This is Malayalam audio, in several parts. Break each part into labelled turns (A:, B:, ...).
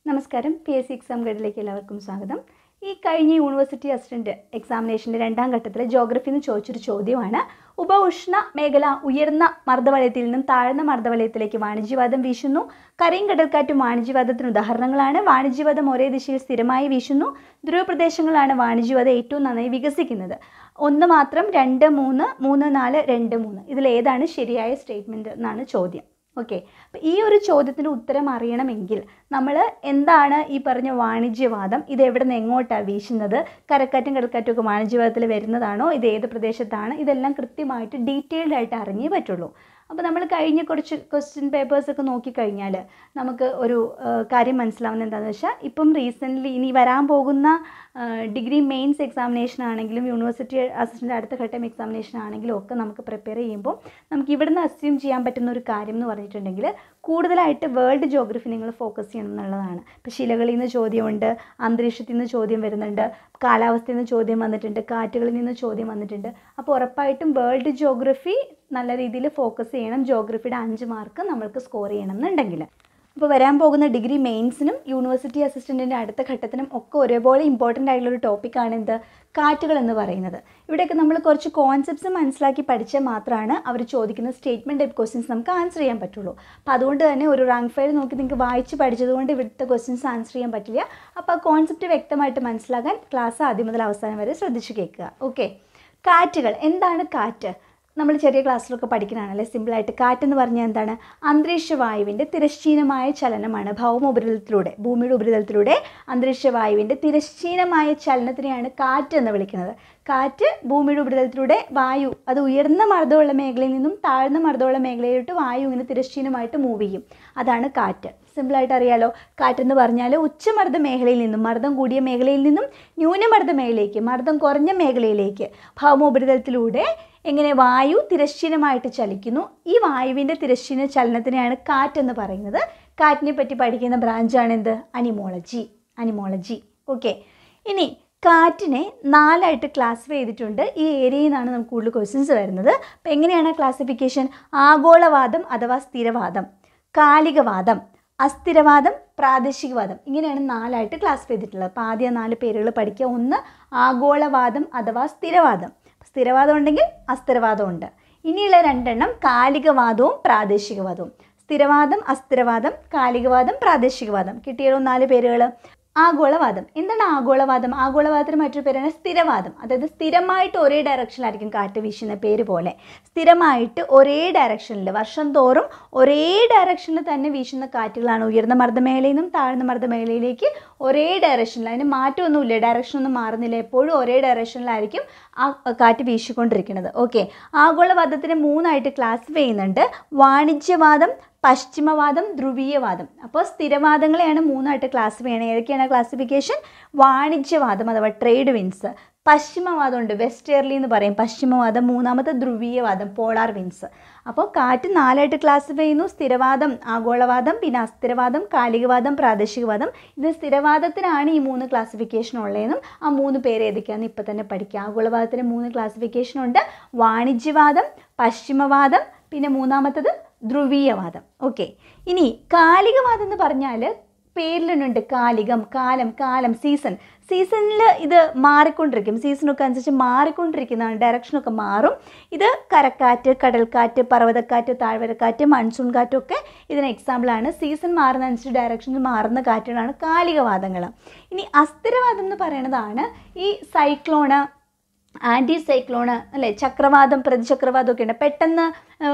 A: നമസ്കാരം പി എസ് സി എക്സാം ഗൈഡിലേക്ക് എല്ലാവർക്കും സ്വാഗതം ഈ കഴിഞ്ഞ യൂണിവേഴ്സിറ്റി അസിസ്റ്റൻറ്റ് എക്സാമിനേഷൻ്റെ രണ്ടാം ഘട്ടത്തിലെ ജോഗ്രഫിയിൽ നിന്ന് ചോദിച്ചൊരു ചോദ്യമാണ് ഉപഉഷ്ണ മേഖല ഉയർന്ന മർദ്ദവലയത്തിൽ നിന്നും താഴ്ന്ന മർദ്ദവലയത്തിലേക്ക് വാണിജ്യവാദം വീശുന്നു കരയും കടൽക്കാറ്റും വാണിജ്യവാദത്തിന് ഉദാഹരണങ്ങളാണ് വാണിജ്യവാദം ഒരേ ദിശയിൽ സ്ഥിരമായി വീശുന്നു ധ്രുവപ്രദേശങ്ങളാണ് വാണിജ്യവാദം ഏറ്റവും നന്നായി വികസിക്കുന്നത് ഒന്ന് മാത്രം രണ്ട് മൂന്ന് മൂന്ന് നാല് രണ്ട് മൂന്ന് ഇതിലേതാണ് ശരിയായ സ്റ്റേറ്റ്മെൻറ്റ് എന്നാണ് ചോദ്യം ഓക്കെ അപ്പം ഈ ഒരു ചോദ്യത്തിന് ഉത്തരം അറിയണമെങ്കിൽ നമ്മൾ എന്താണ് ഈ പറഞ്ഞ വാണിജ്യവാദം ഇത് എവിടെ നിന്ന് എങ്ങോട്ടാണ് വീശുന്നത് കരക്കാറ്റും കടൽക്കാറ്റും ഒക്കെ വാണിജ്യവാദത്തിൽ വരുന്നതാണോ ഇത് ഏത് പ്രദേശത്താണ് ഇതെല്ലാം കൃത്യമായിട്ട് ഡീറ്റെയിൽഡ് ആയിട്ട് അറിഞ്ഞേ പറ്റുള്ളൂ അപ്പോൾ നമ്മൾ കഴിഞ്ഞ കുറച്ച് ക്വസ്റ്റ്യൻ പേപ്പേഴ്സൊക്കെ നോക്കിക്കഴിഞ്ഞാൽ നമുക്ക് ഒരു ആ, കാര്യം മനസ്സിലാവുന്നത് എന്താണെന്ന് വെച്ചാൽ ഇപ്പം റീസെൻ്റ്ലി ഇനി വരാൻ പോകുന്ന ഡിഗ്രി മെയിൻസ് എക്സാമിനേഷൻ ആണെങ്കിലും യൂണിവേഴ്സിറ്റി അസിസ്റ്റൻ്റ് അടുത്ത ഘട്ടം എക്സാമിനേഷൻ ആണെങ്കിലും ഒക്കെ നമുക്ക് പ്രിപ്പയർ ചെയ്യുമ്പോൾ നമുക്ക് ഇവിടുന്ന് അസ്യൂം ചെയ്യാൻ പറ്റുന്ന ഒരു കാര്യം എന്ന് പറഞ്ഞിട്ടുണ്ടെങ്കിൽ കൂടുതലായിട്ട് വേൾഡ് ജോഗ്രഫി നിങ്ങൾ ഫോക്കസ് ചെയ്യണം എന്നുള്ളതാണ് ഇപ്പോൾ ശിലകളിൽ നിന്ന് ചോദ്യമുണ്ട് അന്തരീക്ഷത്തിൽ നിന്ന് ചോദ്യം വരുന്നുണ്ട് കാലാവസ്ഥയിൽ നിന്ന് ചോദ്യം വന്നിട്ടുണ്ട് കാറ്റുകളിൽ നിന്ന് ചോദ്യം വന്നിട്ടുണ്ട് അപ്പോൾ ഉറപ്പായിട്ടും വേൾഡ് ജോഗ്രഫി നല്ല രീതിയിൽ ഫോക്കസ് ചെയ്യണം ജോഗ്രഫിയുടെ അഞ്ച് മാർക്ക് നമ്മൾക്ക് സ്കോർ ചെയ്യണം എന്നുണ്ടെങ്കിൽ അപ്പോൾ വരാൻ പോകുന്ന ഡിഗ്രി മെയിൻസിനും യൂണിവേഴ്സിറ്റി അസിസ്റ്റൻറ്റിൻ്റെ അടുത്ത ഘട്ടത്തിനും ഒക്കെ ഒരേപോലെ ഇമ്പോർട്ടൻ്റ് ആയിട്ടുള്ളൊരു ടോപ്പിക്കാണ് എന്ത് കാറ്റുകൾ എന്ന് പറയുന്നത് ഇവിടെയൊക്കെ നമ്മൾ കുറച്ച് കോൺസെപ്റ്റ്സ് മനസ്സിലാക്കി പഠിച്ചാൽ മാത്രമാണ് അവർ ചോദിക്കുന്ന സ്റ്റേറ്റ്മെൻറ്റ് ടൈപ്പ് ക്വസ്റ്റ്യൻസ് നമുക്ക് ആൻസർ ചെയ്യാൻ പറ്റുള്ളൂ അപ്പോൾ അതുകൊണ്ട് തന്നെ ഒരു റാങ്ക് ഫയൽ നോക്കി നിങ്ങൾക്ക് വായിച്ച് പഠിച്ചതുകൊണ്ട് ഇവിടുത്തെ ക്വസ്റ്റ്യൻസ് ആൻസർ ചെയ്യാൻ പറ്റില്ല അപ്പോൾ ആ കോൺസെപ്റ്റ് വ്യക്തമായിട്ട് മനസ്സിലാക്കാൻ ക്ലാസ് ആദ്യം മുതൽ അവസാനം വരെ ശ്രദ്ധിച്ച് കേൾക്കുക ഓക്കെ കാറ്റുകൾ എന്താണ് കാറ്റ് നമ്മൾ ചെറിയ ക്ലാസ്സിലൊക്കെ പഠിക്കുന്നതാണല്ലേ സിമ്പിളായിട്ട് കാറ്റെന്ന് പറഞ്ഞാൽ എന്താണ് അന്തരീക്ഷ വായുവിൻ്റെ തിരശ്ചീനമായ ചലനമാണ് ഭൗമ ഉപരിതലത്തിലൂടെ ഭൂമിയുടെ ഉപരിതലത്തിലൂടെ അന്തരീക്ഷ വായുവിൻ്റെ തിരശ്ചീനമായ ചലനത്തിനെയാണ് കാറ്റ് എന്ന് വിളിക്കുന്നത് കാറ്റ് ഭൂമിയുടെ ഉപരിതലത്തിലൂടെ വായു അത് ഉയർന്ന മർദ്ദമുള്ള മേഖലയിൽ നിന്നും താഴ്ന്ന മർദ്ദമുള്ള മേഖലയിലോട്ട് വായു ഇങ്ങനെ തിരശ്ചീനമായിട്ട് മൂവ് ചെയ്യും അതാണ് കാറ്റ് സിമ്പിളായിട്ട് അറിയാലോ കാറ്റെന്ന് പറഞ്ഞാൽ ഉച്ചമർദ്ദ മേഖലയിൽ നിന്നും മർദ്ദം കൂടിയ മേഖലയിൽ നിന്നും ന്യൂനമർദ്ദ മേഖലയിലേക്ക് മർദ്ദം കുറഞ്ഞ മേഖലയിലേക്ക് ഭൗമോപരിതലത്തിലൂടെ എങ്ങനെ വായു തിരശ്ചീനമായിട്ട് ചലിക്കുന്നു ഈ വായുവിൻ്റെ തിരശ്ചീന ചലനത്തിനെയാണ് കാറ്റെന്ന് പറയുന്നത് കാറ്റിനെ പറ്റി പഠിക്കുന്ന ബ്രാഞ്ചാണ് എന്ത് അനിമോളജി അനിമോളജി ഓക്കെ ഇനി കാറ്റിനെ നാലായിട്ട് ക്ലാസിഫൈ ചെയ്തിട്ടുണ്ട് ഈ ഏരിയയിൽ നിന്നാണ് നമുക്ക് കൂടുതൽ ക്വസ്റ്റ്യൻസ് വരുന്നത് അപ്പം എങ്ങനെയാണ് ക്ലാസിഫിക്കേഷൻ ആഗോളവാദം അഥവാ സ്ഥിരവാദം കാലികവാദം അസ്ഥിരവാദം പ്രാദേശികവാദം ഇങ്ങനെയാണ് നാലായിട്ട് ക്ലാസിഫൈ ചെയ്തിട്ടുള്ളത് അപ്പോൾ ആദ്യം നാല് പേരുകൾ പഠിക്കുക ഒന്ന് ആഗോളവാദം അഥവാ സ്ഥിരവാദം സ്ഥിരവാദം ഉണ്ടെങ്കിൽ അസ്ഥിരവാദം ഉണ്ട് ഇനിയുള്ള രണ്ടെണ്ണം കാലികവാദവും പ്രാദേശികവാദവും സ്ഥിരവാദം അസ്ഥിരവാദം കാലികവാദം പ്രാദേശികവാദം കിട്ടിയല്ലോ നാല് പേരുകൾ ആഗോളവാദം എന്താണ് ആഗോളവാദം ആഗോളവാദത്തിന് മറ്റൊരു പേരാണ് സ്ഥിരവാദം അതായത് സ്ഥിരമായിട്ട് ഒരേ ഡയറക്ഷനിലായിരിക്കും കാറ്റ് വീശുന്ന പേര് പോലെ സ്ഥിരമായിട്ട് ഒരേ ഡയറക്ഷനിൽ വർഷം തോറും ഒരേ ഡയറക്ഷനിൽ തന്നെ വീശുന്ന കാറ്റുകളാണ് ഉയർന്ന മർദ്ദമേഖലയിൽ നിന്നും താഴ്ന്ന മർദ്ദമേഖലയിലേക്ക് ഒരേ ഡയറക്ഷനിൽ അതിന് മാറ്റമൊന്നുമില്ല ഡയറക്ഷൻ ഒന്നും മാറുന്നില്ല എപ്പോഴും ഒരേ ഡയറക്ഷനിലായിരിക്കും ആ കാറ്റ് വീശിക്കൊണ്ടിരിക്കുന്നത് ഓക്കെ ആഗോളവാദത്തിനെ മൂന്നായിട്ട് ക്ലാസിഫൈ ചെയ്യുന്നുണ്ട് വാണിജ്യവാദം പശ്ചിമവാദം ധ്രുവീയവാദം അപ്പോൾ സ്ഥിരവാദങ്ങളെയാണ് മൂന്നായിട്ട് ക്ലാസിഫൈ ചെയ്യണത് ഏതൊക്കെയാണ് ക്ലാസിഫിക്കേഷൻ വാണിജ്യവാദം അഥവാ ട്രേഡ് വിൻസ് പശ്ചിമവാദം ഉണ്ട് വെസ്റ്റേർലി എന്ന് പറയും പശ്ചിമവാദം മൂന്നാമത്തെ ധ്രുവീയവാദം പോളാർ വിൻസ് അപ്പോൾ കാറ്റ് നാലായിട്ട് ക്ലാസിഫൈ ചെയ്യുന്നു സ്ഥിരവാദം ആഗോളവാദം പിന്നെ അസ്ഥിരവാദം കാലികവാദം പ്രാദേശികവാദം ഇത് സ്ഥിരവാദത്തിനാണ് ഈ മൂന്ന് ക്ലാസിഫിക്കേഷൻ ഉള്ളതെന്നും ആ മൂന്ന് പേര് ഏതൊക്കെയാണെന്ന് ഇപ്പം തന്നെ പഠിക്കുക ആഗോളവാദത്തിന് മൂന്ന് ക്ലാസിഫിക്കേഷൻ ഉണ്ട് വാണിജ്യവാദം പശ്ചിമവാദം പിന്നെ മൂന്നാമത്തത് ധ്രുവീയവാദം ഓക്കെ ഇനി കാലികവാദം എന്ന് പറഞ്ഞാൽ പേരിലുണ്ട് കാലികം കാലം കാലം സീസൺ സീസണിൽ ഇത് മാറിക്കൊണ്ടിരിക്കും സീസണൊക്കെ അനുസരിച്ച് മാറിക്കൊണ്ടിരിക്കുന്നതാണ് ഡയറക്ഷനൊക്കെ മാറും ഇത് കരക്കാറ്റ് കടൽക്കാറ്റ് പർവ്വതക്കാറ്റ് താഴ്വരക്കാറ്റ് മൺസൂൺ കാറ്റൊക്കെ ഇതിന് എക്സാമ്പിളാണ് സീസൺ മാറുന്നതനുസരിച്ച് ഡയറക്ഷനിൽ മാറുന്ന കാറ്റുകളാണ് കാലികവാദങ്ങൾ ഇനി അസ്ഥിരവാദം എന്ന് പറയുന്നതാണ് ഈ സൈക്ലോണ് ആൻറ്റി സൈക്ലോണ് അല്ലേ ചക്രവാതം പ്രതിചക്രവാതം ഒക്കെ ഉണ്ട് പെട്ടെന്ന്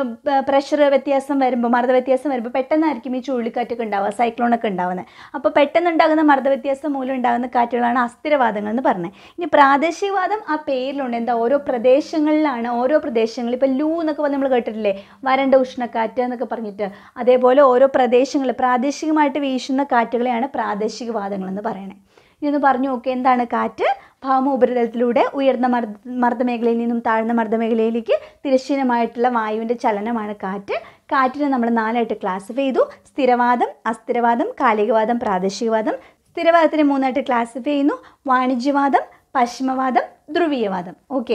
A: പ്രഷർ വ്യത്യാസം വരുമ്പോൾ മർദ്ദ വ്യത്യാസം വരുമ്പോൾ പെട്ടെന്നായിരിക്കും ഈ ചുഴലിക്കാറ്റൊക്കെ ഉണ്ടാവുക സൈക്ലോണൊക്കെ ഉണ്ടാവുന്നത് അപ്പോൾ പെട്ടെന്ന് ഉണ്ടാകുന്ന മർദ്ദ വ്യത്യാസം മൂലം ഉണ്ടാകുന്ന കാറ്റുകളാണ് അസ്ഥിരവാദങ്ങൾ എന്ന് പറഞ്ഞത് ഇനി പ്രാദേശികവാദം ആ പേരിലുണ്ട് എന്താ ഓരോ പ്രദേശങ്ങളിലാണ് ഓരോ പ്രദേശങ്ങളിൽ ഇപ്പോൾ ലൂ എന്നൊക്കെ പറഞ്ഞ് നമ്മൾ കേട്ടിട്ടില്ലേ വരണ്ട ഉഷ്ണക്കാറ്റ് എന്നൊക്കെ പറഞ്ഞിട്ട് അതേപോലെ ഓരോ പ്രദേശങ്ങൾ പ്രാദേശികമായിട്ട് വീശുന്ന കാറ്റുകളെയാണ് പ്രാദേശികവാദങ്ങൾ എന്ന് പറയണത് ഇനി ഒന്ന് പറഞ്ഞു നോക്കുക എന്താണ് കാറ്റ് ഭൗമ ഉപരിതലത്തിലൂടെ ഉയർന്ന മർദ്ദ മർദ്ദമേഖലയിൽ നിന്നും താഴ്ന്ന മർദ്ദമേഖലയിലേക്ക് തിരശ്ചീനമായിട്ടുള്ള വായുവിൻ്റെ ചലനമാണ് കാറ്റ് കാറ്റിനെ നമ്മൾ നാലായിട്ട് ക്ലാസിഫൈ ചെയ്തു സ്ഥിരവാദം അസ്ഥിരവാദം കാലികവാദം പ്രാദേശികവാദം സ്ഥിരവാദത്തിനെ മൂന്നായിട്ട് ക്ലാസിഫൈ ചെയ്യുന്നു വാണിജ്യവാദം പശ്ചിമവാദം ധ്രുവീയവാദം ഓക്കെ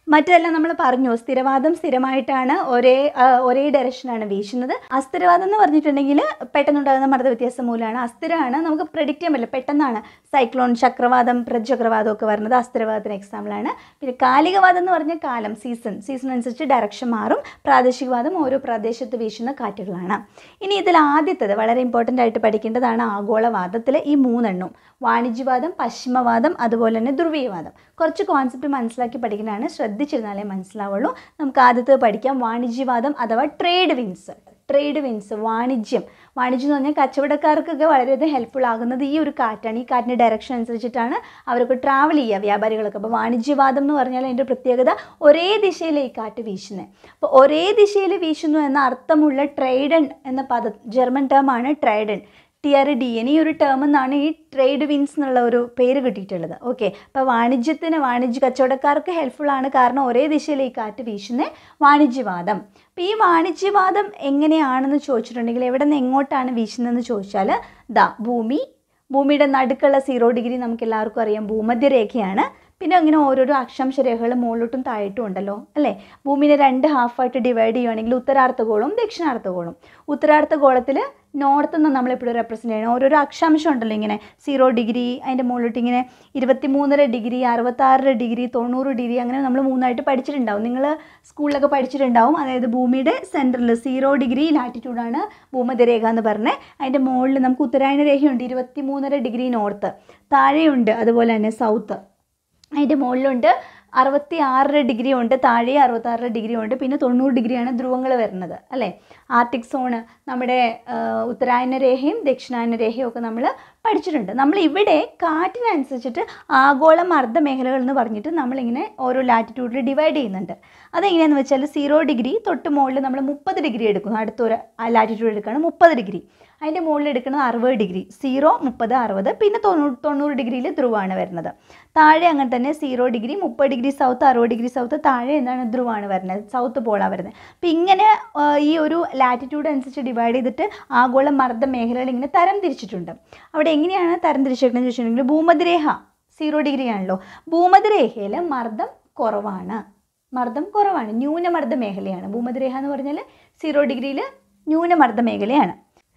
A: മറ്റെല്ലാം നമ്മൾ പറഞ്ഞു സ്ഥിരവാദം സ്ഥിരമായിട്ടാണ് ഒരേ ആ, ഒരേ ഡയറക്ഷനാണ് വീശുന്നത് അസ്ഥിരവാദം എന്ന് പറഞ്ഞിട്ടുണ്ടെങ്കിൽ പെട്ടെന്നുണ്ടാകുന്ന മർദ്ദ വ്യത്യാസം മൂലമാണ് അസ്ഥിരമാണ് നമുക്ക് പ്രഡിക്റ്റ് ചെയ്യാൻ പറ്റില്ല പെട്ടെന്നാണ് സൈക്ലോൺ ചക്രവാതം പ്രചക്രവാതം ഒക്കെ വരുന്നത് അസ്ഥിരവാദത്തിന് എക്സാമ്പിളാണ് പിന്നെ കാലികവാദം എന്ന് പറഞ്ഞ കാലം സീസൺ സീസൺ അനുസരിച്ച് ഡയറക്ഷൻ മാറും പ്രാദേശികവാദം ഓരോ പ്രദേശത്ത് വീശുന്ന കാറ്റുകളാണ് ഇനി ഇതിൽ ആദ്യത്തേത് വളരെ ഇമ്പോർട്ടൻ്റ് ആയിട്ട് പഠിക്കേണ്ടതാണ് ആഗോളവാദത്തിൽ ഈ മൂന്നെണ്ണവും വാണിജ്യവാദം പശ്ചിമവാദം അതുപോലെ തന്നെ ധ്രുവീയവാദം കുറച്ച് കോൺസെപ്റ്റ് മനസ്സിലാക്കി പഠിക്കുന്നതാണ് ശ്രദ്ധിച്ചിരുന്നാലേ മനസ്സിലാവുള്ളൂ നമുക്ക് ആദ്യത്തെ പഠിക്കാം വാണിജ്യവാദം അഥവാ ട്രേഡ് വിൻസ് ട്രേഡ് വിൻസ് വാണിജ്യം വാണിജ്യം എന്ന് പറഞ്ഞാൽ കച്ചവടക്കാർക്കൊക്കെ വളരെയധികം ഹെൽപ്ഫുൾ ആകുന്നത് ഈ ഒരു കാറ്റാണ് ഈ കാറ്റിൻ്റെ ഡയറക്ഷൻ അനുസരിച്ചിട്ടാണ് അവർക്ക് ട്രാവൽ ചെയ്യുക വ്യാപാരികളൊക്കെ അപ്പോൾ വാണിജ്യവാദം എന്ന് പറഞ്ഞാൽ അതിൻ്റെ പ്രത്യേകത ഒരേ ദിശയിലെ ഈ കാറ്റ് വീശുന്നത് അപ്പോൾ ഒരേ ദിശയിൽ വീശുന്നു എന്ന അർത്ഥമുള്ള ട്രേഡൻ എന്ന പദം ജർമ്മൻ ടേമാണ് ട്രേഡൻ ടി ആർ ഡി എൻ ഈ ഒരു ടേം എന്നാണ് ഈ ട്രേഡ് വിൻസ് എന്നുള്ള ഒരു പേര് കിട്ടിയിട്ടുള്ളത് ഓക്കെ അപ്പോൾ വാണിജ്യത്തിന് വാണിജ്യ കച്ചവടക്കാർക്ക് ഹെൽപ്ഫുൾ ആണ് കാരണം ഒരേ ദിശയിൽ ഈ കാറ്റ് വീശുന്ന വാണിജ്യവാദം അപ്പോൾ ഈ വാണിജ്യവാദം എങ്ങനെയാണെന്ന് ചോദിച്ചിട്ടുണ്ടെങ്കിൽ എവിടെ നിന്ന് എങ്ങോട്ടാണ് വീശുന്നതെന്ന് ചോദിച്ചാൽ ദാ ഭൂമി ഭൂമിയുടെ നടുക്കുള്ള സീറോ ഡിഗ്രി നമുക്ക് എല്ലാവർക്കും അറിയാം ഭൂമധ്യരേഖയാണ് പിന്നെ അങ്ങനെ ഓരോരോ അക്ഷാംശ രേഖകൾ മുകളിലോട്ടും താഴോട്ടും ഉണ്ടല്ലോ അല്ലേ ഭൂമിനെ രണ്ട് ഹാഫായിട്ട് ഡിവൈഡ് ചെയ്യുകയാണെങ്കിൽ ഉത്തരാർദ്ധഗോളവും ദക്ഷിണാർദ്ധഗോളവും ഉത്തരാർദ്ധഗോളത്തിൽ നോർത്ത് നിന്ന് നമ്മളെപ്പോഴും റെപ്രസെൻറ്റ് ചെയ്യണം ഓരോരോ അക്ഷാംശം ഉണ്ടല്ലോ ഇങ്ങനെ സീറോ ഡിഗ്രി അതിൻ്റെ മുകളിലോട്ട് ഇങ്ങനെ ഇരുപത്തി മൂന്നര ഡിഗ്രി അറുപത്താറ് ഡിഗ്രി തൊണ്ണൂറ് ഡിഗ്രി അങ്ങനെ നമ്മൾ മൂന്നായിട്ട് പഠിച്ചിട്ടുണ്ടാവും നിങ്ങൾ സ്കൂളിലൊക്കെ പഠിച്ചിട്ടുണ്ടാവും അതായത് ഭൂമിയുടെ സെൻറ്ററിൽ സീറോ ഡിഗ്രി ലാറ്റിറ്റ്യൂഡാണ് ഭൂമധ്യരേഖ എന്ന് പറഞ്ഞത് അതിൻ്റെ മുകളിൽ നമുക്ക് ഉത്തരായന രേഖയുണ്ട് ഇരുപത്തി മൂന്നര ഡിഗ്രി നോർത്ത് താഴെയുണ്ട് അതുപോലെ തന്നെ സൗത്ത് അതിൻ്റെ മുകളിലുണ്ട് അറുപത്തി ആറര ഡിഗ്രി ഉണ്ട് താഴെ അറുപത്താറര ഡിഗ്രി ഉണ്ട് പിന്നെ തൊണ്ണൂറ് ഡിഗ്രിയാണ് ധ്രുവങ്ങൾ വരുന്നത് അല്ലേ ആർട്ടിക് സോണ് നമ്മുടെ ആ, ഉത്തരായന രേഖയും ദക്ഷിണായന രേഖയും ഒക്കെ നമ്മൾ പഠിച്ചിട്ടുണ്ട് നമ്മൾ ഇവിടെ കാറ്റിനനുസരിച്ചിട്ട് ആഗോള മർദ്ദ മേഖലകൾ എന്ന് പറഞ്ഞിട്ട് നമ്മളിങ്ങനെ ഓരോ ലാറ്റിറ്റ്യൂഡിൽ ഡിവൈഡ് ചെയ്യുന്നുണ്ട് അതെങ്ങനെയാണെന്ന് വെച്ചാൽ സീറോ ഡിഗ്രി തൊട്ട് മുകളിൽ നമ്മൾ മുപ്പത് ഡിഗ്രി എടുക്കുന്നു അടുത്തൊരു ലാറ്റിറ്റ്യൂഡ് എടുക്കുകയാണ് മുപ്പത് ഡിഗ്രി അതിൻ്റെ മുകളിൽ എടുക്കുന്നത് അറുപത് ഡിഗ്രി സീറോ മുപ്പത് അറുപത് പിന്നെ തൊണ്ണൂറ് തൊണ്ണൂറ് ഡിഗ്രിയിൽ ധ്രുവമാണ് വരുന്നത് താഴെ അങ്ങനെ തന്നെ സീറോ ഡിഗ്രി മുപ്പത് ഡിഗ്രി സൗത്ത് അറുപത് ഡിഗ്രി സൗത്ത് താഴെ എന്താണ് ധ്രുവമാണ് വരുന്നത് സൗത്ത് പോളാണ് വരുന്നത് അപ്പം ഇങ്ങനെ ആ, ഈ ഒരു ലാറ്റിറ്റ്യൂഡ് അനുസരിച്ച് ഡിവൈഡ് ചെയ്തിട്ട് ആഗോള മർദ്ദ മേഖലകൾ ഇങ്ങനെ തരം തിരിച്ചിട്ടുണ്ട് അവിടെ എങ്ങനെയാണ് തരം തിരിച്ചിരിക്കുന്നത് ചോദിച്ചിട്ടുണ്ടെങ്കിൽ ഭൂമധ്യരേഖ സീറോ ഡിഗ്രി ആണല്ലോ ഭൂമധ്യരേഖയിൽ മർദ്ദം കുറവാണ് മർദ്ദം കുറവാണ് ന്യൂനമർദ്ദ മേഖലയാണ് ഭൂമധ്യരേഖ എന്ന് പറഞ്ഞാൽ സീറോ ഡിഗ്രിയിൽ ന്യൂനമർദ്ദ മേഖലയാണ്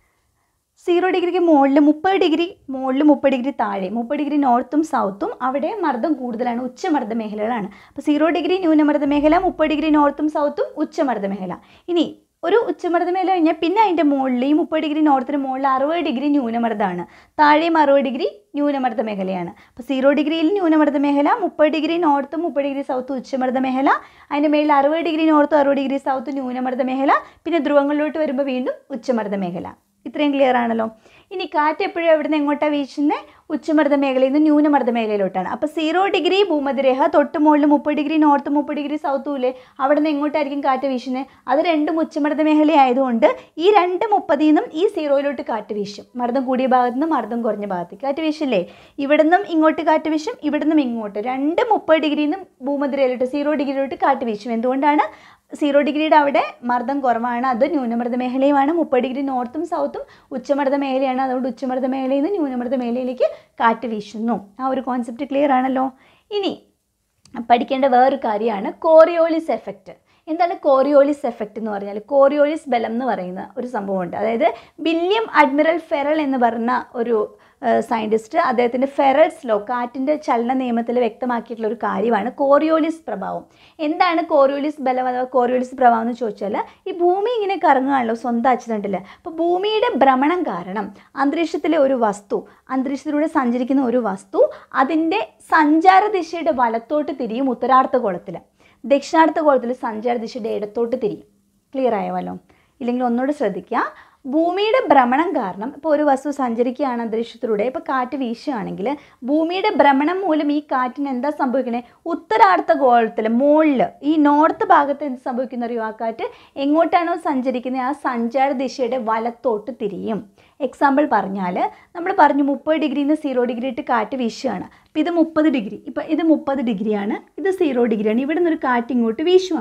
A: സീറോ ഡിഗ്രിക്ക് മുകളിൽ മുപ്പത് ഡിഗ്രി മുകളിൽ മുപ്പത് ഡിഗ്രി താഴെ മുപ്പത് ഡിഗ്രി നോർത്തും സൗത്തും അവിടെ മർദ്ദം കൂടുതലാണ് ഉച്ചമർദ്ദ മേഖലകളാണ് അപ്പോൾ സീറോ ഡിഗ്രി ന്യൂനമർദ്ദ മേഖല മുപ്പത് ഡിഗ്രി നോർത്തും സൗത്തും ഉച്ചമർദ്ദ മേഖല ഇനി ഒരു ഉച്ചമർദ്ദ മേഖല കഴിഞ്ഞാൽ പിന്നെ അതിൻ്റെ മുകളിൽ ഈ മുപ്പത് ഡിഗ്രി നോർത്തിന് മുകളിൽ അറുപത് ഡിഗ്രി ന്യൂനമർദ്ദമാണ് താഴെയും അറുപത് ഡിഗ്രി ന്യൂനമർദ്ദ മേഖലയാണ് അപ്പോൾ സീറോ ഡിഗ്രിയിൽ ന്യൂനമർദ്ദ മേഖല മുപ്പത് ഡിഗ്രി നോർത്തും മുപ്പത് ഡിഗ്രി സൗത്ത് ഉച്ചമർദ്ദ മേഖല അതിൻ്റെ മേളിൽ അറുപത് ഡിഗ്രി നോർത്തും അറുപത് ഡിഗ്രി സൗത്ത് ന്യൂനമർദ്ദ മേഖല പിന്നെ ധ്രുവങ്ങളിലോട്ട് വരുമ്പോൾ വീണ്ടും ഉച്ചമർദ്ദ മേഖല ഇത്രയും ക്ലിയർ ആണല്ലോ ഇനി കാറ്റ് എപ്പോഴും എവിടെ നിന്ന് എങ്ങോട്ടാണ് വീശുന്നത് ഉച്ചമർദ്ദ മേഖലയിൽ നിന്ന് ന്യൂനമർദ്ദ മേഖലയിലോട്ടാണ് അപ്പോൾ സീറോ ഡിഗ്രി ഭൂമധ്യരേഖ തൊട്ട് മുകളിൽ മുപ്പത് ഡിഗ്രി നോർത്ത് മുപ്പത് ഡിഗ്രി സൗത്തും ഇല്ലേ അവിടെ നിന്ന് എങ്ങോട്ടായിരിക്കും കാറ്റ് വീശുന്നത് അത് രണ്ടും ഉച്ചമർദ്ദ മേഖല ആയതുകൊണ്ട് ഈ രണ്ട് മുപ്പതിൽ നിന്നും ഈ സീറോയിലോട്ട് കാറ്റ് വീശും മർദ്ദം കൂടിയ ഭാഗത്ത് നിന്ന് മർദ്ദം കുറഞ്ഞ ഭാഗത്തേക്ക് കാറ്റ് വീശില്ലേ ഇവിടെ നിന്നും ഇങ്ങോട്ട് കാറ്റ് വീശും ഇവിടെ നിന്നും ഇങ്ങോട്ട് രണ്ട് മുപ്പത് ഡിഗ്രിയിൽ നിന്നും ഭൂമധ്യരയിലോട്ട് സീറോ ഡിഗ്രിയിലോട്ട് കാറ്റ് വീശും എന്തുകൊണ്ടാണ് സീറോ ഡിഗ്രിയുടെ അവിടെ മർദ്ദം കുറവാണ് അത് ന്യൂനമർദ്ദ മേഖലയുമാണ് മുപ്പത് ഡിഗ്രി നോർത്തും സൗത്തും ഉച്ചമർദ്ദ മേഖലയാണ് അതുകൊണ്ട് ഉച്ചമർദ്ദ മേഖലയിൽ നിന്ന് ന്യൂനമർദ്ദ മേഖലയിലേക്ക് കാറ്റ് വീശുന്നു ആ ഒരു കോൺസെപ്റ്റ് ക്ലിയർ ആണല്ലോ ഇനി പഠിക്കേണ്ട വേറൊരു കാര്യമാണ് കോറിയോളിസ് എഫക്റ്റ് എന്താണ് കോറിയോളിസ് എഫക്റ്റ് എന്ന് പറഞ്ഞാൽ കോറിയോളിസ് ബലം എന്ന് പറയുന്ന ഒരു സംഭവമുണ്ട് അതായത് വില്യം അഡ്മിറൽ ഫെറൽ എന്ന് പറഞ്ഞ ഒരു സയൻറ്റിസ്റ്റ് അദ്ദേഹത്തിൻ്റെ ഫെറൽസ് ലോ കാറ്റിൻ്റെ ചലന നിയമത്തിൽ വ്യക്തമാക്കിയിട്ടുള്ള ഒരു കാര്യമാണ് കോറിയോളിസ് പ്രഭാവം എന്താണ് കോറിയോളിസ് ബലം അഥവാ കോറിയോളിസ് പ്രഭാവം എന്ന് ചോദിച്ചാൽ ഈ ഭൂമി ഇങ്ങനെ കറങ്ങുകയാണല്ലോ സ്വന്തം അച്ചുതണ്ടിൽ അപ്പോൾ ഭൂമിയുടെ ഭ്രമണം കാരണം അന്തരീക്ഷത്തിലെ ഒരു വസ്തു അന്തരീക്ഷത്തിലൂടെ സഞ്ചരിക്കുന്ന ഒരു വസ്തു അതിൻ്റെ സഞ്ചാര ദിശയുടെ വലത്തോട്ട് തിരിയും ഉത്തരാർത്ഥഗോളത്തിൽ ദക്ഷിണാർത്ഥഗോളത്തിൽ സഞ്ചാര ദിശയുടെ ഇടത്തോട്ട് തിരിയും ക്ലിയർ ആയവല്ലോ ഇല്ലെങ്കിൽ ഒന്നുകൂടെ ശ്രദ്ധിക്കുക ഭൂമിയുടെ ഭ്രമണം കാരണം ഇപ്പോൾ ഒരു വസ്തു സഞ്ചരിക്കുകയാണ് അന്തരീക്ഷത്തിലൂടെ ഇപ്പോൾ കാറ്റ് വീശുകയാണെങ്കിൽ ഭൂമിയുടെ ഭ്രമണം മൂലം ഈ കാറ്റിന് എന്താ സംഭവിക്കണേ ഉത്തരാർത്ഥ ഗോളത്തിൽ മുകളിൽ ഈ നോർത്ത് ഭാഗത്ത് എന്ത് സംഭവിക്കുന്ന അറിയോ ആ കാറ്റ് എങ്ങോട്ടാണോ സഞ്ചരിക്കുന്നത് ആ സഞ്ചാര ദിശയുടെ വലത്തോട്ട് തിരിയും എക്സാമ്പിൾ പറഞ്ഞാൽ നമ്മൾ പറഞ്ഞു മുപ്പത് ഡിഗ്രിയിൽ നിന്ന് സീറോ ഡിഗ്രി ഇട്ട് കാറ്റ് വീശുകയാണ് അപ്പോൾ ഇത് മുപ്പത് ഡിഗ്രി ഇപ്പോൾ ഇത് മുപ്പത് ഡിഗ്രിയാണ് ഇത് സീറോ ഡിഗ്രിയാണ് ഇവിടെ നിന്നൊരു കാറ്റ് ഇങ്ങോട്ട് വീശുവാണ്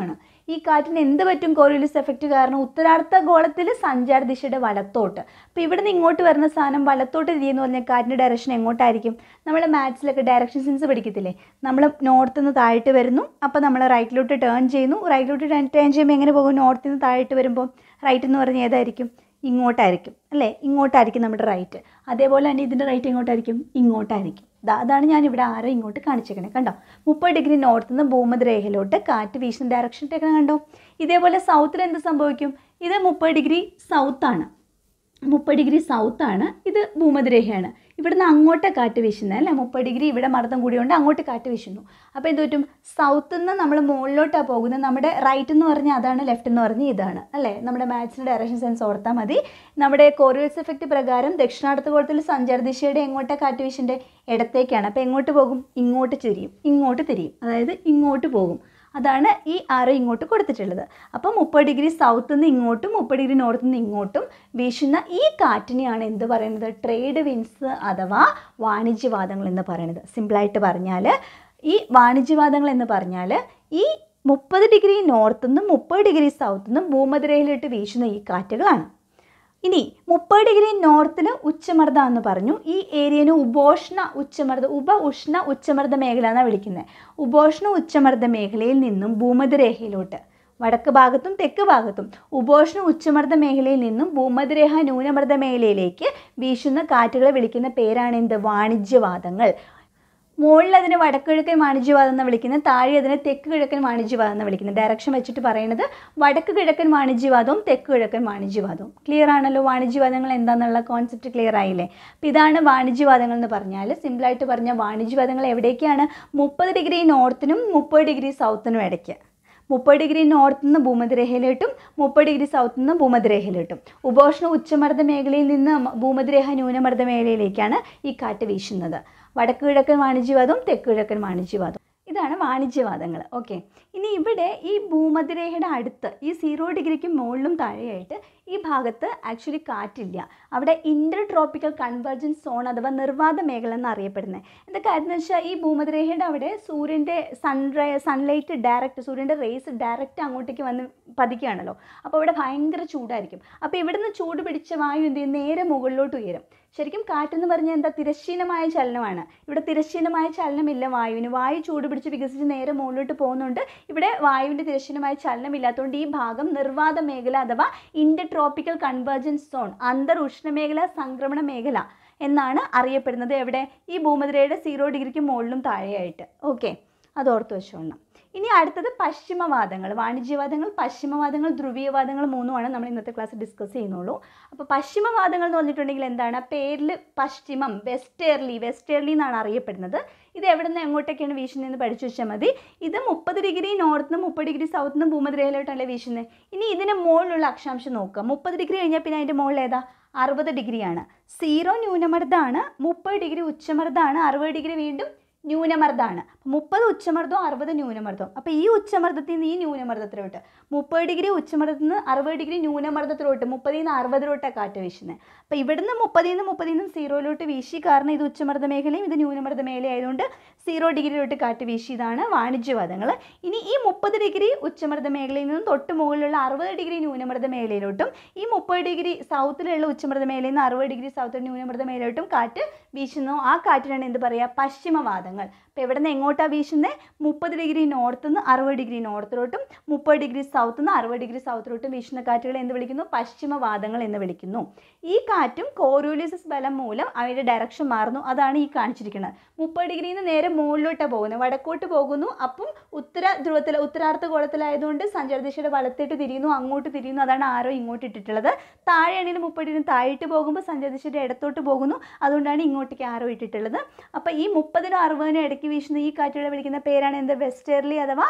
A: ഈ കാറ്റിന് എന്ത് പറ്റും കോറിയോലിസ് എഫക്റ്റ് കാരണം ഉത്തരാർത്ഥ ഗോളത്തിൽ സഞ്ചാര ദിശയുടെ വലത്തോട്ട് അപ്പോൾ ഇവിടെ നിന്ന് ഇങ്ങോട്ട് വരുന്ന സാധനം വലത്തോട്ട് തിരിയെന്ന് പറഞ്ഞാൽ കാറ്റിൻ്റെ ഡയറക്ഷൻ എങ്ങോട്ടായിരിക്കും നമ്മൾ മാത്സിലൊക്കെ ഡയറക്ഷൻ സെൻസ് പഠിക്കത്തില്ലേ നമ്മൾ നോർത്ത് നിന്ന് താഴോട്ട് വരുന്നു അപ്പോൾ നമ്മൾ റൈറ്റിലോട്ട് ടേൺ ചെയ്യുന്നു റൈറ്റിലോട്ട് ടേൺ ടേൺ ചെയ്യുമ്പോൾ എങ്ങനെ പോകും നോർത്തിൽ നിന്ന് താഴോട്ട് വരുമ്പോൾ റൈറ്റ് എന്ന് പറഞ്ഞാൽ ഏതായിരിക്കും ഇങ്ങോട്ടായിരിക്കും അല്ലേ ഇങ്ങോട്ടായിരിക്കും നമ്മുടെ റൈറ്റ് അതേപോലെ തന്നെ ഇതിൻ്റെ റൈറ്റ് എങ്ങോട്ടായിരിക്കും ഇങ്ങോട്ടായിരിക്കും ദാ അതാണ് ഞാൻ ഇവിടെ ആരോ ഇങ്ങോട്ട് കാണിച്ചേക്കണേ കണ്ടോ മുപ്പത് ഡിഗ്രി നോർത്ത് നിന്ന് ഭൂമധ്യരേഖയിലോട്ട് കാറ്റ് വീശുന്ന ഡയറക്ഷൻ ഇട്ടേക്കണ കണ്ടോ ഇതേപോലെ സൗത്തിൽ എന്ത് സംഭവിക്കും ഇത് മുപ്പത് ഡിഗ്രി സൗത്താണ് മുപ്പത് ഡിഗ്രി സൗത്താണ് ഇത് ഭൂമധ്യരേഖയാണ് ഇവിടുന്ന് അങ്ങോട്ട് കാറ്റ് വീശുന്നത് അല്ലേ മുപ്പത് ഡിഗ്രി ഇവിടെ മർദ്ദം കൂടിയുകൊണ്ട് അങ്ങോട്ട് കാറ്റ് വീശുന്നു അപ്പോൾ എന്ത് പറ്റും സൗത്തിൽ നിന്ന് നമ്മൾ മുകളിലോട്ടാണ് പോകുന്നത് നമ്മുടെ റൈറ്റ് എന്ന് പറഞ്ഞാൽ അതാണ് ലെഫ്റ്റ് എന്ന് പറഞ്ഞാൽ ഇതാണ് അല്ലേ നമ്മുടെ മാത്സിൻ്റെ ഡയറക്ഷൻ സെൻസ് ഓർത്താൽ മതി നമ്മുടെ കോറിയോസ് എഫക്റ്റ് പ്രകാരം ദക്ഷിണാർത്ഥ ഗോളത്തിൽ സഞ്ചാരദിശയുടെ എങ്ങോട്ടാണ് കാറ്റ് വീശിൻ്റെ ഇടത്തേക്കാണ് അപ്പോൾ എങ്ങോട്ട് പോകും ഇങ്ങോട്ട് തിരിയും ഇങ്ങോട്ട് തിരിയും അതായത് ഇങ്ങോട്ട് പോകും അതാണ് ഈ ആറ് ഇങ്ങോട്ട് കൊടുത്തിട്ടുള്ളത് അപ്പോൾ മുപ്പത് ഡിഗ്രി സൗത്ത് നിന്ന് ഇങ്ങോട്ടും മുപ്പത് ഡിഗ്രി നോർത്ത് നിന്ന് ഇങ്ങോട്ടും വീശുന്ന ഈ കാറ്റിനെയാണ് എന്ത് പറയുന്നത് ട്രേഡ് വിൻസ് അഥവാ വാണിജ്യവാദങ്ങൾ എന്ന് പറയുന്നത് സിമ്പിളായിട്ട് പറഞ്ഞാൽ ഈ വാണിജ്യവാദങ്ങൾ എന്ന് പറഞ്ഞാൽ ഈ മുപ്പത് ഡിഗ്രി നോർത്ത് നിന്നും മുപ്പത് ഡിഗ്രി സൗത്ത് നിന്നും ഭൂമധ്യരേഖയിലിട്ട് വീശുന്ന ഈ കാറ്റുകളാണ് ഇനി മുപ്പത് ഡിഗ്രി നോർത്തിൽ ഉച്ചമർദ്ദം എന്ന് പറഞ്ഞു ഈ ഏരിയന് ഉപോഷ്ണ ഉച്ചമർദ്ദ ഉപ ഉഷ്ണ ഉച്ചമർദ്ദ മേഖല എന്നാണ് വിളിക്കുന്നത് ഉപോഷ്ണ ഉച്ചമർദ്ദ മേഖലയിൽ നിന്നും ഭൂമധ്യരേഖയിലോട്ട് വടക്ക് ഭാഗത്തും തെക്ക് ഭാഗത്തും ഉപോഷ്ണ ഉച്ചമർദ്ദ മേഖലയിൽ നിന്നും ഭൂമധ്യരേഖ ന്യൂനമർദ്ദ മേഖലയിലേക്ക് വീശുന്ന കാറ്റുകളെ വിളിക്കുന്ന പേരാണ് എന്ത് വാണിജ്യവാദങ്ങൾ മുകളിൽ അതിനെ വടക്കുകിഴക്കൻ വാണിജ്യവാദം എന്ന് വിളിക്കുന്നത് താഴെ അതിനെ തെക്ക് കിഴക്കൻ വാണിജ്യവാദം എന്ന് വിളിക്കുന്നത് ഡയറക്ഷൻ വെച്ചിട്ട് പറയുന്നത് വടക്ക് കിഴക്കൻ വാണിജ്യവാദവും തെക്ക് കിഴക്കൻ വാണിജ്യവാദവും ക്ലിയർ ആണല്ലോ വാണിജ്യവാദങ്ങൾ എന്താണെന്നുള്ള കോൺസെപ്റ്റ് ക്ലിയർ ആയില്ലേ അപ്പോൾ ഇതാണ് വാണിജ്യവാദങ്ങൾ എന്ന് പറഞ്ഞാൽ സിമ്പിളായിട്ട് പറഞ്ഞാൽ വാണിജ്യവാദങ്ങൾ എവിടേക്കാണ് മുപ്പത് ഡിഗ്രി നോർത്തിനും മുപ്പത് ഡിഗ്രി സൗത്തിനും ഇടയ്ക്ക് മുപ്പത് ഡിഗ്രി നോർത്ത് നിന്ന് ഭൂമധ്യരേഖയിലോട്ടും മുപ്പത് ഡിഗ്രി സൗത്ത് നിന്ന് ഭൂമധ്യരേഖയിലോട്ടും ഉപോഷ്ണ ഉച്ചമർദ്ദ മേഖലയിൽ നിന്ന് ഭൂമധ്യരേഖ ന്യൂനമർദ്ദ മേഖലയിലേക്കാണ് ഈ കാറ്റ് വീശുന്നത് വടക്ക് കിഴക്കൻ വാണിജ്യവാദവും തെക്ക് കിഴക്കൻ വാണിജ്യവാദവും ഇതാണ് വാണിജ്യവാദങ്ങൾ ഓക്കെ ഇനി ഇവിടെ ഈ ഭൂമധ്യരേഖയുടെ അടുത്ത് ഈ സീറോ ഡിഗ്രിക്ക് മുകളിലും താഴെയായിട്ട് ഈ ഭാഗത്ത് ആക്ച്വലി കാറ്റില്ല അവിടെ ഇൻ്റർ ട്രോപ്പിക്കൽ കൺവെർജൻസ് സോൺ അഥവാ നിർവാത മേഖല എന്ന് അറിയപ്പെടുന്നത് എന്താ കാര്യം എന്ന് വെച്ചാൽ ഈ ഭൂമധ്യരേഖയുടെ അവിടെ സൂര്യൻ്റെ സൺറൈ സൺലൈറ്റ് ഡയറക്റ്റ് സൂര്യൻ്റെ റേസ് ഡയറക്റ്റ് അങ്ങോട്ടേക്ക് വന്ന് പതിക്കുകയാണല്ലോ അപ്പോൾ ഇവിടെ ഭയങ്കര ചൂടായിരിക്കും അപ്പോൾ ഇവിടുന്ന് ചൂട് പിടിച്ച വായു എന്ത് ചെയ്യും നേരെ മുകളിലോട്ട് ഉയരും ശരിക്കും കാറ്റെന്ന് പറഞ്ഞാൽ എന്താ തിരശ്ചീനമായ ചലനമാണ് ഇവിടെ തിരശ്ചീനമായ ചലനമില്ല വായുവിന് വായു ചൂട് പിടിച്ച് വികസിച്ച് നേരെ മുകളിലോട്ട് പോകുന്നുണ്ട് ഇവിടെ വായുവിൻ്റെ തിരശ്ചീനമായ ചലനമില്ലാത്തതുകൊണ്ട് ഈ ഭാഗം നിർവാത മേഖല അഥവാ ഇൻഡർ ട്രോപ്പിക്കൽ കൺവേർജൻസ് സോൺ അന്തർ ഉഷ്ണമേഖല സംക്രമണ മേഖല എന്നാണ് അറിയപ്പെടുന്നത് എവിടെ ഈ ഭൂമധ്യരയുടെ സീറോ ഡിഗ്രിക്ക് മുകളിലും താഴെയായിട്ട് ഓക്കെ അത് ഓർത്ത് വെച്ചോളണം ഇനി അടുത്തത് പശ്ചിമവാദങ്ങൾ വാണിജ്യവാദങ്ങൾ പശ്ചിമവാദങ്ങൾ ധ്രുവീയവാദങ്ങൾ മൂന്നുമാണ് നമ്മൾ ഇന്നത്തെ ക്ലാസ് ഡിസ്കസ് ചെയ്യുന്നുള്ളൂ അപ്പോൾ പശ്ചിമവാദങ്ങൾ എന്ന് പറഞ്ഞിട്ടുണ്ടെങ്കിൽ എന്താണ് പേരിൽ പശ്ചിമം വെസ്റ്റേർലി വെസ്റ്റേർലി എന്നാണ് അറിയപ്പെടുന്നത് ഇത് എവിടെ നിന്ന് എങ്ങോട്ടൊക്കെയാണ് വീശുന്നതെന്ന് പഠിച്ചു വെച്ചാൽ മതി ഇത് മുപ്പത് ഡിഗ്രി നോർത്ത് മുപ്പത് ഡിഗ്രി സൗത്ത് നിന്ന് ഭൂമധ്യരേഖയിലോട്ടല്ലേ വീശുന്നത് ഇനി ഇതിന് മുകളിലുള്ള അക്ഷാംശം നോക്കുക മുപ്പത് ഡിഗ്രി കഴിഞ്ഞാൽ പിന്നെ അതിൻ്റെ മുകളിൽ ഏതാ അറുപത് ഡിഗ്രിയാണ് സീറോ ന്യൂനമർദ്ദമാണ് മുപ്പത് ഡിഗ്രി ഉച്ചമർദ്ദമാണ് അറുപത് ഡിഗ്രി വീണ്ടും ന്യൂനമർദ്ദമാണ് മുപ്പത് ഉച്ചമർദ്ദവും അറുപത് ന്യൂനമർദ്ദവും അപ്പോൾ ഈ ഉച്ചമർദ്ദത്തിൽ നിന്ന് ഈ ന്യൂനമർദ്ദത്തിലോട്ട് മുപ്പത് ഡിഗ്രി ഉച്ചമർദ്ദത്തിൽ നിന്ന് അറുപത് ഡിഗ്രി ന്യൂനമർദ്ദത്തിലോട്ട് മുപ്പതിൽ നിന്ന് അറുപതിലോട്ടാണ് കാറ്റ് വീശുന്നത് അപ്പോൾ ഇവിടുന്ന് മുപ്പതിൽ നിന്ന് മുപ്പതിൽ നിന്ന് സീറോയിലോട്ട് വീശി കാരണം ഇത് ഉച്ചമർദ്ദ മേഖലയും ഇത് ന്യൂനമർദ്ദ മേഖല ആയതുകൊണ്ട് സീറോ ഡിഗ്രിയിലോട്ട് കാറ്റ് വീശിയതാണ് വാണിജ്യവാദങ്ങൾ ഇനി ഈ മുപ്പത് ഡിഗ്രി ഉച്ചമർദ്ദ മേഖലയിൽ നിന്നും തൊട്ട് മുകളിലുള്ള അറുപത് ഡിഗ്രി ന്യൂനമർദ്ദ മേഖലയിലോട്ടും ഈ മുപ്പത് ഡിഗ്രി സൗത്തിലുള്ള ഉച്ചമർദ്ദ മേഖലയിൽ നിന്ന് അറുപത് ഡിഗ്രി സൗത്തിൽ ന്യൂനമർദ്ദ മേഖലയിലോട്ടും കാറ്റ് വീശുന്നു ആ കാറ്റിനാണ് എന്ത് പറയുക പശ്ചിമവാദങ്ങൾ അപ്പോൾ എവിടെ നിന്ന് എങ്ങോട്ടാണ് വീശുന്നത് മുപ്പത് ഡിഗ്രി നോർത്ത് നിന്ന് അറുപത് ഡിഗ്രി നോർത്തിലോട്ടും മുപ്പത് ഡിഗ്രി സൗത്ത് നിന്ന് അറുപത് ഡിഗ്രി സൗത്തിലോട്ടും വീശുന്ന കാറ്റുകളെ എന്ത് വിളിക്കുന്നു പശ്ചിമവാദങ്ങൾ എന്ന് വിളിക്കുന്നു ഈ കാറ്റും കോറിയോലിസിസ് ബലം മൂലം അവയുടെ ഡയറക്ഷൻ മാറുന്നു അതാണ് ഈ കാണിച്ചിരിക്കുന്നത് മുപ്പത് ഡിഗ്രിയിൽ നിന്ന് നേരെ മുകളിലോട്ടാണ് പോകുന്നത് വടക്കോട്ട് പോകുന്നു അപ്പം ഉത്തര ധ്രുവത്തിൽ ഉത്തരാർത്ഥ ഗോളത്തിലായതുകൊണ്ട് സഞ്ചാരദിശയുടെ വലത്തേട്ട് തിരിയുന്നു അങ്ങോട്ട് തിരിയുന്നു അതാണ് ആരോ ഇങ്ങോട്ട് ഇട്ടിട്ടുള്ളത് താഴെയാണെങ്കിൽ മുപ്പത് ഡിഗ്രി താഴോട്ട് പോകുമ്പോൾ സഞ്ചാരദിശയുടെ ഇടത്തോട്ട് പോകുന്നു അതുകൊണ്ടാണ് ഇങ്ങോട്ടേക്ക് ആരോ ഇട്ടിട്ടുള്ളത് അപ്പോൾ ഈ മുപ്പതിനും അറുപതിനും ഇടയ്ക്ക് വീശുന്ന ഈ കാറ്റുകളെ വിളിക്കുന്ന പേരാണ് എന്ത് വെസ്റ്റേർലി അഥവാ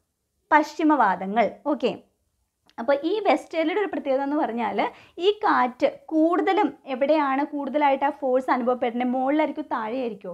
A: പശ്ചിമവാദങ്ങൾ ഓക്കെ അപ്പോൾ ഈ വെസ്റ്റേർലിയുടെ ഒരു പ്രത്യേകത എന്ന് പറഞ്ഞാൽ ഈ കാറ്റ് കൂടുതലും എവിടെയാണ് കൂടുതലായിട്ട് ആ ഫോഴ്സ് അനുഭവപ്പെടുന്നത് മുകളിലായിരിക്കും താഴെയായിരിക്കുമോ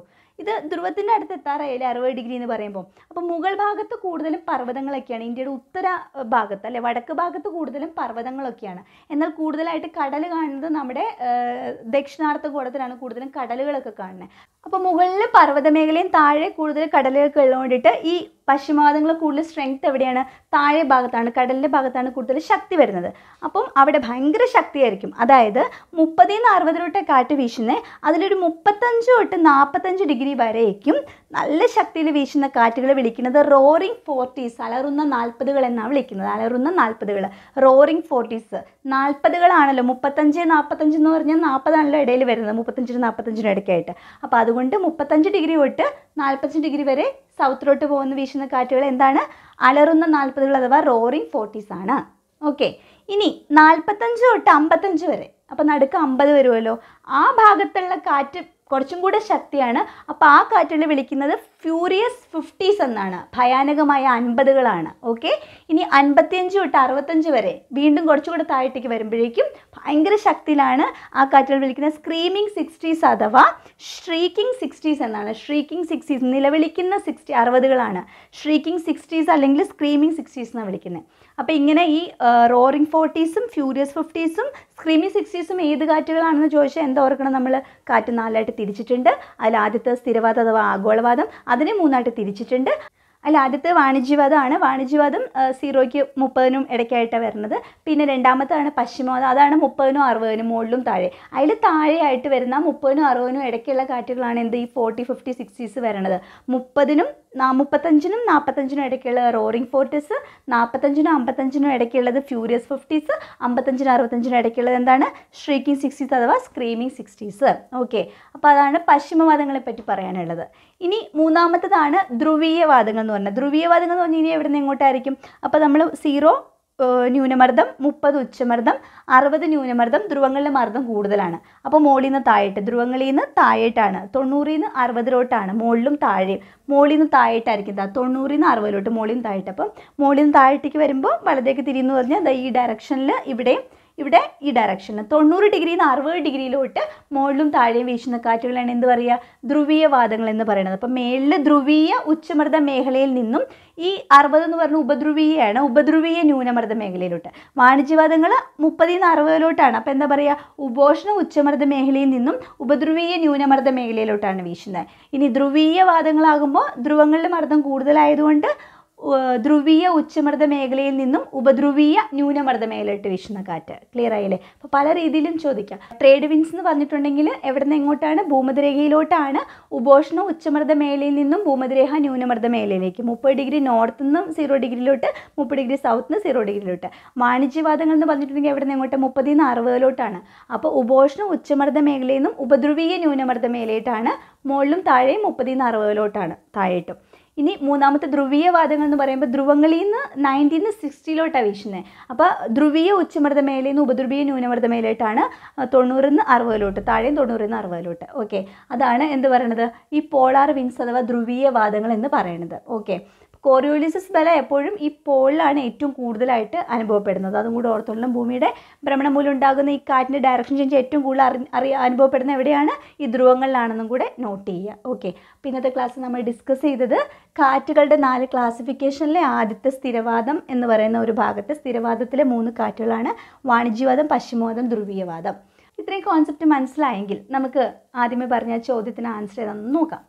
A: ഇത് ധ്രുവത്തിൻ്റെ അടുത്ത് എത്താറായില്ലേ അറുപത് ഡിഗ്രി എന്ന് പറയുമ്പോൾ അപ്പോൾ മുകൾ ഭാഗത്ത് കൂടുതലും പർവ്വതങ്ങളൊക്കെയാണ് ഇന്ത്യയുടെ ഉത്തര ഏഹ്, ഭാഗത്ത് അല്ലെ വടക്ക് ഭാഗത്ത് കൂടുതലും പർവ്വതങ്ങളൊക്കെയാണ് എന്നാൽ കൂടുതലായിട്ട് കടൽ കാണുന്നത് നമ്മുടെ ഏഹ്, ദക്ഷിണാർത്ഥ ഗോളത്തിലാണ് കൂടുതലും കടലുകളൊക്കെ കാണുന്നത് അപ്പോൾ മുകളിൽ പർവ്വത മേഖലയും താഴെ കൂടുതൽ കടലുകളൊക്കെ ഉള്ളതുകൊണ്ടിട്ട് ഈ പശ്ചിമവാദങ്ങൾ കൂടുതൽ സ്ട്രെങ്ത് എവിടെയാണ് താഴെ ഭാഗത്താണ് കടലിൻ്റെ ഭാഗത്താണ് കൂടുതൽ ശക്തി വരുന്നത് അപ്പം അവിടെ ഭയങ്കര ശക്തിയായിരിക്കും അതായത് മുപ്പതിൽ നിന്ന് അറുപതിലോട്ട് കാറ്റ് വീശുന്നത് അതിലൊരു മുപ്പത്തഞ്ച് തൊട്ട് നാൽപ്പത്തഞ്ച് ഡിഗ്രി വരേക്കും നല്ല ശക്തിയിൽ വീശുന്ന കാറ്റുകൾ വിളിക്കുന്നത് റോറിംഗ് ഫോർട്ടീസ് അലറുന്ന നാൽപ്പതുകൾ എന്നാണ് വിളിക്കുന്നത് അലറുന്ന നാൽപ്പതുകൾ റോറിംഗ് ഫോർട്ടീസ് നാൽപ്പതുകളാണല്ലോ മുപ്പത്തഞ്ച് നാൽപ്പത്തഞ്ച് എന്ന് പറഞ്ഞാൽ നാൽപ്പതാണല്ലോ ഇടയിൽ വരുന്നത് മുപ്പത്തഞ്ചിന് നാൽപ്പത്തഞ്ചിന് ഇടയ്ക്കായിട്ട് അപ്പോൾ അതുകൊണ്ട് മുപ്പത്തഞ്ച് ഡിഗ്രി തൊട്ട് നാൽപ്പത്തഞ്ച് ഡിഗ്രി വരെ സൗത്തിലോട്ട് പോകുന്ന വീശുന്ന കാറ്റുകൾ എന്താണ് അലറുന്ന നാൽപ്പതുകൾ അഥവാ റോറിംഗ് ഫോർട്ടീസ് ആണ് ഓക്കെ ഇനി നാൽപ്പത്തഞ്ച് തൊട്ട് അമ്പത്തഞ്ച് വരെ അപ്പോൾ നടുക്ക് അമ്പത് വരുമല്ലോ ആ ഭാഗത്തുള്ള കാറ്റ് കുറച്ചും കൂടെ ശക്തിയാണ് അപ്പോൾ ആ കാറ്റുകൾ വിളിക്കുന്നത് ഫ്യൂരിയസ് ഫിഫ്റ്റീസ് എന്നാണ് ഭയാനകമായ അൻപതുകളാണ് ഓക്കെ ഇനി അൻപത്തിയഞ്ച് തൊട്ട് അറുപത്തഞ്ച് വരെ വീണ്ടും കുറച്ചുകൂടെ താഴത്തേക്ക് വരുമ്പോഴേക്കും ഭയങ്കര ശക്തിയിലാണ് ആ കാറ്റുകൾ വിളിക്കുന്നത് സ്ക്രീമിംഗ് സിക്സ്റ്റീസ് അഥവാ ഷ്രീക്കിംഗ് സിക്സ്റ്റീസ് എന്നാണ് ഷ്രീക്കിംഗ് സിക്സ്റ്റീസ് നിലവിളിക്കുന്ന സിക്സ്റ്റി അറുപതുകളാണ് ഷ്രീക്കിംഗ് സിക്സ്റ്റീസ് അല്ലെങ്കിൽ സ്ക്രീമിംഗ് സിക്സ്റ്റീസ് എന്നാണ് വിളിക്കുന്നത് അപ്പോൾ ഇങ്ങനെ ഈ റോറിംഗ് ഫോർട്ടീസും ഫ്യൂരിയസ് ഫിഫ്റ്റീസും സ്ക്രീമിംഗ് സിക്സ്റ്റീസും ഏത് കാറ്റുകളാണെന്ന് ചോദിച്ചാൽ എന്താ ഓർക്കണം നമ്മൾ കാറ്റ് നാലായിട്ട് തിരിച്ചിട്ടുണ്ട് അതിൽ ആദ്യത്തെ സ്ഥിരവാദം അഥവാ ആഗോളവാദം അതിനെ മൂന്നായിട്ട് തിരിച്ചിട്ടുണ്ട് അതിൽ ആദ്യത്തെ വാണിജ്യവാദമാണ് വാണിജ്യവാദം ആ, സീറോയ്ക്ക് മുപ്പതിനും ഇടയ്ക്കായിട്ടാണ് വരുന്നത് പിന്നെ രണ്ടാമത്താണ് പശ്ചിമവാദം അതാണ് മുപ്പതിനും അറുപതിനും മുകളിലും താഴെ അതിൽ താഴെയായിട്ട് വരുന്ന മുപ്പതിനും അറുപതിനും ഇടയ്ക്കുള്ള കാറ്റുകളാണ് എന്ത് ഈ ഫോർട്ടി ഫിഫ്റ്റി സിക്സ്റ്റീസ് വരണത് മുപ്പതിനും നാ- മുപ്പത്തഞ്ചിനും നാൽപ്പത്തഞ്ചിനും ഇടയ്ക്കുള്ള റോറിംഗ് ഫോർട്ടീസ് നാൽപ്പത്തഞ്ചിനും അമ്പത്തഞ്ചിനും ഇടയ്ക്കുള്ളത് ഫ്യൂരിയസ് ഫിഫ്റ്റീസ് അമ്പത്തഞ്ചിനും അറുപത്തഞ്ചിനും ഇടയ്ക്കുള്ളത് എന്താണ് ഷ്രീക്കിംഗ് സിക്സ്റ്റീസ് അഥവാ സ്ക്രീമിംഗ് സിക്സ്റ്റീസ് ഓക്കെ അപ്പോൾ അതാണ് പശ്ചിമവാദങ്ങളെ പറ്റി പറയാനുള്ളത് ഇനി മൂന്നാമത്തതാണ് ധ്രുവീയവാദങ്ങൾ എന്ന് പറഞ്ഞാൽ ധ്രുവീയവാദങ്ങൾ എന്ന് പറഞ്ഞാൽ ഇനി എവിടെ നിന്ന് എങ്ങോട്ടായിരിക്കും അപ്പോൾ നമ്മൾ സീറോ ഏഹ് ന്യൂനമർദ്ദം മുപ്പത് ഉച്ചമർദ്ദം അറുപത് ന്യൂനമർദ്ദം ധ്രുവങ്ങളിലെ മർദ്ദം കൂടുതലാണ് അപ്പോൾ മുകളിൽ നിന്ന് താഴേട്ട് ധ്രുവങ്ങളിൽ നിന്ന് താഴേട്ടാണ് തൊണ്ണൂറിൽ നിന്ന് അറുപതിലോട്ടാണ് മുകളിലും താഴെയും മുകളിൽ നിന്ന് താഴേട്ടായിരിക്കും ദാ തൊണ്ണൂറിൽ നിന്ന് അറുപതിലോട്ട് മുകളിൽ നിന്ന് താഴേട്ട് അപ്പം മുകളിൽ നിന്ന് താഴേക്ക് വരുമ്പോൾ വലതേക്ക് തിരിയുന്നു പറഞ്ഞാൽ ദാ ഈ ഡയറക്ഷനിൽ ഇവിടെ ഇവിടെ ഈ ഡയറക്ഷനിൽ തൊണ്ണൂറ് ഡിഗ്രിയിൽ നിന്ന് അറുപത് ഡിഗ്രിയിലോട്ട് മുകളിലും താഴെയും വീശുന്ന കാറ്റുകളാണ് എന്ത് പറയുക ധ്രുവീയവാദങ്ങൾ എന്ന് പറയുന്നത് അപ്പം മേളിൽ ധ്രുവീയ ഉച്ചമർദ്ദ മേഖലയിൽ നിന്നും ഈ അറുപത് എന്ന് പറഞ്ഞ ഉപധ്രുവീയാണ് ഉപധ്രുവീയ ന്യൂനമർദ്ദ മേഖലയിലോട്ട് വാണിജ്യവാദങ്ങൾ മുപ്പതിൽ നിന്ന് അറുപതിലോട്ടാണ് അപ്പം എന്താ പറയുക ഉപോഷ്ണ ഉച്ചമർദ്ദ മേഖലയിൽ നിന്നും ഉപധ്രുവീയ ന്യൂനമർദ്ദ മേഖലയിലോട്ടാണ് വീശുന്നത് ഇനി ധ്രുവീയവാദങ്ങളാകുമ്പോൾ ധ്രുവങ്ങളുടെ മർദ്ദം കൂടുതലായതുകൊണ്ട് ഉ- ധ്രുവീയ ഉച്ചമർദ്ദ മേഖലയിൽ നിന്നും ഉപധ്രുവീയ ന്യൂനമർദ്ദ മേഖലയിട്ട് വീശുന്ന കാറ്റ് ക്ലിയർ ആയില്ലേ അപ്പോൾ പല രീതിയിലും ചോദിക്കാം ട്രേഡ് വിൻസ് എന്ന് പറഞ്ഞിട്ടുണ്ടെങ്കിൽ എവിടെ നിന്ന് എങ്ങോട്ടാണ് ഭൂമധ്യരേഖയിലോട്ടാണ് ഉപോഷ്ണ ഉച്ചമർദ്ദ മേഖലയിൽ നിന്നും ഭൂമധ്യരേഖ ന്യൂനമർദ്ദ മേഖലയിലേക്ക് മുപ്പത് ഡിഗ്രി നോർത്ത് നിന്നും സീറോ ഡിഗ്രിയിലോട്ട് മുപ്പത് ഡിഗ്രി സൗത്ത് നിന്ന് സീറോ ഡിഗ്രിയിലോട്ട് വാണിജ്യവാദങ്ങൾ എന്ന് പറഞ്ഞിട്ടുണ്ടെങ്കിൽ എവിടെ നിന്ന് എങ്ങോട്ട് മുപ്പതിൽ നിന്ന് അറുപതിലോട്ടാണ് അപ്പോൾ ഉപോഷ്ണ ഉച്ചമർദ്ദ മേഖലയിൽ നിന്നും ഉപധ്രുവീയ ന്യൂനമർദ്ദ മേഖലയിട്ടാണ് മുകളിലും താഴെയും മുപ്പതിൽ നിന്ന് അറുപതിലോട്ടാണ് താഴേട്ടും ഇനി മൂന്നാമത്തെ ധ്രുവീയവാദങ്ങൾ എന്ന് പറയുമ്പോൾ ധ്രുവങ്ങളിൽ നിന്ന് നയൻറ്റിൽ നിന്ന് സിക്സ്റ്റിയിലോട്ടാണ് വീശുന്നത് അപ്പോൾ ധ്രുവീയ ഉച്ചമർദ്ദ മേഖലയിൽ നിന്ന് ഉപധ്രുവീയ ന്യൂനമർദ്ദ മേഖലയിട്ടാണ് തൊണ്ണൂറിൽ നിന്ന് അറുപതിലോട്ട് താഴെയും തൊണ്ണൂറിൽ നിന്ന് അറുപതിലോട്ട് ഓക്കെ അതാണ് എന്ത് പറയുന്നത് ഈ പോളാർ വിൻസ് അഥവാ ധ്രുവീയവാദങ്ങൾ എന്ന് പറയുന്നത് ഓക്കെ കോറിയോലിസിസ് ബലം എപ്പോഴും ഈ പോളിലാണ് ഏറ്റവും കൂടുതലായിട്ട് അനുഭവപ്പെടുന്നത് അതും കൂടെ ഓർത്തോളണം ഭൂമിയുടെ ഭ്രമണം മൂലം ഉണ്ടാകുന്ന ഈ കാറ്റിൻ്റെ ഡയറക്ഷൻ ചേഞ്ച് ഏറ്റവും കൂടുതൽ അറി അറിയ അനുഭവപ്പെടുന്ന എവിടെയാണ് ഈ ധ്രുവങ്ങളിലാണെന്നും കൂടെ നോട്ട് ചെയ്യുക ഓക്കെ അപ്പോൾ ഇന്നത്തെ ക്ലാസ് നമ്മൾ ഡിസ്കസ് ചെയ്തത് കാറ്റുകളുടെ നാല് ക്ലാസിഫിക്കേഷനിലെ ആദ്യത്തെ സ്ഥിരവാദം എന്ന് പറയുന്ന ഒരു ഭാഗത്ത് സ്ഥിരവാദത്തിലെ മൂന്ന് കാറ്റുകളാണ് വാണിജ്യവാദം പശ്ചിമവാദം ധ്രുവീയവാദം ഇത്രയും കോൺസെപ്റ്റ് മനസ്സിലായെങ്കിൽ നമുക്ക് ആദ്യമേ പറഞ്ഞ ചോദ്യത്തിന് ആൻസർ ഏതാണെന്ന് നോക്കാം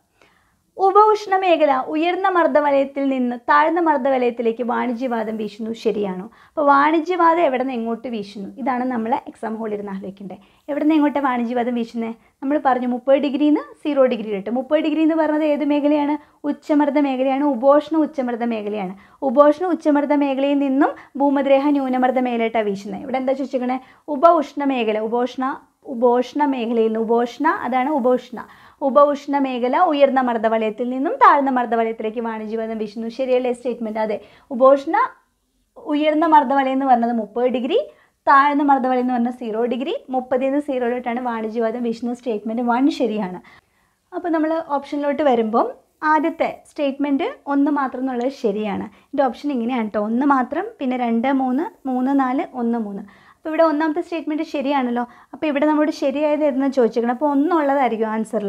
A: ഉപഉഷ്ണ മേഖല ഉയർന്ന മർദ്ദവലയത്തിൽ നിന്ന് താഴ്ന്ന മർദ്ദവലയത്തിലേക്ക് വാണിജ്യവാദം വീശുന്നു ശരിയാണോ അപ്പോൾ വാണിജ്യവാദം എവിടെ നിന്ന് എങ്ങോട്ട് വീശുന്നു ഇതാണ് നമ്മൾ എക്സാം ഹോളിൽ ഇരുന്ന് ആലോചിക്കേണ്ടത് എവിടെ നിന്ന് എങ്ങോട്ടാണ് വാണിജ്യവാദം വീശുന്നത് നമ്മൾ പറഞ്ഞു മുപ്പത് ഡിഗ്രിയിൽ നിന്ന് സീറോ ഡിഗ്രിയിലിട്ട് മുപ്പത് ഡിഗ്രി എന്ന് പറഞ്ഞത് ഏത് മേഖലയാണ് ഉച്ചമർദ്ദ മേഖലയാണ് ഉപോഷ്ണ ഉച്ചമർദ്ദ മേഖലയാണ് ഉപോഷ്ണ ഉച്ചമർദ്ദ മേഖലയിൽ നിന്നും ഭൂമദ്രേഹ ന്യൂനമർദ്ദ മേഖലയിട്ടാണ് വീശുന്നത് ഇവിടെ എന്താ ചോദിച്ചിരിക്കണേ ഉപ ഉഷ്ണ മേഖല ഉപോഷ്ണ ഉപോഷ്ണ മേഖലയിൽ നിന്ന് ഉപോഷ്ണ അതാണ് ഉപോഷ്ണ ഉപഉഷ്ണ മേഖല ഉയർന്ന മർദ്ദവലയത്തിൽ നിന്നും താഴ്ന്ന മർദ്ദവലയത്തിലേക്ക് വാണിജ്യവാദം വീശുന്നു ശരിയല്ലേ സ്റ്റേറ്റ്മെൻറ്റ് അതെ ഉപോഷ്ണ ഉയർന്ന മർദ്ദവലയം എന്ന് പറഞ്ഞത് മുപ്പത് ഡിഗ്രി താഴ്ന്ന മർദ്ദവലയം എന്ന് പറഞ്ഞാൽ സീറോ ഡിഗ്രി മുപ്പതിൽ നിന്ന് സീറോയിലോട്ടാണ് വാണിജ്യവാദം വീശുന്ന സ്റ്റേറ്റ്മെൻറ്റ് വൺ ശരിയാണ് അപ്പോൾ നമ്മൾ ഓപ്ഷനിലോട്ട് വരുമ്പം ആദ്യത്തെ സ്റ്റേറ്റ്മെൻറ്റ് ഒന്ന് മാത്രം എന്നുള്ളത് ശരിയാണ് എൻ്റെ ഓപ്ഷൻ ഇങ്ങനെയാണ് കേട്ടോ ഒന്ന് മാത്രം പിന്നെ രണ്ട് മൂന്ന് മൂന്ന് നാല് ഒന്ന് മൂന്ന് അപ്പോൾ ഇവിടെ ഒന്നാമത്തെ സ്റ്റേറ്റ്മെൻറ്റ് ശരിയാണല്ലോ അപ്പോൾ ഇവിടെ നമ്മളോട് ശരിയായത് ഏതെന്ന് ചോദിച്ചേക്കണം അപ്പോൾ ഒന്നുള്ളതായിരിക്കും ആൻസറിൽ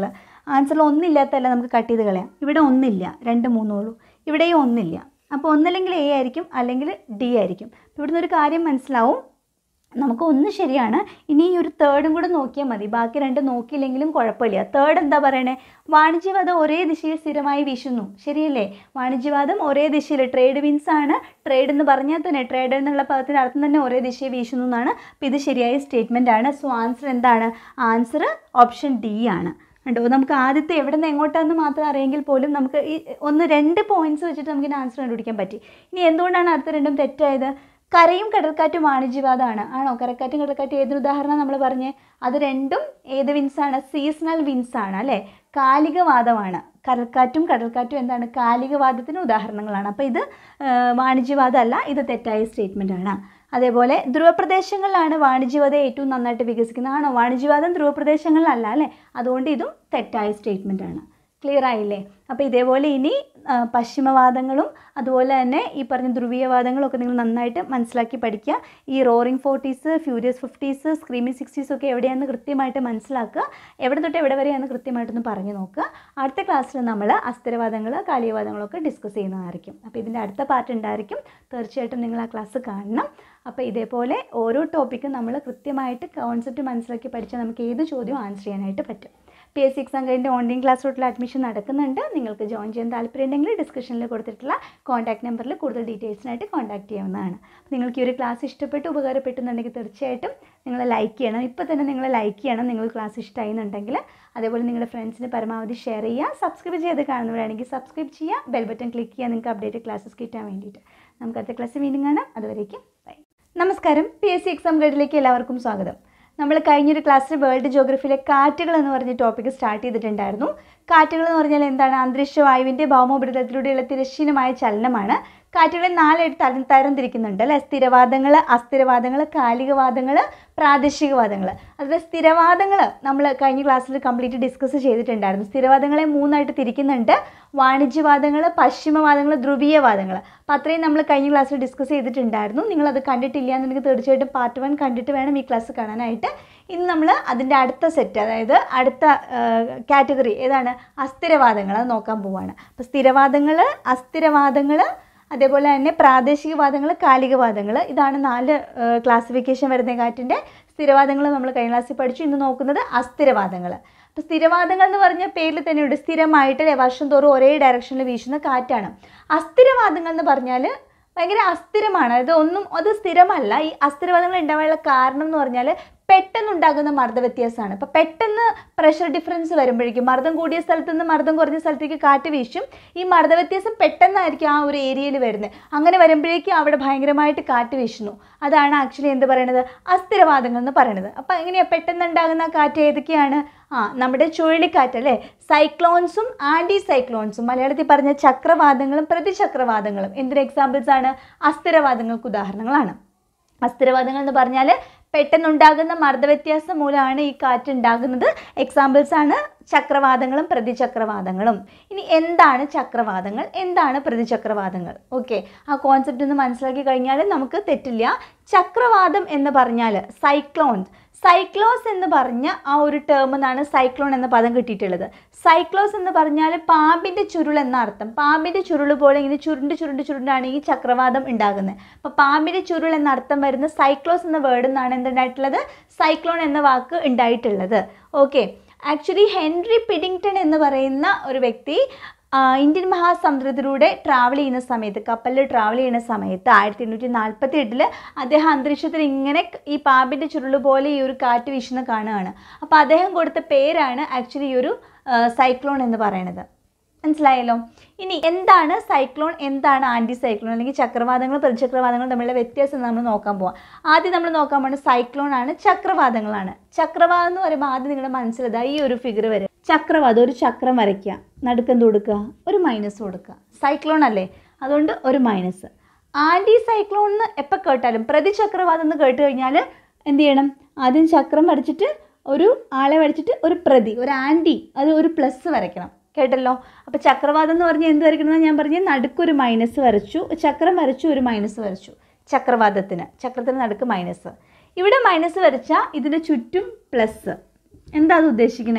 A: ആൻസറിൽ ഒന്നില്ലാത്തല്ല നമുക്ക് കട്ട് ചെയ്ത് കളയാം ഇവിടെ ഒന്നില്ല രണ്ട് മൂന്നുള്ളൂ ഇവിടെയും ഒന്നില്ല അപ്പോൾ ഒന്നല്ലെങ്കിൽ എ ആയിരിക്കും അല്ലെങ്കിൽ ഡി ആയിരിക്കും അപ്പോൾ ഇവിടുന്ന് ഒരു കാര്യം മനസ്സിലാവും നമുക്ക് ഒന്ന് ശരിയാണ് ഇനി ഈ ഒരു തേർഡും കൂടെ നോക്കിയാൽ മതി ബാക്കി രണ്ട് നോക്കിയില്ലെങ്കിലും കുഴപ്പമില്ല തേർഡ് എന്താ പറയണേ വാണിജ്യവാദം ഒരേ ദിശയിൽ സ്ഥിരമായി വീശുന്നു ശരിയല്ലേ വാണിജ്യവാദം ഒരേ ദിശയിൽ ട്രേഡ് വിൻസ് ആണ് ട്രേഡ് എന്ന് പറഞ്ഞാൽ തന്നെ ട്രേഡ് എന്നുള്ള പദത്തിൻ്റെ അർത്ഥം തന്നെ ഒരേ ദിശയിൽ വീശുന്നു എന്നാണ് അപ്പോൾ ഇത് ശരിയായ സ്റ്റേറ്റ്മെൻ്റ് ആണ് സോ ആൻസർ എന്താണ് ആൻസർ ഓപ്ഷൻ ഡി ആണ് ഉണ്ടോ നമുക്ക് ആദ്യത്തെ എവിടെ നിന്ന് എങ്ങോട്ടാന്ന് മാത്രം അറിയെങ്കിൽ പോലും നമുക്ക് ഈ ഒന്ന് രണ്ട് പോയിന്റ്സ് വെച്ചിട്ട് നമുക്ക് ഇതിന് ആൻസർ കണ്ടുപിടിക്കാൻ പറ്റി ഇനി എന്തുകൊണ്ടാണ് അടുത്ത രണ്ടും തെറ്റായത് കരയും കടൽക്കാറ്റും വാണിജ്യവാദമാണ് ആണോ കരക്കാറ്റും കടൽക്കാറ്റും ഏതൊരു ഉദാഹരണം നമ്മൾ പറഞ്ഞേ അത് രണ്ടും ഏത് വിൻസാണ് സീസണൽ വിൻസ് ആണ് അല്ലേ കാലികവാദമാണ് കടൽക്കാറ്റും കടൽക്കാറ്റും എന്താണ് കാലികവാദത്തിന് ഉദാഹരണങ്ങളാണ് അപ്പോൾ ഇത് ആ, വാണിജ്യവാദമല്ല ഇത് തെറ്റായ സ്റ്റേറ്റ്മെൻ്റ് ആണ് അതേപോലെ ധ്രുവപ്രദേശങ്ങളിലാണ് വാണിജ്യവാദം ഏറ്റവും നന്നായിട്ട് വികസിക്കുന്നത് ആണോ വാണിജ്യവാദം ധ്രുവപ്രദേശങ്ങളിലല്ല അല്ലേ അതുകൊണ്ട് ഇതും തെറ്റായ സ്റ്റേറ്റ്മെൻ്റ് ആണ് ക്ലിയർ ആയില്ലേ അപ്പോൾ ഇതേപോലെ ഇനി ആ, പശ്ചിമവാദങ്ങളും അതുപോലെ തന്നെ ഈ പറഞ്ഞ ധ്രുവീയവാദങ്ങളും ഒക്കെ നിങ്ങൾ നന്നായിട്ട് മനസ്സിലാക്കി പഠിക്കുക ഈ roaring forties furious fifties screaming sixties ഒക്കെ എവിടെയാണെന്ന് കൃത്യമായിട്ട് മനസ്സിലാക്കുക എവിടെ തൊട്ട് എവിടെ വരെയാണെന്ന് കൃത്യമായിട്ടൊന്ന് പറഞ്ഞു നോക്കുക അടുത്ത ക്ലാസ്സിൽ നമ്മൾ അസ്ഥിരവാദങ്ങൾ കാലികവാദങ്ങളൊക്കെ ഡിസ്കസ് ചെയ്യുന്നതായിരിക്കും അപ്പോൾ ഇതിൻ്റെ അടുത്ത പാർട്ട് ഉണ്ടായിരിക്കും തീർച്ചയായിട്ടും നിങ്ങൾ ആ ക്ലാസ് കാണണം അപ്പോൾ ഇതേപോലെ ഓരോ ടോപ്പിക്കും നമ്മൾ കൃത്യമായിട്ട് കോൺസെപ്റ്റ് മനസ്സിലാക്കി പഠിച്ചാൽ നമുക്ക് ഏത് ചോദ്യവും ആൻസർ ചെയ്യാനായിട്ട് പറ്റും പി എസ് സി എക്സാം കഴിഞ്ഞ് ഓൺലൈൻ ക്ലാസ് റൂട്ടിൽ അഡ്മിഷൻ നടക്കുന്നുണ്ട് നിങ്ങൾക്ക് ജോയിൻ ചെയ്യാൻ താല്പര്യമുണ്ടെങ്കിൽ ഡിസ്ക്രിപ്ഷനിൽ കൊടുത്തിട്ടുള്ള കോൺടാക്ട് നമ്പറിൽ കൂടുതൽ ഡീറ്റെയിൽസിനായിട്ട് കോൺടാക്ട് ചെയ്യാവുന്നതാണ് അപ്പോൾ നിങ്ങൾക്ക് ഈ ഒരു ക്ലാസ് ഇഷ്ടപ്പെട്ട് ഉപകാരപ്പെട്ടുന്നുണ്ടെങ്കിൽ തീർച്ചയായിട്ടും നിങ്ങൾ ലൈക്ക് ചെയ്യണം ഇപ്പോൾ തന്നെ നിങ്ങൾ ലൈക്ക് ചെയ്യണം നിങ്ങൾ ക്ലാസ് ഇഷ്ടമായി എന്നുണ്ടെങ്കിൽ അതേപോലെ നിങ്ങളുടെ ഫ്രണ്ട്സിന് പരമാവധി ഷെയർ ചെയ്യുക സബ്സ്ക്രൈബ് ചെയ്ത് കാണുന്നവരാണെങ്കിൽ സബ്സ്ക്രൈബ് ചെയ്യുക ബെൽ ബട്ടൺ ക്ലിക്ക് ചെയ്യുക നിങ്ങൾക്ക് അപ്ഡേറ്റ് ക്ലാസ്സസ് കിട്ടാൻ വേണ്ടിയിട്ട് നമുക്ക് അടുത്ത ക്ലാസ് വീണ്ടും കാണാം അതുവരേക്കും ബൈ നമസ്കാരം പി എസ് സി എക്സാം ഗൈഡിലേക്ക് എല്ലാവർക്കും സ്വാഗതം നമ്മൾ കഴിഞ്ഞൊരു ക്ലാസ്സിൽ വേൾഡ് ജോഗ്രഫിയിലെ കാറ്റുകൾ എന്ന് പറഞ്ഞ ടോപ്പിക്ക് സ്റ്റാർട്ട് ചെയ്തിട്ടുണ്ടായിരുന്നു കാറ്റുകൾ എന്ന് പറഞ്ഞാൽ എന്താണ് അന്തരീക്ഷ വായുവിൻ്റെ ഭൗമോപരിതലത്തിലൂടെയുള്ള തിരശ്ചീനമായ ചലനമാണ് കാറ്റുകളെ നാലായിട്ട് തരം തരം തിരിക്കുന്നുണ്ട് അല്ലേ സ്ഥിരവാദങ്ങൾ അസ്ഥിരവാദങ്ങൾ കാലികവാദങ്ങൾ പ്രാദേശികവാദങ്ങൾ അതിൽ സ്ഥിരവാദങ്ങൾ നമ്മൾ കഴിഞ്ഞ ക്ലാസ്സിൽ കംപ്ലീറ്റ് ഡിസ്കസ് ചെയ്തിട്ടുണ്ടായിരുന്നു സ്ഥിരവാദങ്ങളെ മൂന്നായിട്ട് തിരിക്കുന്നുണ്ട് വാണിജ്യവാദങ്ങൾ പശ്ചിമവാദങ്ങൾ ധ്രുവീയവാദങ്ങൾ അപ്പോൾ അത്രയും നമ്മൾ കഴിഞ്ഞ ക്ലാസ്സിൽ ഡിസ്കസ് ചെയ്തിട്ടുണ്ടായിരുന്നു നിങ്ങളത് കണ്ടിട്ടില്ല എന്നുണ്ടെങ്കിൽ തീർച്ചയായിട്ടും പാർട്ട് വൺ കണ്ടിട്ട് വേണം ഈ ക്ലാസ് കാണാനായിട്ട് ഇന്ന് നമ്മൾ അതിൻ്റെ അടുത്ത സെറ്റ് അതായത് അടുത്ത കാറ്റഗറി ഏതാണ് അസ്ഥിരവാദങ്ങൾ അത് നോക്കാൻ പോവുകയാണ് അപ്പോൾ സ്ഥിരവാദങ്ങൾ അസ്ഥിരവാദങ്ങൾ അതേപോലെ തന്നെ പ്രാദേശികവാദങ്ങൾ കാലികവാദങ്ങൾ ഇതാണ് നാല് ക്ലാസിഫിക്കേഷൻ വരുന്ന കാറ്റിൻ്റെ സ്ഥിരവാദങ്ങൾ നമ്മൾ കഴിഞ്ഞ ക്ലാസ്സിൽ പഠിച്ചു ഇന്ന് നോക്കുന്നത് അസ്ഥിരവാദങ്ങൾ അപ്പോൾ സ്ഥിരവാദങ്ങൾ എന്ന് പറഞ്ഞ പേരിൽ തന്നെയുണ്ട് സ്ഥിരമായിട്ട് അല്ലേ വർഷം തോറും ഒരേ ഡയറക്ഷനിൽ വീശുന്ന കാറ്റാണ് അസ്ഥിരവാദങ്ങൾ എന്ന് പറഞ്ഞാൽ ഭയങ്കര അസ്ഥിരമാണ് അതായത് ഒന്നും അത് സ്ഥിരമല്ല ഈ അസ്ഥിരവാദങ്ങൾ ഉണ്ടാവാനുള്ള കാരണം എന്ന് പറഞ്ഞാൽ പെട്ടെന്നുണ്ടാകുന്ന മർദ്ദ വ്യത്യാസമാണ് അപ്പോൾ പെട്ടെന്ന് പ്രഷർ ഡിഫറൻസ് വരുമ്പോഴേക്കും മർദ്ദം കൂടിയ സ്ഥലത്ത് നിന്ന് മർദ്ദം കുറഞ്ഞ സ്ഥലത്തേക്ക് കാറ്റ് വീശും ഈ മർദ്ദ വ്യത്യാസം പെട്ടെന്നായിരിക്കും ആ ഒരു ഏരിയയിൽ വരുന്നത് അങ്ങനെ വരുമ്പോഴേക്കും അവിടെ ഭയങ്കരമായിട്ട് കാറ്റ് വീശുന്നു അതാണ് ആക്ച്വലി എന്ത് പറയണത് അസ്ഥിരവാദങ്ങൾ എന്ന് പറയുന്നത് അപ്പോൾ എങ്ങനെയാണ് പെട്ടെന്നുണ്ടാകുന്ന കാറ്റ് ഏതൊക്കെയാണ് ആ നമ്മുടെ ചുഴലിക്കാറ്റ് അല്ലേ സൈക്ലോൺസും ആൻറ്റി സൈക്ലോൺസും മലയാളത്തിൽ പറഞ്ഞ ചക്രവാദങ്ങളും പ്രതിചക്രവാദങ്ങളും എന്തിന് എക്സാമ്പിൾസ് ആണ് അസ്ഥിരവാദങ്ങൾക്ക് ഉദാഹരണങ്ങളാണ് അസ്ഥിരവാദങ്ങൾ എന്ന് പറഞ്ഞാൽ പെട്ടെന്നുണ്ടാകുന്ന മർദ്ദവ്യത്യാസം മൂലമാണ് ഈ കാറ്റ് ഉണ്ടാകുന്നത് എക്സാമ്പിൾസ് ആണ് ചക്രവാദങ്ങളും പ്രതിചക്രവാദങ്ങളും ഇനി എന്താണ് ചക്രവാദങ്ങൾ എന്താണ് പ്രതിചക്രവാദങ്ങൾ ഓക്കെ ആ കോൺസെപ്റ്റ് ഒന്ന് മനസ്സിലാക്കി കഴിഞ്ഞാൽ നമുക്ക് തെറ്റില്ല ചക്രവാദം എന്ന് പറഞ്ഞാൽ സൈക്ലോൺസ് സൈക്ലോസ് എന്ന് പറഞ്ഞ ആ ഒരു ടേം എന്നാണ് സൈക്ലോൺ എന്ന പദം കിട്ടിയിട്ടുള്ളത് സൈക്ലോസ് എന്ന് പറഞ്ഞാൽ പാമ്പിൻ്റെ ചുരുൾ എന്ന അർത്ഥം പാമ്പിൻ്റെ ചുരുൾ പോലെ ഇങ്ങനെ ചുരുണ്ട് ചുരുണ്ട് ചുരുണ്ടാണ് ഈ ചക്രവാതം ഉണ്ടാകുന്നത് അപ്പോൾ പാമ്പിൻ്റെ ചുരുൾ എന്ന അർത്ഥം വരുന്ന സൈക്ലോസ് എന്ന വേർഡ് നിന്നാണ് എന്തുണ്ടായിട്ടുള്ളത് സൈക്ലോൺ എന്ന വാക്ക് ഉണ്ടായിട്ടുള്ളത് ഓക്കെ ആക്ച്വലി ഹെൻറി പിഡിങ്ടൺ എന്ന് പറയുന്ന ഒരു വ്യക്തി ആ, ഇന്ത്യൻ മഹാസമുദ്രത്തിലൂടെ ട്രാവൽ ചെയ്യുന്ന സമയത്ത് കപ്പലിൽ ട്രാവൽ ചെയ്യുന്ന സമയത്ത് ആയിരത്തി എണ്ണൂറ്റി നാൽപ്പത്തി എട്ടിൽ അദ്ദേഹം അന്തരീക്ഷത്തിൽ ഇങ്ങനെ ഈ പാമ്പിൻ്റെ ചുരുള് പോലെ ഈ ഒരു കാറ്റ് വീശുന്ന കാണുകയാണ് അപ്പോൾ അദ്ദേഹം കൊടുത്ത പേരാണ് ആക്ച്വലി ഈ ഒരു സൈക്ലോൺ എന്ന് പറയുന്നത് മനസ്സിലായല്ലോ ഇനി എന്താണ് സൈക്ലോൺ എന്താണ് ആൻറ്റി സൈക്ലോൺ അല്ലെങ്കിൽ ചക്രവാതങ്ങളും പ്രതിചക്രവാതങ്ങളും തമ്മിലുള്ള വ്യത്യാസം നമ്മൾ നോക്കാൻ പോവാം ആദ്യം നമ്മൾ നോക്കാൻ പോകുന്നത് സൈക്ലോൺ ആണ് ചക്രവാതങ്ങളാണ് ചക്രവാതം എന്ന് പറയുമ്പോൾ ആദ്യം നിങ്ങളുടെ മനസ്സിലിതാ ഈ ഒരു ഫിഗർ വരും ചക്രവാതം ഒരു ചക്രം വരയ്ക്കുക നടുക്കെന്ത് കൊടുക്കുക ഒരു മൈനസ് കൊടുക്കുക സൈക്ലോൺ അല്ലേ അതുകൊണ്ട് ഒരു മൈനസ് ആൻറ്റി സൈക്ലോൺ എന്ന് എപ്പോൾ കേട്ടാലും പ്രതിചക്രവാതം എന്ന് കേട്ട് കഴിഞ്ഞാൽ എന്ത് ചെയ്യണം ആദ്യം ചക്രം വരച്ചിട്ട് ഒരു ആളെ വരച്ചിട്ട് ഒരു പ്രതി ഒരു ആൻറ്റി അത് ഒരു പ്ലസ് വരയ്ക്കണം കേട്ടല്ലോ അപ്പോൾ ചക്രവാതം എന്ന് പറഞ്ഞാൽ എന്ത് വരയ്ക്കണം ഞാൻ പറഞ്ഞ നടുക്കൊരു മൈനസ് വരച്ചു ചക്രം വരച്ചു ഒരു മൈനസ് വരച്ചു ചക്രവാതത്തിന് ചക്രത്തിന് നടുക്ക് മൈനസ് ഇവിടെ മൈനസ് വരച്ചാൽ ഇതിന് ചുറ്റും പ്ലസ് എന്താ അത് ഉദ്ദേശിക്കണേ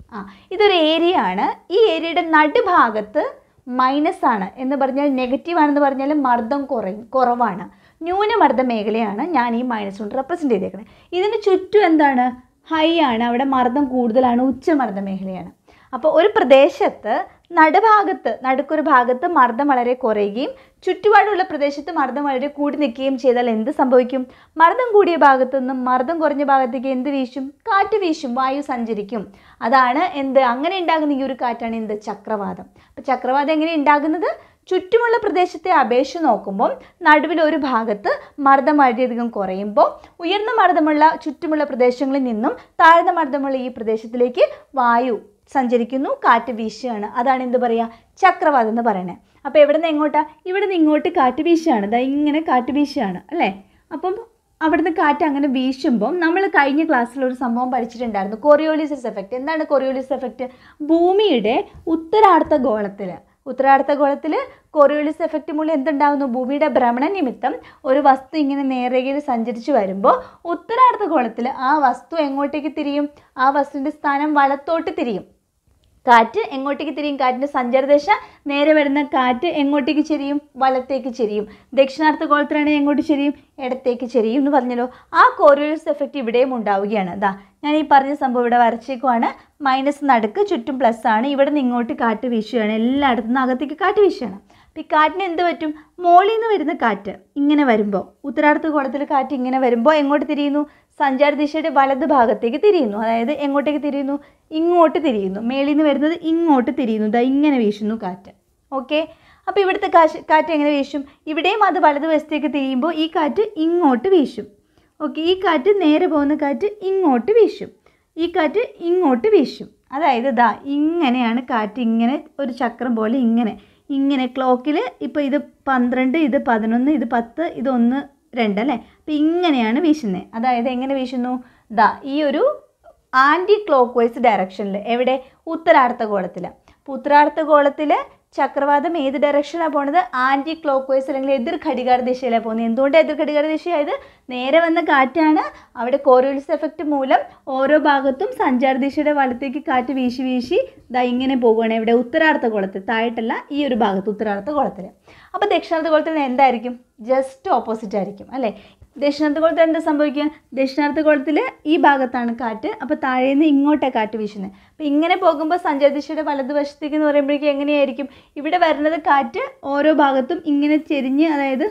A: ആ ഇതൊരു ഏരിയ ആണ് ഈ ഏരിയയുടെ നടുഭാഗത്ത് മൈനസ് ആണ് എന്ന് പറഞ്ഞാൽ നെഗറ്റീവ് ആണെന്ന് പറഞ്ഞാൽ മർദ്ദം കുറയും കുറവാണ് ന്യൂനമർദ്ദ മേഖലയാണ് ഞാൻ ഈ മൈനസ് കൊണ്ട് റെപ്രസെൻറ്റ് ചെയ്തേക്കുന്നത് ഇതിന് ചുറ്റും എന്താണ് ഹൈ ആണ് അവിടെ മർദ്ദം കൂടുതലാണ് ഉച്ചമർദ്ദ മേഖലയാണ് അപ്പോൾ ഒരു പ്രദേശത്ത് നടുഭാഗത്ത് നടുക്കൊരു ഭാഗത്ത് മർദ്ദം വളരെ കുറയുകയും ചുറ്റുപാടുള്ള പ്രദേശത്ത് മർദ്ദം വളരെ കൂടി നിൽക്കുകയും ചെയ്താൽ എന്ത് സംഭവിക്കും മർദ്ദം കൂടിയ ഭാഗത്തു നിന്നും മർദ്ദം കുറഞ്ഞ ഭാഗത്തേക്ക് എന്ത് വീശും കാറ്റ് വീശും വായു സഞ്ചരിക്കും അതാണ് എന്ത് അങ്ങനെ ഉണ്ടാകുന്ന ഈ ഒരു കാറ്റാണ് എന്ത് ചക്രവാതം അപ്പോൾ ചക്രവാതം എങ്ങനെ ഉണ്ടാകുന്നത് ചുറ്റുമുള്ള പ്രദേശത്തെ അപേക്ഷിച്ച് നോക്കുമ്പോൾ നടുവിൽ ഒരു ഭാഗത്ത് മർദ്ദം വളരെയധികം കുറയുമ്പോൾ ഉയർന്ന മർദ്ദമുള്ള ചുറ്റുമുള്ള പ്രദേശങ്ങളിൽ നിന്നും താഴ്ന്ന മർദ്ദമുള്ള ഈ പ്രദേശത്തിലേക്ക് വായു സഞ്ചരിക്കുന്നു കാറ്റ് വീശുകയാണ് അതാണ് എന്ത് പറയുക ചക്രവാതം എന്ന് പറയുന്നത് അപ്പോൾ എവിടെ നിന്ന് എങ്ങോട്ടാ ഇവിടെ നിന്ന് ഇങ്ങോട്ട് കാറ്റ് വീശുകയാണ് ദാ ഇങ്ങനെ കാറ്റ് വീശുകയാണ് അല്ലേ അപ്പം അവിടുന്ന് കാറ്റ് അങ്ങനെ വീശുമ്പം നമ്മൾ കഴിഞ്ഞ ക്ലാസ്സിൽ ഒരു സംഭവം പഠിച്ചിട്ടുണ്ടായിരുന്നു കൊറിയോളിസിസ് എഫക്റ്റ് എന്താണ് കൊറിയോളിസിസ് എഫക്റ്റ് ഭൂമിയുടെ ഉത്തരാർദ്ധ ഗോളത്തിൽ ഉത്തരാർദ്ധ ഗോളത്തിൽ കൊറിയോളിസ് എഫക്റ്റ് മൂലം എന്തുണ്ടാകുന്നു ഭൂമിയുടെ ഭ്രമണ നിമിത്തം ഒരു വസ്തു ഇങ്ങനെ നേരേഖയിൽ സഞ്ചരിച്ച് വരുമ്പോൾ ഉത്തരാർദ്ധ ഗോളത്തിൽ ആ വസ്തു എങ്ങോട്ടേക്ക് തിരിയും ആ വസ്തുവിൻ്റെ സ്ഥാനം വലത്തോട്ട് തിരിയും കാറ്റ് എങ്ങോട്ടേക്ക് തിരിയും കാറ്റിൻ്റെ സഞ്ചാരദശ നേരെ വരുന്ന കാറ്റ് എങ്ങോട്ടേക്ക് ചെരിയും വലത്തേക്ക് ചെരിയും ദക്ഷിണാർത്ഥ ഗോളത്തിലാണെങ്കിൽ എങ്ങോട്ട് ചെരിയും ഇടത്തേക്ക് ചെരിയും എന്ന് പറഞ്ഞല്ലോ ആ കോറിയോളിസ് എഫക്റ്റ് ഇവിടെയും ഉണ്ടാവുകയാണ് ദാ ഞാൻ ഈ പറഞ്ഞ സംഭവം ഇവിടെ വരച്ചേക്കുവാണ് മൈനസ് നടുക്ക് ചുറ്റും പ്ലസ് ആണ് ഇവിടെ നിന്ന് ഇങ്ങോട്ട് കാറ്റ് വീശുകയാണ് എല്ലായിടത്തു നിന്ന് അകത്തേക്ക് കാറ്റ് വീശുകയാണ് അപ്പോൾ ഈ കാറ്റിന് എന്ത് പറ്റും മോളിൽ നിന്ന് വരുന്ന കാറ്റ് ഇങ്ങനെ വരുമ്പോൾ ഉത്തരാർത്ഥ ഗോളത്തിൽ കാറ്റ് ഇങ്ങനെ വരുമ്പോൾ എങ്ങോട്ട് തിരിയുന്നു സഞ്ചാര ദിശയുടെ വലത് ഭാഗത്തേക്ക് തിരിയുന്നു അതായത് എങ്ങോട്ടേക്ക് തിരിയുന്നു ഇങ്ങോട്ട് തിരിയുന്നു മേളിൽ നിന്ന് വരുന്നത് ഇങ്ങോട്ട് തിരിയുന്നു ദാ ഇങ്ങനെ വീശുന്നു കാറ്റ് ഓക്കെ അപ്പോൾ ഇവിടുത്തെ കാശ് കാറ്റ് എങ്ങനെ വീശും ഇവിടെയും അത് വലത് വശത്തേക്ക് തിരിയുമ്പോൾ ഈ കാറ്റ് ഇങ്ങോട്ട് വീശും ഓക്കെ ഈ കാറ്റ് നേരെ പോകുന്ന കാറ്റ് ഇങ്ങോട്ട് വീശും ഈ കാറ്റ് ഇങ്ങോട്ട് വീശും അതായത് ദാ ഇങ്ങനെയാണ് കാറ്റ് ഇങ്ങനെ ഒരു ചക്രം പോലെ ഇങ്ങനെ ഇങ്ങനെ ക്ലോക്കിൽ ഇപ്പോൾ ഇത് പന്ത്രണ്ട് ഇത് പതിനൊന്ന് ഇത് പത്ത് ഇത് ഒന്ന് രണ്ട് അല്ലേ അപ്പം ഇങ്ങനെയാണ് വീശുന്നത് അതായത് എങ്ങനെ വീശുന്നു ദാ ഈ ഒരു ആൻറ്റി ക്ലോക്ക് വൈസ് ഡയറക്ഷനിൽ എവിടെ ഉത്തരാർത്ഥ ഗോളത്തിൽ അപ്പോൾ ഉത്തരാർത്ഥ ഗോളത്തിൽ ചക്രവാതം ഏത് ഡയറക്ഷനാണ് പോണത് ആൻറ്റി ക്ലോക്ക് വൈസ് അല്ലെങ്കിൽ എതിർ ഘടികാര ദിശയിലാണ് പോകുന്നത് എന്തുകൊണ്ട് എതിർ ഘടികാര ദിശയായത് നേരെ വന്ന കാറ്റാണ് അവിടെ കോറിയോളിസ് എഫക്റ്റ് മൂലം ഓരോ ഭാഗത്തും സഞ്ചാര ദിശയുടെ വലത്തേക്ക് കാറ്റ് വീശി വീശി ദാ ഇങ്ങനെ പോവുകയാണ് ഇവിടെ ഉത്തരാർത്ഥ ഗോളത്തിൽ താഴെട്ടല്ല ഈ ഒരു ഭാഗത്ത് ഉത്തരാർത്ഥ ഗോളത്തിൽ അപ്പോൾ ദക്ഷിണാർത്ഥ ഗോളത്തിൽ എന്തായിരിക്കും ജസ്റ്റ് ഓപ്പോസിറ്റ് ആയിരിക്കും അല്ലേ ദക്ഷിണാർത്ഥ ഗോളത്തിൽ എന്താ സംഭവിക്കുക ദക്ഷിണാർത്ഥ ഗോളത്തിൽ ഈ ഭാഗത്താണ് കാറ്റ് അപ്പോൾ താഴെ നിന്ന് ഇങ്ങോട്ടാണ് കാറ്റ് വീശുന്നത് അപ്പോൾ ഇങ്ങനെ പോകുമ്പോൾ സഞ്ചാരദിശയുടെ വലതുവശത്തേക്ക് എന്ന് പറയുമ്പോഴേക്കും എങ്ങനെയായിരിക്കും ഇവിടെ വരുന്നത് കാറ്റ് ഓരോ ഭാഗത്തും ഇങ്ങനെ ചെരിഞ്ഞ് അതായത്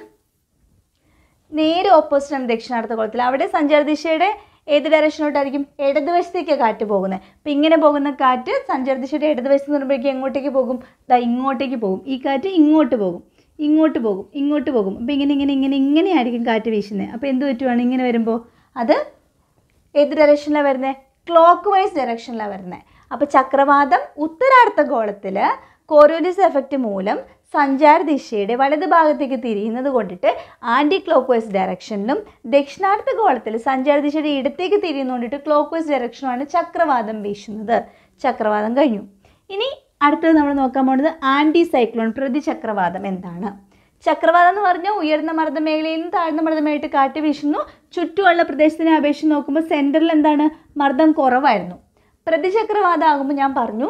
A: നേരെ ഓപ്പോസിറ്റാണ് ദക്ഷിണാർത്ഥ ഗോളത്തിൽ അവിടെ സഞ്ചാരദിശയുടെ ഏത് ഡയറക്ഷനോട്ടായിരിക്കും ഇടതുവശത്തേക്കാണ് കാറ്റ് പോകുന്നത് അപ്പം ഇങ്ങനെ പോകുന്ന കാറ്റ് സഞ്ചാരദിശയുടെ ഇടതുവശത്ത് എന്ന് പറയുമ്പോഴേക്കും എങ്ങോട്ടേക്ക് പോകും ദാ ഇങ്ങോട്ടേക്ക് പോകും ഈ കാറ്റ് ഇങ്ങോട്ട് പോകും ഇങ്ങോട്ട് പോകും ഇങ്ങോട്ട് പോകും അപ്പോൾ ഇങ്ങനെ ഇങ്ങനെ ഇങ്ങനെ ഇങ്ങനെയായിരിക്കും കാറ്റ് വീശുന്നത് അപ്പോൾ എന്ത് പറ്റുവാണ് ഇങ്ങനെ വരുമ്പോൾ അത് ഏത് ഡയറക്ഷനിലാണ് വരുന്നത് ക്ലോക്ക് വൈസ് ഡയറക്ഷനിലാണ് വരുന്നത് അപ്പോൾ ചക്രവാതം ഉത്തരാർത്ഥ ഗോളത്തിൽ കോറിയോലിസ് എഫക്റ്റ് മൂലം സഞ്ചാര ദിശയുടെ വലത് ഭാഗത്തേക്ക് തിരിയുന്നത് കൊണ്ടിട്ട് ആൻറ്റി ക്ലോക്ക് വൈസ് ഡയറക്ഷനിലും ദക്ഷിണാർത്ഥ ഗോളത്തിൽ സഞ്ചാര ദിശയുടെ ഇടത്തേക്ക് തിരിയുന്നതുകൊണ്ടിട്ട് ക്ലോക്ക് വൈസ് ഡയറക്ഷനുമാണ് ചക്രവാതം വീശുന്നത് ചക്രവാതം കഴിഞ്ഞു ഇനി അടുത്തത് നമ്മൾ നോക്കാൻ പോകുന്നത് ആൻറ്റി സൈക്ലോൺ പ്രതിചക്രവാതം എന്താണ് ചക്രവാതം എന്ന് പറഞ്ഞാൽ ഉയർന്ന മർദ്ദ മേഖലയിൽ നിന്ന് താഴ്ന്ന മർദ്ദമായിട്ട് കാറ്റ് വീശുന്നു ചുറ്റുമുള്ള പ്രദേശത്തിനെ അപേക്ഷിച്ച് നോക്കുമ്പോൾ സെൻറ്ററിൽ എന്താണ് മർദ്ദം കുറവായിരുന്നു പ്രതിചക്രവാതം ആകുമ്പോൾ ഞാൻ പറഞ്ഞു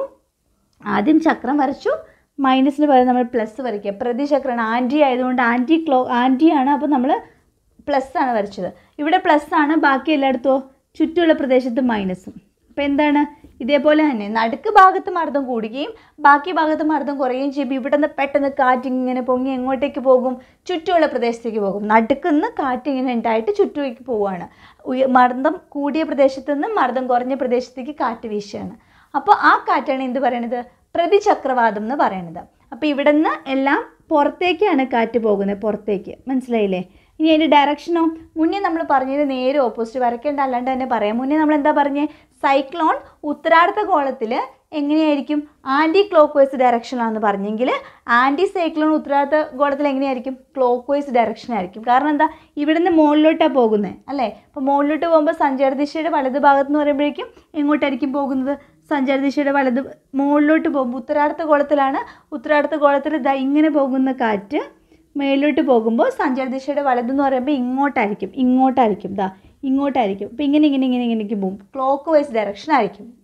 A: ആദ്യം ചക്രം വരച്ചു മൈനസിന് പകരം നമ്മൾ പ്ലസ് വരയ്ക്കുക പ്രതിചക്രമാണ് ആൻറ്റി ആയതുകൊണ്ട് ആൻറ്റി ക്ലോ ആൻറ്റി ആണ് അപ്പോൾ നമ്മൾ പ്ലസ് ആണ് വരച്ചത് ഇവിടെ പ്ലസ് ആണ് ബാക്കി എല്ലായിടത്തും ചുറ്റുമുള്ള പ്രദേശത്ത് മൈനസും അപ്പോൾ എന്താണ് ഇതേപോലെ തന്നെ നടുക്ക് ഭാഗത്ത് മർദ്ദം കൂടുകയും ബാക്കി ഭാഗത്ത് മർദ്ദം കുറയുകയും ചെയ്യുമ്പോൾ ഇവിടെ നിന്ന് പെട്ടെന്ന് കാറ്റ് ഇങ്ങനെ പൊങ്ങി എങ്ങോട്ടേക്ക് പോകും ചുറ്റുമുള്ള പ്രദേശത്തേക്ക് പോകും നടുക്കുന്ന് കാറ്റ് ഇങ്ങനെ ഉണ്ടായിട്ട് ചുറ്റുമേക്ക് പോവുകയാണ് ഉയ മർദ്ദം കൂടിയ പ്രദേശത്ത് നിന്ന് മർദ്ദം കുറഞ്ഞ പ്രദേശത്തേക്ക് കാറ്റ് വീശുകയാണ് അപ്പോൾ ആ കാറ്റാണ് എന്ത് പറയണത് പ്രതിചക്രവാതം എന്ന് പറയണത് അപ്പോൾ ഇവിടെ നിന്ന് എല്ലാം പുറത്തേക്കാണ് കാറ്റ് പോകുന്നത് പുറത്തേക്ക് മനസ്സിലായില്ലേ ഇനി അതിൻ്റെ ഡയറക്ഷനോ മുന്നേ നമ്മൾ പറഞ്ഞത് നേരെ ഓപ്പോസിറ്റ് വരയ്ക്കേണ്ട അല്ലാണ്ട് തന്നെ പറയാം മുന്നേ നമ്മൾ എന്താ പറഞ്ഞത് സൈക്ലോൺ ഉത്തരാർത്ഥ ഗോളത്തിൽ എങ്ങനെയായിരിക്കും ആൻറ്റി ക്ലോക്ക് വൈസ് ഡയറക്ഷനാണെന്ന് പറഞ്ഞെങ്കിൽ ആൻറ്റി സൈക്ലോൺ ഉത്തരാർത്ഥ ഗോളത്തിൽ എങ്ങനെയായിരിക്കും ക്ലോക്ക് വൈസ് ഡയറക്ഷൻ ആയിരിക്കും കാരണം എന്താ ഇവിടുന്ന് മുകളിലോട്ടാണ് പോകുന്നത് അല്ലേ അപ്പോൾ മുകളിലോട്ട് പോകുമ്പോൾ സഞ്ചാരദിശയുടെ വലത് ഭാഗത്ത് എന്ന് പറയുമ്പോഴേക്കും എങ്ങോട്ടായിരിക്കും പോകുന്നത് സഞ്ചാരദിശയുടെ വലത് മുകളിലോട്ട് പോകുമ്പോൾ ഉത്തരാർത്ഥ ഗോളത്തിലാണ് ഉത്തരാർത്ഥ ഗോളത്തിൽ ദാ ഇങ്ങനെ പോകുന്ന കാറ്റ് മേലോട്ട് പോകുമ്പോൾ സഞ്ചാരദിശയുടെ വലതെന്ന് പറയുമ്പോൾ ഇങ്ങോട്ടായിരിക്കും ഇങ്ങോട്ടായിരിക്കും ദാ ഇങ്ങോട്ടായിരിക്കും അപ്പോൾ ഇങ്ങനെ ഇങ്ങനെ ഇങ്ങനെ ഇങ്ങനെയൊക്കെ പോകും ക്ലോക്ക് വൈസ് ഡയറക്ഷൻ ആയിരിക്കും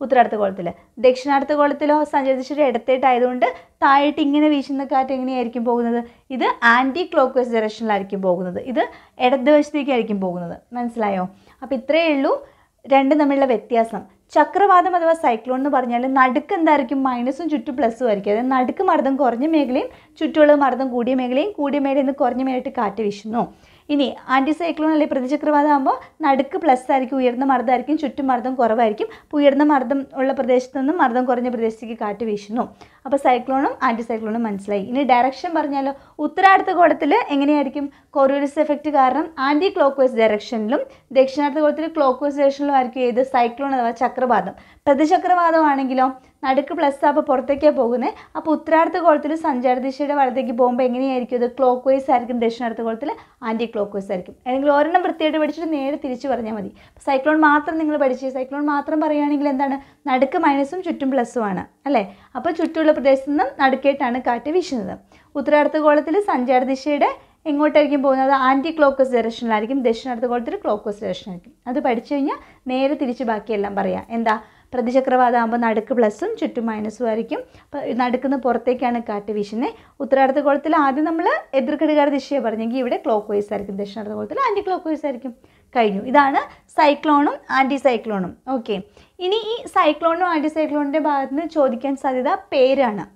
A: ഉത്തരാർദ്ധഗോളത്തിൽ ദക്ഷിണാർദ്ധഗോളത്തിലോ സഞ്ചരിച്ചിട്ട് ഇടത്തേട്ടായതുകൊണ്ട് താഴോട്ട് ഇങ്ങനെ വീശുന്ന കാറ്റ് എങ്ങനെയായിരിക്കും പോകുന്നത് ഇത് ആൻറ്റി ക്ലോക്ക് വൈസ് ഡയറക്ഷനിലായിരിക്കും പോകുന്നത് ഇത് ഇടതുവശത്തേക്കായിരിക്കും പോകുന്നത് മനസ്സിലായോ അപ്പോൾ ഇത്രയേ ഉള്ളൂ രണ്ടും തമ്മിലുള്ള വ്യത്യാസം ചക്രവാതം അഥവാ സൈക്ലോൺ എന്ന് പറഞ്ഞാൽ നടുക്ക് എന്തായിരിക്കും മൈനസും ചുറ്റും പ്ലസ്സും ആയിരിക്കും അതായത് നടുക്ക് മർദ്ദം കുറഞ്ഞ മേഖലയും ചുറ്റുമുള്ള മർദ്ദം കൂടിയ മേഖലയും കൂടിയ മേഖലയിൽ നിന്ന് കുറഞ്ഞ മേഖലയായിട്ട് കാറ്റ് വീശുന്നു ഇനി ആൻറ്റി സൈക്ലോൺ അല്ലെങ്കിൽ പ്രതിചക്രവാതം ആകുമ്പോൾ നടുക്ക് പ്ലസ് ആയിരിക്കും ഉയർന്ന മർദ്ദമായിരിക്കും ചുറ്റും മർദ്ദം കുറവായിരിക്കും അപ്പോൾ ഉയർന്ന മർദ്ദം ഉള്ള പ്രദേശത്ത് നിന്നും മർദ്ദം കുറഞ്ഞ പ്രദേശത്തേക്ക് കാറ്റ് വീശുന്നു അപ്പോൾ സൈക്ലോണും ആൻറ്റി സൈക്ലോണും മനസ്സിലായി ഇനി ഡയറക്ഷൻ പറഞ്ഞാലോ ഉത്തരാർദ്ധഗോളത്തിൽ എങ്ങനെയായിരിക്കും കൊറിയോലിസ് എഫക്റ്റ് കാരണം ആൻറ്റി ക്ലോക്ക് വൈസ് ഡയറക്ഷനിലും ദക്ഷിണാർദ്ധഗോളത്തിൽ ക്ലോക്ക് വൈസ് ഡയറക്ഷനിലും ആയിരിക്കും ഏത് സൈക്ലോൺ അഥവാ ചക്രവാതം പ്രതിചക്രവാതമാണെങ്കിലോ നടുക്ക് പ്ലസ് അപ്പോൾ പുറത്തേക്കാണ് പോകുന്നത് അപ്പോൾ ഉത്തരാർദ്ധഗോളത്തിൽ സഞ്ചാരദിശയുടെ വലത്തേക്ക് പോകുമ്പോൾ എങ്ങനെയായിരിക്കും ഇത് ക്ലോക്ക് വൈസ് ആയിരിക്കും ദക്ഷിണാർദ്ധഗോളത്തിൽ ആൻറ്റി ക്ലോക്ക് വൈസ് ആയിരിക്കും അല്ലെങ്കിൽ ഒരെണ്ണം വൃത്തിയായിട്ട് പഠിച്ചിട്ട് നേരെ തിരിച്ച് പറഞ്ഞാൽ മതി സൈക്ലോൺ മാത്രം നിങ്ങൾ പഠിച്ച് സൈക്ലോൺ മാത്രം പറയുകയാണെങ്കിൽ എന്താണ് നടുക്ക് മൈനസും ചുറ്റും പ്ലസ്സും ആണ് അല്ലേ അപ്പോൾ ചുറ്റുമുള്ള പ്രദേശത്തു നിന്നും നടുക്കേട്ടാണ് കാറ്റ് വീശുന്നത് ഉത്തരാർദ്ധഗോളത്തിൽ സഞ്ചാരദിശയുടെ എങ്ങോട്ടായിരിക്കും പോകുന്നത് ആൻറ്റി ക്ലോക്കസ് ഡയറക്ഷനിലായിരിക്കും ദക്ഷിണാർദ്ധഗോളത്തിൽ ക്ലോക്കസ് ഡയറക്ഷനായിരിക്കും അത് പഠിച്ചു കഴിഞ്ഞാൽ നേരെ തിരിച്ച് ബാക്കിയെല്ലാം പറയാം എന്താ പ്രതിചക്രവാതം ആകുമ്പോൾ നടുക്ക് പ്ലസും ചുറ്റും മൈനസും ആയിരിക്കും അപ്പോൾ നടുക്കുന്ന പുറത്തേക്കാണ് കാറ്റ് വീശുന്നത് ഉത്തരാർദ്ധഗോളത്തിൽ ആദ്യം നമ്മൾ എതിർഘടികാര ദിശയെ പറഞ്ഞെങ്കിൽ ഇവിടെ ക്ലോക്ക് വൈസ് ആയിരിക്കും ദക്ഷിണാർദ്ധഗോളത്തിൽ ആൻറ്റി ക്ലോക്ക് വൈസ് ആയിരിക്കും കഴിഞ്ഞു ഇതാണ് സൈക്ലോണും ആൻറ്റി സൈക്ലോണും ഓക്കെ ഇനി ഈ സൈക്ലോണും ആൻറ്റി സൈക്ലോണിൻ്റെ ഭാഗത്ത് നിന്ന് ചോദിക്കാൻ സാധ്യത പേരാണ്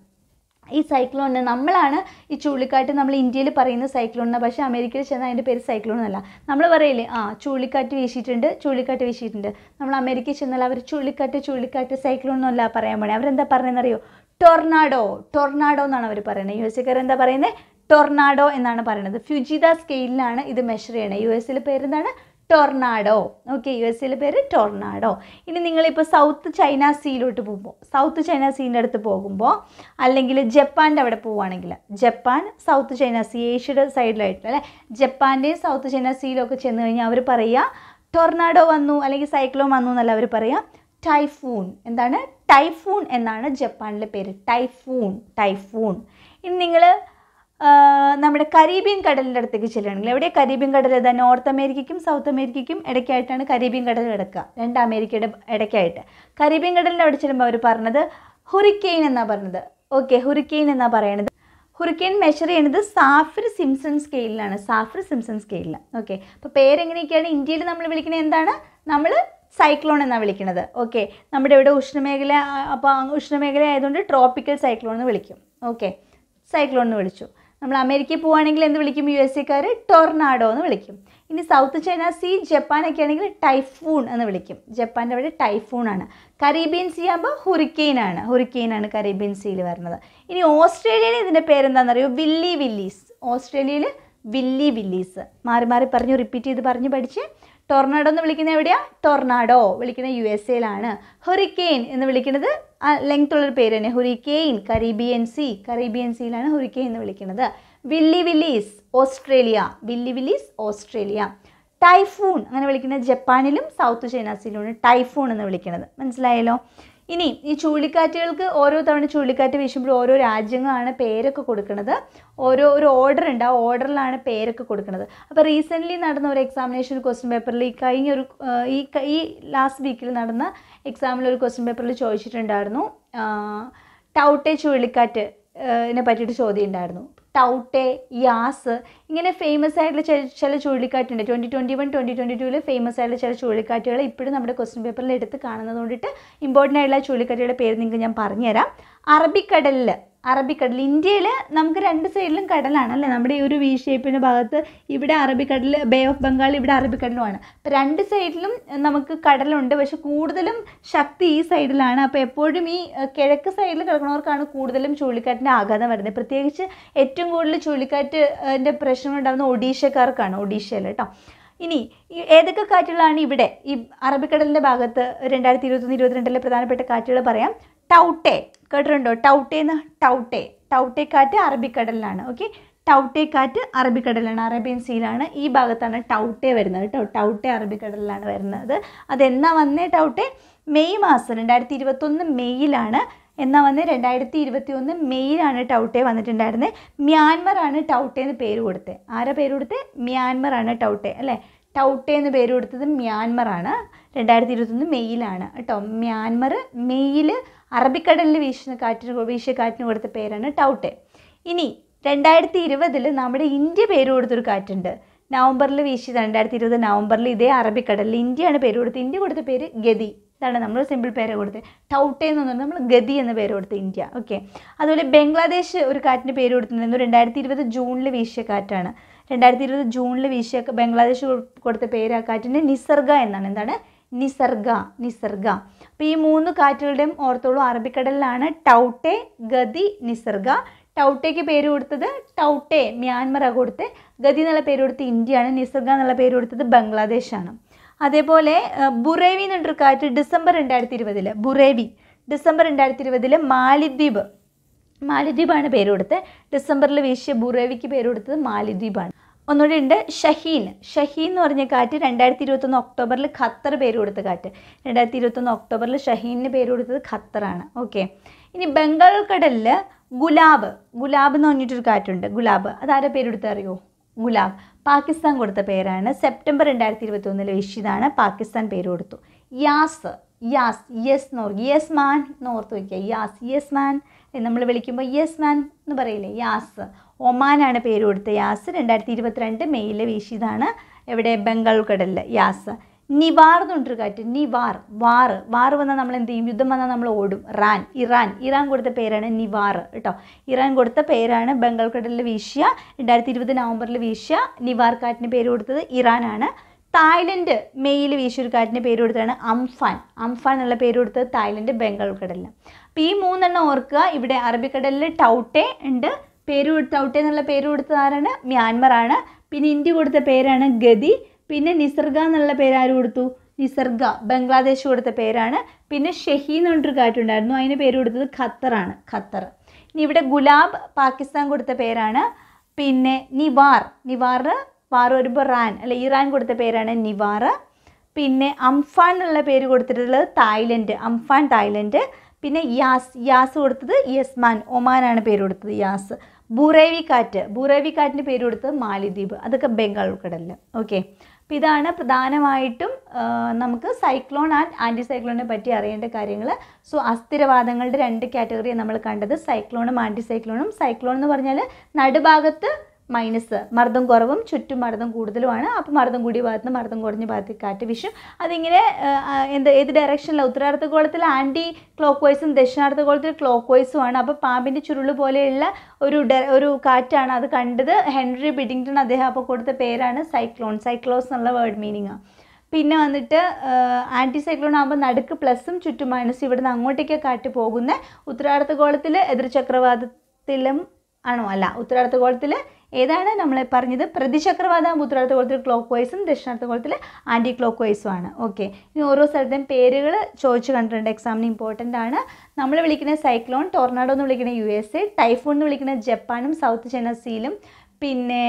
A: ഈ സൈക്ലോണിന് നമ്മളാണ് ഈ ചുഴലിക്കാറ്റ് നമ്മൾ ഇന്ത്യയിൽ പറയുന്ന സൈക്ലോൺ എന്നാണ് പക്ഷേ അമേരിക്കയിൽ ചെന്നാൽ അതിൻ്റെ പേര് സൈക്ലോൺ എന്നല്ല നമ്മൾ പറയില്ലേ ആ ചുഴലിക്കാറ്റ് വീശിയിട്ടുണ്ട് ചുഴലിക്കാറ്റ് വീശിയിട്ടുണ്ട് നമ്മൾ അമേരിക്കയിൽ ചെന്നാൽ അവർ ചുഴലിക്കാറ്റ് ചുഴലിക്കാറ്റ് സൈക്ലോൺ എന്നല്ല പറയാൻ പോണേ അവരെന്താ പറയുന്നറിയോ ടൊർണാഡോ ടൊർണാഡോ എന്നാണ് അവർ പറയുന്നത് യു എസ് എക്കാർ എന്താ പറയുന്നത് ടൊർണാഡോ എന്നാണ് പറയുന്നത് ഫ്യുജിത സ്കെയിലിലാണ് ഇത് മെഷർ ചെയ്യണത് യു എസിലെ പേരെന്താണ് ടൊർണാഡോ ഓക്കെ യു എസിലെ പേര് ടൊർണാഡോ ഇനി നിങ്ങളിപ്പോൾ സൗത്ത് ചൈന സീയിലോട്ട് പോകുമ്പോൾ സൗത്ത് ചൈന സീൻ്റെ അടുത്ത് പോകുമ്പോൾ അല്ലെങ്കിൽ ജപ്പാൻ്റെ അവിടെ പോവുകയാണെങ്കിൽ ജപ്പാൻ സൗത്ത് ചൈന സീ ഏഷ്യയുടെ സൈഡിലായിട്ടുള്ള അല്ലേ ജപ്പാൻ്റെയും സൗത്ത് ചൈന സീയിലൊക്കെ ചെന്ന് കഴിഞ്ഞാൽ അവർ പറയുക ടൊർണാഡോ വന്നു അല്ലെങ്കിൽ സൈക്ലോൺ വന്നു എന്നല്ല അവർ പറയുക ടൈഫൂൺ എന്താണ് ടൈഫൂൺ എന്നാണ് ജപ്പാനിലെ പേര് ടൈഫൂൺ ടൈഫൂൺ ഇനി നിങ്ങൾ നമ്മുടെ കരീബിയൻ കടലിൻ്റെ അടുത്തേക്ക് ചെല്ലുകയാണെങ്കിൽ എവിടെ കരീബിയൻ കടൽ ഏതാ നോർത്ത് അമേരിക്കയ്ക്കും സൗത്ത് അമേരിക്കയ്ക്കും ഇടയ്ക്കായിട്ടാണ് കരീബിയൻ കടൽ കിടക്കുക രണ്ട് അമേരിക്കയുടെ ഇടയ്ക്കായിട്ട് കരീബിയൻ കടലിൻ്റെ അവിടെ ചെല്ലുമ്പോൾ അവർ പറഞ്ഞത് ഹുറിക്കെയിൻ എന്നാണ് പറഞ്ഞത് ഓക്കെ ഹുറിക്കെയിൻ എന്നാണ് പറയണത് ഹുറിക്കെയിൻ മെഷർ ചെയ്യുന്നത് സാഫിർ സിംസൺ സ്കെയിലിലാണ് സാഫിർ സിംസൺ സ്കെയിലിൽ ഓക്കെ അപ്പോൾ പേരെങ്ങനെയൊക്കെയാണ് ഇന്ത്യയിൽ നമ്മൾ വിളിക്കുന്നത് എന്താണ് നമ്മൾ സൈക്ലോൺ എന്നാണ് വിളിക്കുന്നത് ഓക്കെ നമ്മുടെ ഇവിടെ ഉഷ്ണമേഖല അപ്പോൾ ഉഷ്ണമേഖല ആയതുകൊണ്ട് ട്രോപ്പിക്കൽ സൈക്ലോൺ എന്ന് വിളിക്കും ഓക്കെ സൈക്ലോൺ എന്ന് വിളിച്ചു നമ്മൾ അമേരിക്കയിൽ പോവുകയാണെങ്കിൽ എന്ത് വിളിക്കും യു എസ് എക്കാർ ടൊർണാഡോ എന്ന് വിളിക്കും ഇനി സൗത്ത് ചൈന സീ ജപ്പാനൊക്കെ ആണെങ്കിൽ ടൈഫൂൺ എന്ന് വിളിക്കും ജപ്പാൻ്റെ അവിടെ ടൈഫൂൺ ആണ് കരീബിയൻ സീ ആകുമ്പോൾ ഹുറിക്കെയിൻ ആണ് ഹുറിക്കെയിൻ ആണ് കരീബിയൻ സീയിൽ വരുന്നത് ഇനി ഓസ്ട്രേലിയയിൽ ഇതിൻ്റെ പേരെന്താണെന്നറിയോ വില്ലി വില്ലീസ് ഓസ്ട്രേലിയയിൽ വില്ലി വില്ലീസ് മാറി മാറി പറഞ്ഞു റിപ്പീറ്റ് ചെയ്ത് പറഞ്ഞു പഠിച്ച് ടൊർണാഡോ എന്ന് വിളിക്കുന്നത് എവിടെയാ ടൊർണാഡോ വിളിക്കുന്നത് യു എസ് എയിലാണ് ഹുറിക്കെയിൻ എന്ന് വിളിക്കുന്നത് ലെങ്ത് ഉള്ളൊരു പേര് തന്നെ ഹുറിക്കെയിൻ കരീബിയൻ സീ കരീബിയൻ സീയിലാണ് ഹുറിക്കെയിൻ എന്ന് വിളിക്കുന്നത് willy willies Australia willy willies Australia typhoon അങ്ങനെ വിളിക്കുന്നത് ജപ്പാനിലും സൗത്ത് ചൈന സീയിലുമാണ് ടൈഫൂൺ എന്ന് വിളിക്കുന്നത് മനസ്സിലായല്ലോ ഇനി ഈ ചുഴലിക്കാറ്റുകൾക്ക് ഓരോ തവണ ചുഴലിക്കാറ്റ് വീശുമ്പോൾ ഓരോ രാജ്യങ്ങളാണ് പേരൊക്കെ കൊടുക്കുന്നത് ഓരോ ഒരു ഓർഡർ ഉണ്ട് ആ ഓർഡറിലാണ് പേരൊക്കെ കൊടുക്കുന്നത് അപ്പോൾ റീസെൻ്റ്ലി നടന്ന ഒരു എക്സാമിനേഷൻ ക്വസ്റ്റ്യൻ പേപ്പറിൽ ഈ കഴിഞ്ഞ ഒരു ഈ ഈ ലാസ്റ്റ് വീക്കിൽ നടന്ന എക്സാമിൽ ഒരു ക്വസ്റ്റ്യൻ പേപ്പറിൽ ചോദിച്ചിട്ടുണ്ടായിരുന്നു ടൗട്ടെ ചുഴലിക്കാറ്റ് ഇതിനെ പറ്റിയിട്ട് ചോദ്യം ഉണ്ടായിരുന്നു ടൗട്ടെ യാസ് ഇങ്ങനെ ഫേമസ് ആയിട്ടുള്ള ചില ചില ചുഴലിക്കാറ്റുണ്ട് twenty twenty one twenty twenty ടൂവിൽ ഫേമസ് ആയിട്ടുള്ള ചില ചുഴലിക്കാറ്റുകൾ ഇപ്പോഴും നമ്മുടെ ക്വസ്റ്റ്യൻ പേപ്പറിൽ എടുത്ത് കാണുന്നത് കൊണ്ടിട്ട് ഇമ്പോർട്ടൻ്റ് ആയിട്ടുള്ള ചുഴലിക്കാറ്റുകളുടെ പേര് നിങ്ങൾക്ക് ഞാൻ പറഞ്ഞുതരാം അറബിക്കടലിൽ അറബിക്കടൽ ഇന്ത്യയിൽ നമുക്ക് രണ്ട് സൈഡിലും കടലാണ് അല്ലേ നമ്മുടെ ഈ ഒരു വി ഷേപ്പിൻ്റെ ഭാഗത്ത് ഇവിടെ അറബിക്കടൽ ബേ ഓഫ് ബംഗാൾ ഇവിടെ അറബിക്കടലുമാണ് അപ്പോൾ രണ്ട് സൈഡിലും നമുക്ക് കടലുണ്ട് പക്ഷെ കൂടുതലും ശക്തി ഈ സൈഡിലാണ് അപ്പോൾ എപ്പോഴും ഈ കിഴക്ക് സൈഡിൽ കിടക്കുന്നവർക്കാണ് കൂടുതലും ചുഴലിക്കാറ്റിൻ്റെ ആഘാതം വരുന്നത് പ്രത്യേകിച്ച് ഏറ്റവും കൂടുതൽ ചുഴലിക്കാറ്റിൻ്റെ പ്രശ്നങ്ങൾ ഉണ്ടാകുന്ന ഒഡീഷക്കാർക്കാണ് ഒഡീഷയിൽ കേട്ടോ ഇനി ഏതൊക്കെ കാറ്റുകളാണ് ഇവിടെ ഈ അറബിക്കടലിൻ്റെ ഭാഗത്ത് രണ്ടായിരത്തി ഇരുപത്തൊന്ന് ഇരുപത്തിരണ്ടിലെ പ്രധാനപ്പെട്ട കാറ്റുകൾ പറയാം ടൗട്ടെ കേട്ടിട്ടുണ്ടോ ടൗട്ടെ എന്ന് ടൗട്ടെ ടൗട്ടെ കാറ്റ് അറബിക്കടലിലാണ് ഓക്കെ ടൗട്ടെ കാറ്റ് അറബിക്കടലിലാണ് അറേബ്യൻ സീലാണ് ഈ ഭാഗത്താണ് ടൗട്ടെ വരുന്നത് കേട്ടോ ടൗട്ടെ അറബിക്കടലിലാണ് വരുന്നത് അതെന്നാ വന്നേ ടൗട്ടെ മെയ് മാസം രണ്ടായിരത്തി ഇരുപത്തൊന്ന് മെയ്യിലാണ് എന്നാ വന്ന് രണ്ടായിരത്തി ഇരുപത്തി ഒന്ന് മെയ്യിലാണ് ടൗട്ടെ വന്നിട്ടുണ്ടായിരുന്നത് മ്യാൻമർ ആണ് ടൗട്ടെ എന്ന് പേര് കൊടുത്തത് ആരാ പേര് കൊടുത്തത് മ്യാൻമർ ആണ് ടൗട്ടെ അല്ലേ ടൗട്ടെ എന്ന് പേര് കൊടുത്തത് മ്യാൻമർ ആണ് രണ്ടായിരത്തി ഇരുപത്തൊന്ന് മെയ്യിലാണ് കേട്ടോ മ്യാൻമർ മെയ്യിൽ അറബിക്കടലിൽ വീശുന്ന കാറ്റിന് വീശിയ കാറ്റിന് കൊടുത്ത പേരാണ് ടൗട്ടെ ഇനി രണ്ടായിരത്തി ഇരുപതിൽ നമ്മുടെ ഇന്ത്യ പേര് കൊടുത്തൊരു കാറ്റുണ്ട് നവംബറിൽ വീശിയത് രണ്ടായിരത്തി ഇരുപത് നവംബറിൽ ഇതേ അറബിക്കടലിൽ ഇന്ത്യയാണ് പേര് കൊടുത്തത് ഇന്ത്യ കൊടുത്ത പേര് ഗതി ഇതാണ് നമ്മൾ സിമ്പിൾ പേര് കൊടുത്തത് ടൗട്ടെ എന്ന് പറഞ്ഞാൽ നമ്മൾ ഗതി എന്ന പേര് കൊടുത്ത് ഇന്ത്യ ഓക്കെ അതുപോലെ ബംഗ്ലാദേശ് ഒരു കാറ്റിന് പേര് കൊടുത്തിരുന്നു രണ്ടായിരത്തി ഇരുപത് ജൂണിൽ വീശിയ കാറ്റാണ് രണ്ടായിരത്തി ഇരുപത് ജൂണിൽ വീശിയ ബംഗ്ലാദേശ് കൊടുത്ത പേര് ആ കാറ്റിന് നിസർഗ എന്നാണ് എന്താണ് നിസർഗ നിസർഗ അപ്പോൾ ഈ മൂന്ന് കാറ്റുകളുടെയും ഓർത്തോളൂ അറബിക്കടലിലാണ് ടൗട്ടെ ഗതി നിസർഗ ടൗട്ടയ്ക്ക് പേര് കൊടുത്തത് ടൗട്ടെ മ്യാൻമറാണ് കൊടുത്ത് ഗതി എന്നുള്ള പേര് കൊടുത്ത് ഇന്ത്യയാണ് നിസർഗ എന്നുള്ള പേര് കൊടുത്തത് ബംഗ്ലാദേശാണ് അതേപോലെ ബുറേവി എന്നൊരു കാറ്റ് ഡിസംബർ രണ്ടായിരത്തി ഇരുപതിൽ ബുറേവി ഡിസംബർ രണ്ടായിരത്തി ഇരുപതിൽ മാലിദ്വീപ് മാലിദ്വീപാണ് പേര് കൊടുത്തത് ഡിസംബറിൽ വീശിയ ബുറേവിക്ക് പേര് കൊടുത്തത് മാലിദ്വീപാണ് ഒന്നുകൂടി ഉണ്ട് ഷഹീൻ ഷഹീൻ എന്ന് പറഞ്ഞ കാറ്റ് രണ്ടായിരത്തി ഇരുപത്തൊന്ന് ഒക്ടോബറിൽ ഖത്തർ പേര് കൊടുത്ത കാറ്റ് രണ്ടായിരത്തി ഇരുപത്തൊന്ന് ഒക്ടോബറിൽ ഷഹീനിന് പേര് കൊടുത്തത് ഖത്തറാണ് ഓക്കെ ഇനി ബംഗാൾ കടലിൽ ഗുലാബ് ഗുലാബ് എന്ന് പറഞ്ഞിട്ടൊരു കാറ്റുണ്ട് ഗുലാബ് അതാരെ പേര് കൊടുത്ത അറിയോ ഗുലാബ് പാകിസ്ഥാൻ കൊടുത്ത പേരാണ് സെപ്റ്റംബർ രണ്ടായിരത്തി ഇരുപത്തി ഒന്നിൽ വീശിയതാണ് പാകിസ്ഥാൻ പേര് കൊടുത്തു യാസ് യാസ് യെസ് എന്ന് ഓർക്കുക യെസ് മാൻ എന്ന് ഓർത്ത് വയ്ക്കുക യാസ് യെസ് മാൻ നമ്മൾ വിളിക്കുമ്പോൾ യെസ് മാൻ എന്ന് പറയില്ലേ യാസ് ഒമാനാണ് പേര് കൊടുത്തത് യാസ് രണ്ടായിരത്തി ഇരുപത്തിരണ്ട് മെയ്യിൽ വീശിയതാണ് എവിടെ ബംഗാൾ കടലിൽ യാസ് നിവാർ എന്ന് പറഞ്ഞൊരു കാറ്റ് നിവാർ വാർ വാർ വന്നാൽ നമ്മൾ എന്ത് ചെയ്യും യുദ്ധം വന്നാൽ നമ്മൾ ഓടും റാൻ ഇറാൻ ഇറാൻ കൊടുത്ത പേരാണ് നിവാർ കേട്ടോ ഇറാൻ കൊടുത്ത പേരാണ് ബംഗാൾ കടലിൽ വീശിയ രണ്ടായിരത്തി ഇരുപത് നവംബറിൽ വീശിയ നിവാർ കാറ്റിന് പേര് കൊടുത്തത് ഇറാനാണ് തായ്ലൻഡ് മെയ്യിൽ വീശിയൊരു കാറ്റിന് പേര് കൊടുത്തതാണ് അംഫാൻ അംഫാൻ എന്നുള്ള പേര് കൊടുത്തത് തായ്ലൻഡ് ബംഗാൾ കടലിൽ അപ്പോൾ ഈ മൂന്നെണ്ണം ഓർക്കുക ഇവിടെ അറബിക്കടലിൽ ടൗട്ടെ ഉണ്ട് പേര് ടൗട്ടെ എന്നുള്ള പേര് കൊടുത്തത് ആരാണ് മ്യാൻമർ ആണ് പിന്നെ ഇന്ത്യ കൊടുത്ത പേരാണ് ഗതി പിന്നെ നിസർഗ എന്നുള്ള പേര് ആര് കൊടുത്തു നിസർഗ ബംഗ്ലാദേശ് കൊടുത്ത പേരാണ് പിന്നെ ഷെഹി എന്ന് പറഞ്ഞൊരു കാറ്റുണ്ടായിരുന്നു അതിന് പേര് കൊടുത്തത് ഖത്തറാണ് ഖത്തർ ഇനി ഇവിടെ ഗുലാബ് പാകിസ്ഥാൻ കൊടുത്ത പേരാണ് പിന്നെ നിവാർ നിവാർ വാർ വരുമ്പോൾ റാൻ അല്ലെ ഇറാൻ കൊടുത്ത പേരാണ് നിവാർ പിന്നെ അംഫാൻ എന്നുള്ള പേര് കൊടുത്തിട്ടുള്ളത് തായ്ലൻഡ് അംഫാൻ തായ്ലൻഡ് പിന്നെ യാസ് യാസ് കൊടുത്തത് യസ്മാൻ ഒമാനാണ് പേര് കൊടുത്തത് യാസ് ബുറേവി കാറ്റ് ബുറേവി കാറ്റിന് പേര് കൊടുത്തത് മാലിദ്വീപ് അതൊക്കെ ബംഗാൾ ഉൾക്കടലിൽ ഓക്കെ അപ്പോൾ ഇതാണ് പ്രധാനമായിട്ടും നമുക്ക് സൈക്ലോൺ ആൻഡ് ആൻറ്റി സൈക്ലോണിനെ പറ്റി അറിയേണ്ട കാര്യങ്ങൾ സോ അസ്ഥിരവാദങ്ങളുടെ രണ്ട് കാറ്റഗറിയാണ് നമ്മൾ കണ്ടത് സൈക്ലോണും ആൻറ്റി സൈക്ലോണും സൈക്ലോൺ എന്ന് പറഞ്ഞാൽ നടുഭാഗത്ത് മൈനസ് മർദ്ദം കുറവും ചുറ്റും മർദ്ദം കൂടുതലുമാണ് അപ്പോൾ മർദ്ദം കൂടിയ ഭാഗത്ത് മർദ്ദം കുറഞ്ഞ ഭാഗത്ത് കാറ്റ് വീശും അതിങ്ങനെ എന്ത് ഏത് ഡയറക്ഷനിലാണ് ഉത്തരാർദ്ധഗോളത്തിൽ ആൻറ്റി ക്ലോക്ക് വൈസും ദക്ഷിണാർദ്ധഗോളത്തിൽ ക്ലോക്ക് വൈസും ആണ് അപ്പോൾ പാമ്പിൻ്റെ ചുരുള് പോലെയുള്ള ഒരു ഒരു കാറ്റാണ് അത് കണ്ടത് ഹെൻറി ബിഡിങ്ടൺ അദ്ദേഹം അപ്പോൾ കൊടുത്ത പേരാണ് സൈക്ലോൺ സൈക്ലോസ് എന്നുള്ള വേർഡ് മീനിങ് പിന്നെ വന്നിട്ട് ആൻറ്റി സൈക്ലോൺ ആകുമ്പോൾ നടുക്ക് പ്ലസും ചുറ്റും മൈനസും ഇവിടുന്ന് അങ്ങോട്ടേക്ക് കാറ്റ് പോകുന്ന ഉത്തരാർദ്ധഗോളത്തിൽ എതിർചക്രവാതത്തിലും ആണോ അല്ല ഉത്തരാർദ്ധഗോളത്തിൽ ഏതാണ് നമ്മൾ പറഞ്ഞത് പ്രതിചക്രവാതം ഉത്തരാർദ്ധഗോളത്തിൽ ക്ലോക്ക് വൈസും ദക്ഷിണാർദ്ധഗോളത്തിൽ ആൻറ്റി ക്ലോക്ക് വൈസും ആണ് ഓക്കെ ഇനി ഓരോ സ്ഥലത്തെയും പേരുകൾ ചോദിച്ചു കണ്ടിട്ടുണ്ട് എക്സാമിന് ഇമ്പോർട്ടൻ്റ് ആണ് നമ്മൾ വിളിക്കുന്ന സൈക്ലോൺ ടോർണാഡോ എന്ന് വിളിക്കുന്ന യു എസ് എ ടൈഫൂൺ എന്ന് വിളിക്കുന്ന ജപ്പാനും സൗത്ത് ചൈന സീലും പിന്നെ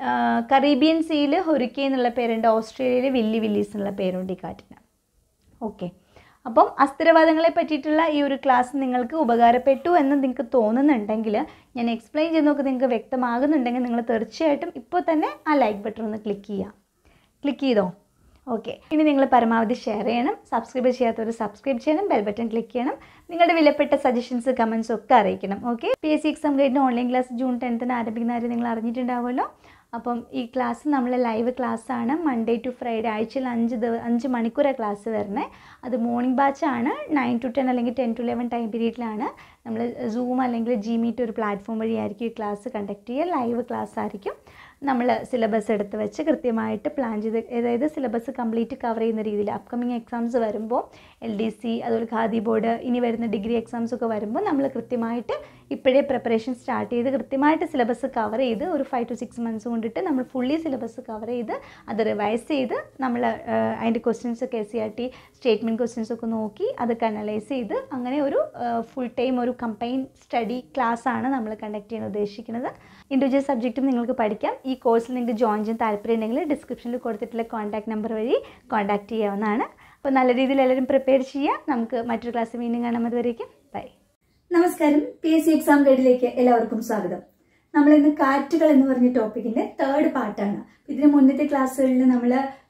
A: കറീബിയൻ സീയിൽ ഹൊരിക്കെ എന്നുള്ള പേരുണ്ട് ഓസ്ട്രേലിയയിൽ വില്ലി വില്ലീസ് എന്നുള്ള പേരുണ്ട് ഈ കാറ്റിന് ഓക്കെ അപ്പം അസ്ഥിരവാദങ്ങളെ പറ്റിയിട്ടുള്ള ഈ ഒരു ക്ലാസ് നിങ്ങൾക്ക് ഉപകാരപ്പെട്ടു എന്ന് നിങ്ങൾക്ക് തോന്നുന്നുണ്ടെങ്കിൽ ഞാൻ എക്സ്പ്ലെയിൻ ചെയ്ത് നോക്കി നിങ്ങൾക്ക് വ്യക്തമാകുന്നുണ്ടെങ്കിൽ നിങ്ങൾ തീർച്ചയായിട്ടും ഇപ്പോൾ തന്നെ ആ ലൈക്ക് ബട്ടൺ ഒന്ന് ക്ലിക്ക് ചെയ്യുക ക്ലിക്ക് ചെയ്തോ ഓക്കെ ഇനി നിങ്ങൾ പരമാവധി ഷെയർ ചെയ്യണം സബ്സ്ക്രൈബ് ചെയ്യാത്തവർ സബ്സ്ക്രൈബ് ചെയ്യണം ബെൽ ബട്ടൺ ക്ലിക്ക് ചെയ്യണം നിങ്ങളുടെ വിലപ്പെട്ട സജഷൻസ് കമൻസ് ഒക്കെ അറിയിക്കണം okay P S C exam ഗൈഡിന് ഓൺലൈൻ ക്ലാസ് ജൂൺ ടെൻത്തിന് ആരംഭിക്കുന്ന കാര്യം നിങ്ങൾ അറിഞ്ഞിട്ടുണ്ടാവുമല്ലോ അപ്പം ഈ ക്ലാസ് നമ്മൾ ലൈവ് ക്ലാസ്സാണ് മൺഡേ ടു ഫ്രൈഡേ ആഴ്ചയിൽ അഞ്ച് ദിവ അഞ്ച് മണിക്കൂറാണ് ക്ലാസ് വരുന്നത് അത് മോർണിംഗ് ബാച്ചാണ് നയൻ ടു ടെൻ അല്ലെങ്കിൽ ടെൻ ടു ലെവൻ ടൈം പീരീഡിലാണ് നമ്മൾ സൂം അല്ലെങ്കിൽ ജി മീറ്റ് ഒരു പ്ലാറ്റ്ഫോം വഴിയായിരിക്കും ഈ ക്ലാസ് കണ്ടക്ട് ചെയ്യുക ലൈവ് ക്ലാസ് ആയിരിക്കും നമ്മൾ സിലബസ് എടുത്ത് വെച്ച് കൃത്യമായിട്ട് പ്ലാൻ ചെയ്ത് അതായത് സിലബസ് കംപ്ലീറ്റ് കവർ ചെയ്യുന്ന രീതിയിൽ അപ്കമിങ് എക്സാംസ് വരുമ്പോൾ എൽ ഡി സി അതുപോലെ ഖാദി ബോർഡ് ഇനി വരുന്ന ഡിഗ്രി എക്സാംസ് ഒക്കെ വരുമ്പോൾ നമ്മൾ കൃത്യമായിട്ട് ഇപ്പോഴേ പ്രിപ്പറേഷൻ സ്റ്റാർട്ട് ചെയ്ത് കൃത്യമായിട്ട് സിലബസ് കവർ ചെയ്ത് ഒരു ഫൈവ് ടു സിക്സ് മന്ത്സ് കൊണ്ടിട്ട് നമ്മൾ ഫുള്ളി സിലബസ് കവർ ചെയ്ത് അത് റിവൈസ് ചെയ്ത് നമ്മൾ അതിൻ്റെ ക്വസ്റ്റ്യൻസ് ഒക്കെ S C R T statement questions ഒക്കെ നോക്കി അതൊക്കെ അനലൈസ് ചെയ്ത് അങ്ങനെ ഒരു ഫുൾ ടൈം ഒരു കമ്പൈൻ സ്റ്റഡി ക്ലാസ് ആണ് നമ്മൾ കണ്ടക്ട് ചെയ്യാൻ ഉദ്ദേശിക്കുന്നത് ഇൻഡിവിജ്വൽ സബ്ജക്റ്റും നിങ്ങൾക്ക് പഠിക്കാം ഈ കോഴ്സിൽ നിങ്ങൾക്ക് ജോയിൻ ചെയ്യാൻ താല്പര്യം ഉണ്ടെങ്കിൽ ഡിസ്ക്രിപ്ഷനിൽ കൊടുത്തിട്ടുള്ള കോൺടാക്ട് നമ്പർ വഴി കോൺടാക്ട് ചെയ്യാവുന്നതാണ് അപ്പോൾ നല്ല രീതിയിൽ എല്ലാവരും പ്രിപ്പയർ ചെയ്യുക നമുക്ക് മറ്റൊരു ക്ലാസ് വീണ്ടും കാണാൻ അതുവരേക്കും ബൈ നമസ്കാരം പി എസ് സി എക്സാം ഗൈഡിലേക്ക് എല്ലാവർക്കും സ്വാഗതം നമ്മൾ ഇന്ന് കാറ്റുകൾ എന്ന് പറഞ്ഞ ടോപ്പിക്കിന്റെ തേർഡ് പാർട്ടാണ് ഇതിന് മുന്നത്തെ ക്ലാസ്സുകളിൽ നമ്മൾ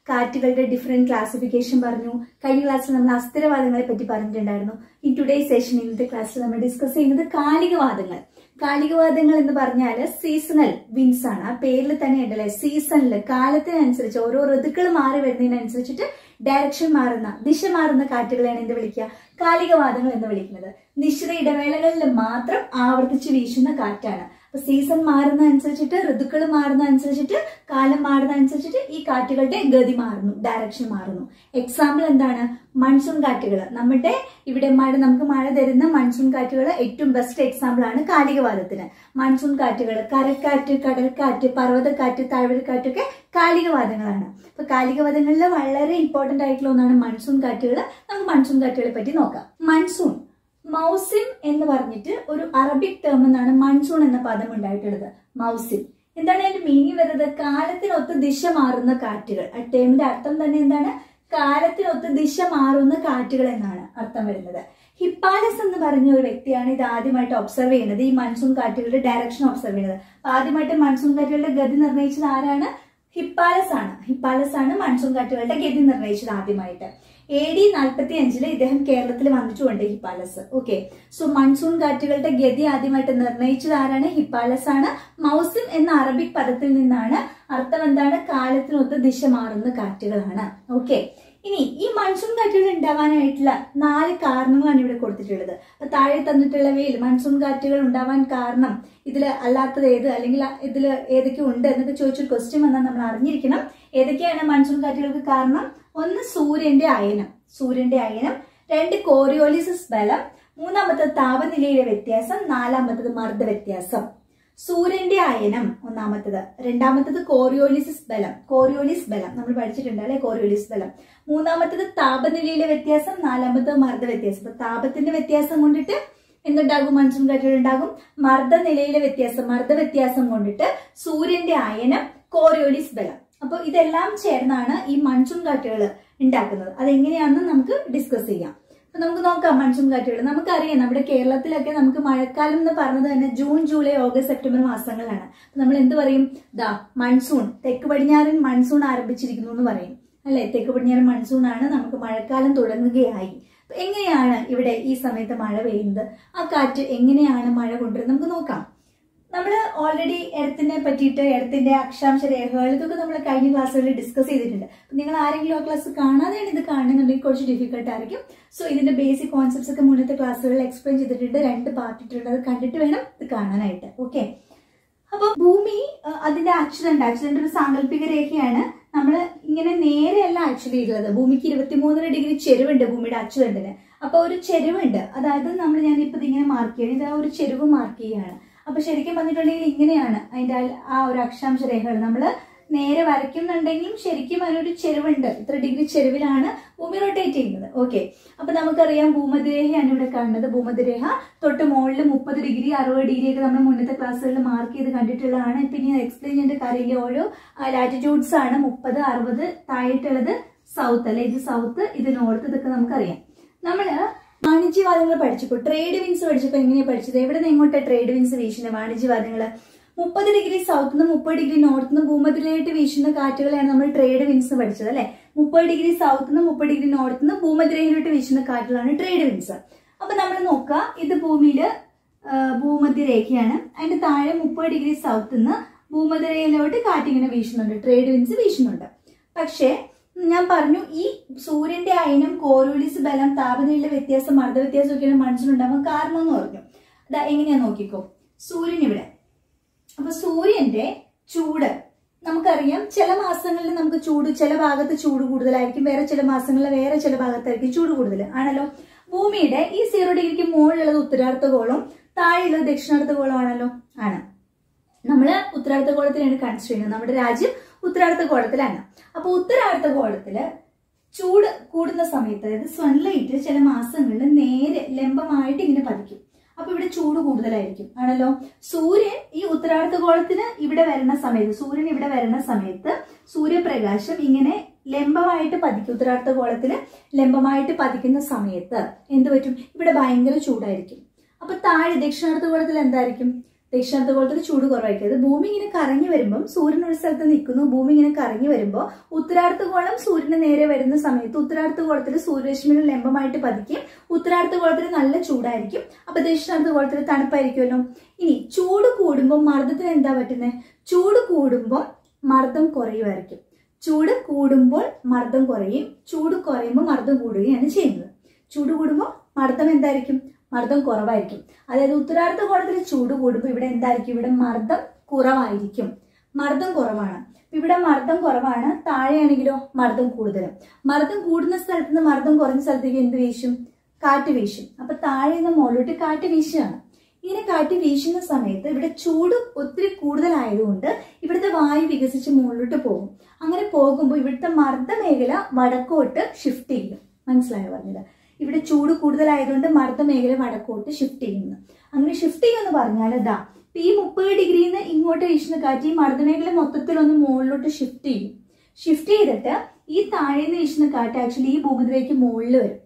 A: കാറ്റുകളുടെ ഡിഫറെന്റ് ക്ലാസിഫിക്കേഷൻ പറഞ്ഞു കഴിഞ്ഞ ക്ലാസ്സിൽ നമ്മൾ അസ്ഥിരവാദങ്ങളെ പറ്റി പറഞ്ഞിട്ടുണ്ടായിരുന്നു ഇൻ ടുഡേ സെഷൻ ഇന്നത്തെ ക്ലാസ്സിൽ നമ്മൾ ഡിസ്കസ് ചെയ്യുന്നത് കാലികവാദങ്ങൾ കാലികവാദങ്ങൾ എന്ന് പറഞ്ഞാൽ സീസണൽ വിൻസ് ആണ് ആ പേരിൽ തന്നെ ഉണ്ടല്ലേ സീസണിൽ കാലത്തിനനുസരിച്ച് ഓരോ ഋതുക്കൾ മാറി വരുന്നതിനനുസരിച്ചിട്ട് ഡയറക്ഷൻ മാറുന്ന ദിശ മാറുന്ന കാറ്റുകളെയാണ് എന്ത് വിളിക്കുക കാലികവാദങ്ങൾ എന്ന് വിളിക്കുന്നത് നിശ്ചിത ഇടവേളകളിൽ മാത്രം ആവർത്തിച്ച് വീശുന്ന കാറ്റാണ് അപ്പൊ സീസൺ മാറുന്ന അനുസരിച്ചിട്ട് ഋതുക്കൾ മാറുന്ന അനുസരിച്ചിട്ട് കാലം മാറുന്ന അനുസരിച്ചിട്ട് ഈ കാറ്റുകളുടെ ഗതി മാറുന്നു ഡയറക്ഷൻ മാറുന്നു എക്സാമ്പിൾ എന്താണ് മൺസൂൺ കാറ്റുകൾ നമ്മുടെ ഇവിടെ മഴ നമുക്ക് മഴ തരുന്ന മൺസൂൺ കാറ്റുകൾ ഏറ്റവും ബെസ്റ്റ് എക്സാമ്പിൾ ആണ് കാലികവാദത്തിന് മൺസൂൺ കാറ്റുകൾ കരക്കാറ്റ് കടൽക്കാറ്റ് പർവ്വതക്കാറ്റ് താഴ്വരക്കാറ്റൊക്കെ കാലികവാദങ്ങളാണ് അപ്പൊ കാലികവാദങ്ങളിൽ വളരെ ഇമ്പോർട്ടന്റ് ആയിട്ടുള്ള ഒന്നാണ് മൺസൂൺ കാറ്റുകൾ നമുക്ക് മൺസൂൺ കാറ്റുകളെ പറ്റി നോക്കാം മൺസൂൺ മൗസിം എന്ന് പറഞ്ഞിട്ട് ഒരു അറബിക് ടേം എന്നാണ് മൺസൂൺ എന്ന പദം ഉണ്ടായിട്ടുള്ളത് മൗസിം എന്താണ് അതിന്റെ മീനിങ് വരുന്നത് കാലത്തിനൊത്ത് ദിശ മാറുന്ന കാറ്റുകൾ ആ ടേമിന്റെ അർത്ഥം തന്നെ എന്താണ് കാലത്തിനൊത്ത് ദിശ മാറുന്ന കാറ്റുകൾ എന്നാണ് അർത്ഥം വരുന്നത് ഹിപ്പാലസ് എന്ന് പറഞ്ഞ ഒരു വ്യക്തിയാണ് ഇത് ആദ്യമായിട്ട് ഒബ്സർവ് ചെയ്യുന്നത് ഈ മൺസൂൺ കാറ്റുകളുടെ ഡയറക്ഷൻ ഒബ്സർവ് ചെയ്യുന്നത് അപ്പൊ ആദ്യമായിട്ട് മൺസൂൺ കാറ്റുകളുടെ ഗതി നിർണ്ണയിച്ചത് ആരാണ് ഹിപ്പാലസ് ആണ് ഹിപ്പാലസ് ആണ് മൺസൂൺ കാറ്റുകളുടെ ഗതി നിർണ്ണയിച്ചത് ആദ്യമായിട്ട് എ ഡി നാൽപ്പത്തി അഞ്ചില് ഇദ്ദേഹം കേരളത്തിൽ വന്നിട്ടുമുണ്ട് ഹിപ്പാലസ് ഓക്കെ സോ മൺസൂൺ കാറ്റുകളുടെ ഗതി ആദ്യമായിട്ട് നിർണ്ണയിച്ചത് ആരാണ് ഹിപ്പാലസ് ആണ് മൗസിം എന്ന അറബിക് പദത്തിൽ നിന്നാണ് അർത്ഥം എന്താണ് കാലത്തിനൊത്ത് ദിശ മാറുന്ന കാറ്റുകളാണ് ഓക്കെ ഇനി ഈ മൺസൂൺ കാറ്റുകൾ ഉണ്ടാവാനായിട്ടുള്ള നാല് കാരണങ്ങളാണ് ഇവിടെ കൊടുത്തിട്ടുള്ളത് അപ്പൊ താഴെ തന്നിട്ടുള്ളവയിൽ മൺസൂൺ കാറ്റുകൾ ഉണ്ടാവാൻ കാരണം ഇതിൽ അല്ലാത്തത് ഏത് അല്ലെങ്കിൽ ഇതിൽ ഏതൊക്കെ ഉണ്ട് എന്നൊക്കെ ചോദിച്ചൊരു ക്വസ്റ്റ്യൻ വന്നാൽ നമ്മൾ അറിഞ്ഞിരിക്കണം ഏതൊക്കെയാണ് മൺസൂൺ കാറ്റുകൾക്ക് കാരണം ഒന്ന് സൂര്യന്റെ അയനം സൂര്യന്റെ അയനം രണ്ട് കോറിയോളിസിസ് ബലം മൂന്നാമത്തത് താപനിലയിലെ വ്യത്യാസം നാലാമത്തത് മർദ്ദ വ്യത്യാസം സൂര്യന്റെ അയനം ഒന്നാമത്തത് രണ്ടാമത്തത് കോറിയോളിസിസ് ബലം കോറിയോളിസ് ബലം നമ്മൾ പഠിച്ചിട്ടുണ്ട് അല്ലെ കോറിയോളിസ് ബലം മൂന്നാമത്തത് താപനിലയിലെ വ്യത്യാസം നാലാമത്തത് മർദ്ദ വ്യത്യാസം അപ്പൊ താപത്തിന്റെ വ്യത്യാസം കൊണ്ടിട്ട് എന്തുണ്ടാകും മൺസൂൺ കാറ്റുകൾ ഉണ്ടാകും മർദ്ദ നിലയിലെ വ്യത്യാസം മർദ്ദ വ്യത്യാസം കൊണ്ടിട്ട് സൂര്യന്റെ അയനം കോറിയോളിസ് ബലം അപ്പോൾ ഇതെല്ലാം ചേർന്നാണ് ഈ മൺസൂൺ കാറ്റുകൾ ഉണ്ടാക്കുന്നത് അതെങ്ങനെയാണെന്ന് നമുക്ക് ഡിസ്കസ് ചെയ്യാം അപ്പൊ നമുക്ക് നോക്കാം മൺസൂൺ കാറ്റുകൾ നമുക്കറിയാം നമ്മുടെ കേരളത്തിലൊക്കെ നമുക്ക് മഴക്കാലം എന്ന് പറഞ്ഞത് തന്നെ ജൂൺ ജൂലൈ ഓഗസ്റ്റ് സെപ്റ്റംബർ മാസങ്ങളാണ് അപ്പൊ നമ്മൾ എന്ത് പറയും ദാ മൺസൂൺ തെക്ക് പടിഞ്ഞാറൻ മൺസൂൺ ആരംഭിച്ചിരിക്കുന്നു എന്ന് പറയും അല്ലെ തെക്ക് പടിഞ്ഞാറൻ മൺസൂൺ ആണ് നമുക്ക് മഴക്കാലം തുടങ്ങുകയായി അപ്പൊ എങ്ങനെയാണ് ഇവിടെ ഈ സമയത്ത് മഴ പെയ്യുന്നത് ആ കാറ്റ് എങ്ങനെയാണ് മഴ കൊണ്ടുവരുന്നത് നമുക്ക് നോക്കാം നമ്മൾ ഓൾറെഡി എർത്തിനെ പറ്റിയിട്ട് എർത്തിന്റെ അക്ഷാംശ രേഖകൾ ഇതൊക്കെ നമ്മൾ കഴിഞ്ഞ ക്ലാസ്സുകളിൽ ഡിസ്കസ് ചെയ്തിട്ടുണ്ട് അപ്പൊ നിങ്ങൾ ആരെങ്കിലും ആ ക്ലാസ് കാണാതെയാണ് ഇത് കാണുന്നുണ്ടെങ്കിൽ കുറച്ച് ഡിഫിക്കൽട്ട് ആയിരിക്കും സോ ഇതിന്റെ ബേസിക് കോൺസെപ്റ്റ്സ് ഒക്കെ മുന്നത്തെ ക്ലാസ്സുകളിൽ എക്സ്പ്ലെയിൻ ചെയ്തിട്ടുണ്ട് രണ്ട് പാർട്ട് ഇട്ടിട്ടുണ്ട് അത് കണ്ടിട്ട് വേണം ഇത് കാണാനായിട്ട് ഓക്കെ അപ്പൊ ഭൂമി അഹ് അതിന്റെ ആക്സിഡന്റ് ആക്സിഡന്റ് ഒരു സാങ്കല്പിക രേഖയാണ് നമ്മൾ ഇങ്ങനെ നേരെയല്ല ആക്ച്വലി ഉള്ളത് ഭൂമിക്ക് ഇരുപത്തിമൂന്നര ഡിഗ്രി ചെരുവുണ്ട് ഭൂമിയുടെ ആക്സിഡന്റിന് അപ്പൊ ഒരു ചെരുവുണ്ട് അതായത് നമ്മൾ ഞാനിപ്പോ ഇതിങ്ങനെ മാർക്ക് ചെയ്യണം ഇത് ആ ഒരു ചെരുവ് മാർക്ക് ചെയ്യുകയാണ് അപ്പൊ ശരിക്കും പറഞ്ഞിട്ടുണ്ടെങ്കിൽ ഇങ്ങനെയാണ് അതിന്റെ ആ- ആ ഒരു അക്ഷാംശ രേഖകൾ നമ്മൾ നേരെ വരയ്ക്കുന്നുണ്ടെങ്കിലും ശരിക്കും അതിനൊരു ചെരുവുണ്ട് ഇത്ര ഡിഗ്രി ചെരുവിലാണ് ഭൂമി റൊട്ടേറ്റ് ചെയ്യുന്നത് ഓക്കെ അപ്പൊ നമുക്കറിയാം ഭൂമധ്യരേഖയാണ് ഇവിടെ കാണുന്നത് ഭൂമധ്യരേഖ തൊട്ട് മുകളിൽ മുപ്പത് ഡിഗ്രി അറുപത് ഡിഗ്രി ഒക്കെ നമ്മൾ മുന്നത്തെ ക്ലാസ്സുകളിൽ മാർക്ക് ചെയ്ത് കണ്ടിട്ടുള്ളതാണ് പിന്നെ എക്സ്പ്ലെയിൻ ചെയ്യേണ്ട കാര്യമില്ല ഓരോ ലാറ്റിറ്റ്യൂഡ്സ് ആണ് മുപ്പത് അറുപത് താഴെട്ടുള്ളത് സൗത്ത് അല്ലെ ഇത് സൗത്ത് ഇത് നോർത്ത് ഇതൊക്കെ നമുക്കറിയാം നമ്മള് വാണിജ്യവാദങ്ങൾ പഠിച്ചപ്പോൾ ട്രേഡ് വിൻസ് പഠിച്ചപ്പോൾ എങ്ങനെയാ പഠിച്ചത് എവിടെ നിന്ന് എങ്ങോട്ടാ ട്രേഡ് വിൻസ് വീശുന്നത് വാണിജ്യവാദങ്ങള് മുപ്പത് ഡിഗ്രി സൗത്ത് നിന്ന് മുപ്പത് ഡിഗ്രി നോർത്ത് നിന്ന് ഭൂമധ്യരേഖയായിട്ട് വീശുന്ന കാറ്റുകളെയാണ് നമ്മൾ ട്രേഡ് വിൻസ് പഠിച്ചത് അല്ലെ മുപ്പത് ഡിഗ്രി സൗത്ത് നിന്ന് മുപ്പത് ഡിഗ്രി നോർത്ത് നിന്ന് ഭൂമധ്യരേഖയിലോട്ട് വീശുന്ന കാറ്റുകളാണ് ട്രേഡ് വിൻസ് അപ്പൊ നമ്മൾ നോക്കുക ഇത് ഭൂമിയില് ആ, ഭൂമധ്യരേഖയാണ് അതിന്റെ താഴെ മുപ്പത് ഡിഗ്രി സൗത്ത് നിന്ന് ഭൂമധ്യരേഖയിലോട്ട് കാറ്റിങ്ങനെ വീശുന്നുണ്ട് ട്രേഡ് വിൻസ് വീശുന്നുണ്ട് പക്ഷേ ഞാൻ പറഞ്ഞു ഈ സൂര്യന്റെ അയനം കോരോളിസ് ബലം താപനിലയിലെ വ്യത്യാസം മർദ്ദ വ്യത്യാസം ഒക്കെയാണ് മനസ്സിലുണ്ടാവാൻ കാരണം എന്ന് പറഞ്ഞു അതാ എങ്ങനെയാ നോക്കിക്കോ സൂര്യൻ ഇവിടെ അപ്പൊ സൂര്യന്റെ ചൂട് നമുക്കറിയാം ചില മാസങ്ങളിൽ നമുക്ക് ചൂട് ചില ഭാഗത്ത് ചൂട് കൂടുതലായിരിക്കും വേറെ ചില മാസങ്ങളിൽ വേറെ ചില ഭാഗത്തായിരിക്കും ചൂട് കൂടുതൽ ആണല്ലോ ഭൂമിയുടെ ഈ സീറോ ഡിഗ്രിക്ക് മുകളിലുള്ളത് ഉത്തരാർത്ഥഗോളം താഴെയുള്ളത് ദക്ഷിണാർത്ഥഗോളം ആണല്ലോ ആണ് നമ്മൾ ഉത്തരാർത്ഥഗോളത്തിലാണ് കൺസിഡർ ചെയ്യുന്നത് നമ്മുടെ രാജ്യം ഉത്തരാർത്ഥഗോളത്തിലാണ് അപ്പൊ ഉത്തരാർത്ഥഗോളത്തില് ചൂട് കൂടുന്ന സമയത്ത് അതായത് സൺലൈറ്റ് ചില മാസങ്ങളിൽ നേരെ ലംബമായിട്ട് ഇങ്ങനെ പതിക്കും അപ്പൊ ഇവിടെ ചൂട് കൂടുതലായിരിക്കും ആണല്ലോ സൂര്യൻ ഈ ഉത്തരാർത്ഥഗോളത്തിന് ഇവിടെ വരുന്ന സമയത്ത് സൂര്യൻ ഇവിടെ വരുന്ന സമയത്ത് സൂര്യപ്രകാശം ഇങ്ങനെ ലംബമായിട്ട് പതിക്കും ഉത്തരാർത്ഥഗോളത്തില് ലംബമായിട്ട് പതിക്കുന്ന സമയത്ത് എന്ത് പറ്റും ഇവിടെ ഭയങ്കര ചൂടായിരിക്കും അപ്പൊ താഴെ ദക്ഷിണാർത്ഥഗോളത്തിൽ എന്തായിരിക്കും ദക്ഷിണാർദ്ധഗോളത്തിൽ ചൂട് കുറവായിരിക്കും അത് ഭൂമി ഇങ്ങനെ കറങ്ങി വരുമ്പം സൂര്യൻ ഒരു സ്ഥലത്ത് നിൽക്കുന്നു ഭൂമി ഇങ്ങനെ കറങ്ങി വരുമ്പോൾ ഉത്തരാർദ്ധഗോളം സൂര്യന് നേരെ വരുന്ന സമയത്ത് ഉത്തരാർദ്ധഗോളത്തിൽ സൂര്യരശ്മികൾ ലംബമായിട്ട് പതിക്കും ഉത്തരാർദ്ധഗോളത്തിൽ നല്ല ചൂടായിരിക്കും അപ്പൊ ദക്ഷിണാർദ്ധഗോളത്തിൽ തണുപ്പായിരിക്കുമല്ലോ ഇനി ചൂട് കൂടുമ്പോൾ മർദ്ദത്തിന് എന്താ പറ്റുന്നത് ചൂട് കൂടുമ്പോൾ മർദ്ദം കുറയുമായിരിക്കും ചൂട് കൂടുമ്പോൾ മർദ്ദം കുറയും ചൂട് കുറയുമ്പോൾ മർദ്ദം കൂടുകയാണ് ചെയ്യുന്നത് ചൂട് കൂടുമ്പോൾ മർദ്ദം എന്തായിരിക്കും മർദ്ദം കുറവായിരിക്കും അതായത് ഉത്തരാർദ്ധ ഗോളത്തിൽ ചൂട് കൂടുമ്പോൾ ഇവിടെ എന്തായിരിക്കും ഇവിടെ മർദ്ദം കുറവായിരിക്കും മർദ്ദം കുറവാണ് ഇവിടെ മർദ്ദം കുറവാണ് താഴെയാണെങ്കിലോ മർദ്ദം കൂടുതലും മർദ്ദം കൂടുന്ന സ്ഥലത്ത് നിന്ന് മർദ്ദം കുറഞ്ഞ സ്ഥലത്തേക്ക് എന്ത് വീശും കാറ്റ് വീശും അപ്പൊ താഴെ നിന്ന് മുകളിലോട്ട് കാറ്റ് വീശുകയാണ് ഇങ്ങനെ കാറ്റ് വീശുന്ന സമയത്ത് ഇവിടെ ചൂട് ഒത്തിരി കൂടുതലായതുകൊണ്ട് ഇവിടുത്തെ വായു വികസിച്ച് മുകളിലോട്ട് പോകും അങ്ങനെ പോകുമ്പോൾ ഇവിടുത്തെ മർദ്ദ മേഖല വടക്കോട്ട് ഷിഫ്റ്റ് ചെയ്യും മനസ്സിലായോ പറഞ്ഞത് ഇവിടെ ചൂട് കൂടുതലായതുകൊണ്ട് മർദ്ദ മേഖല വടക്കോട്ട് ഷിഫ്റ്റ് ചെയ്യുന്നു അങ്ങനെ ഷിഫ്റ്റ് ചെയ്യുമെന്ന് പറഞ്ഞാൽ ഇതാ ഇപ്പൊ ഈ മുപ്പത് ഡിഗ്രിയിൽ നിന്ന് ഇങ്ങോട്ട് വീശുന്ന കാറ്റ് ഈ മർദ്ദമേഖല മൊത്തത്തിൽ ഒന്ന് മുകളിലോട്ട് ഷിഫ്റ്റ് ചെയ്യും ഷിഫ്റ്റ് ചെയ്തിട്ട് ഈ താഴെ നിന്ന് വീശുന്ന കാറ്റ് ആക്ച്വലി ഈ ഭൂമിതിലേക്ക് മുകളിൽ വരും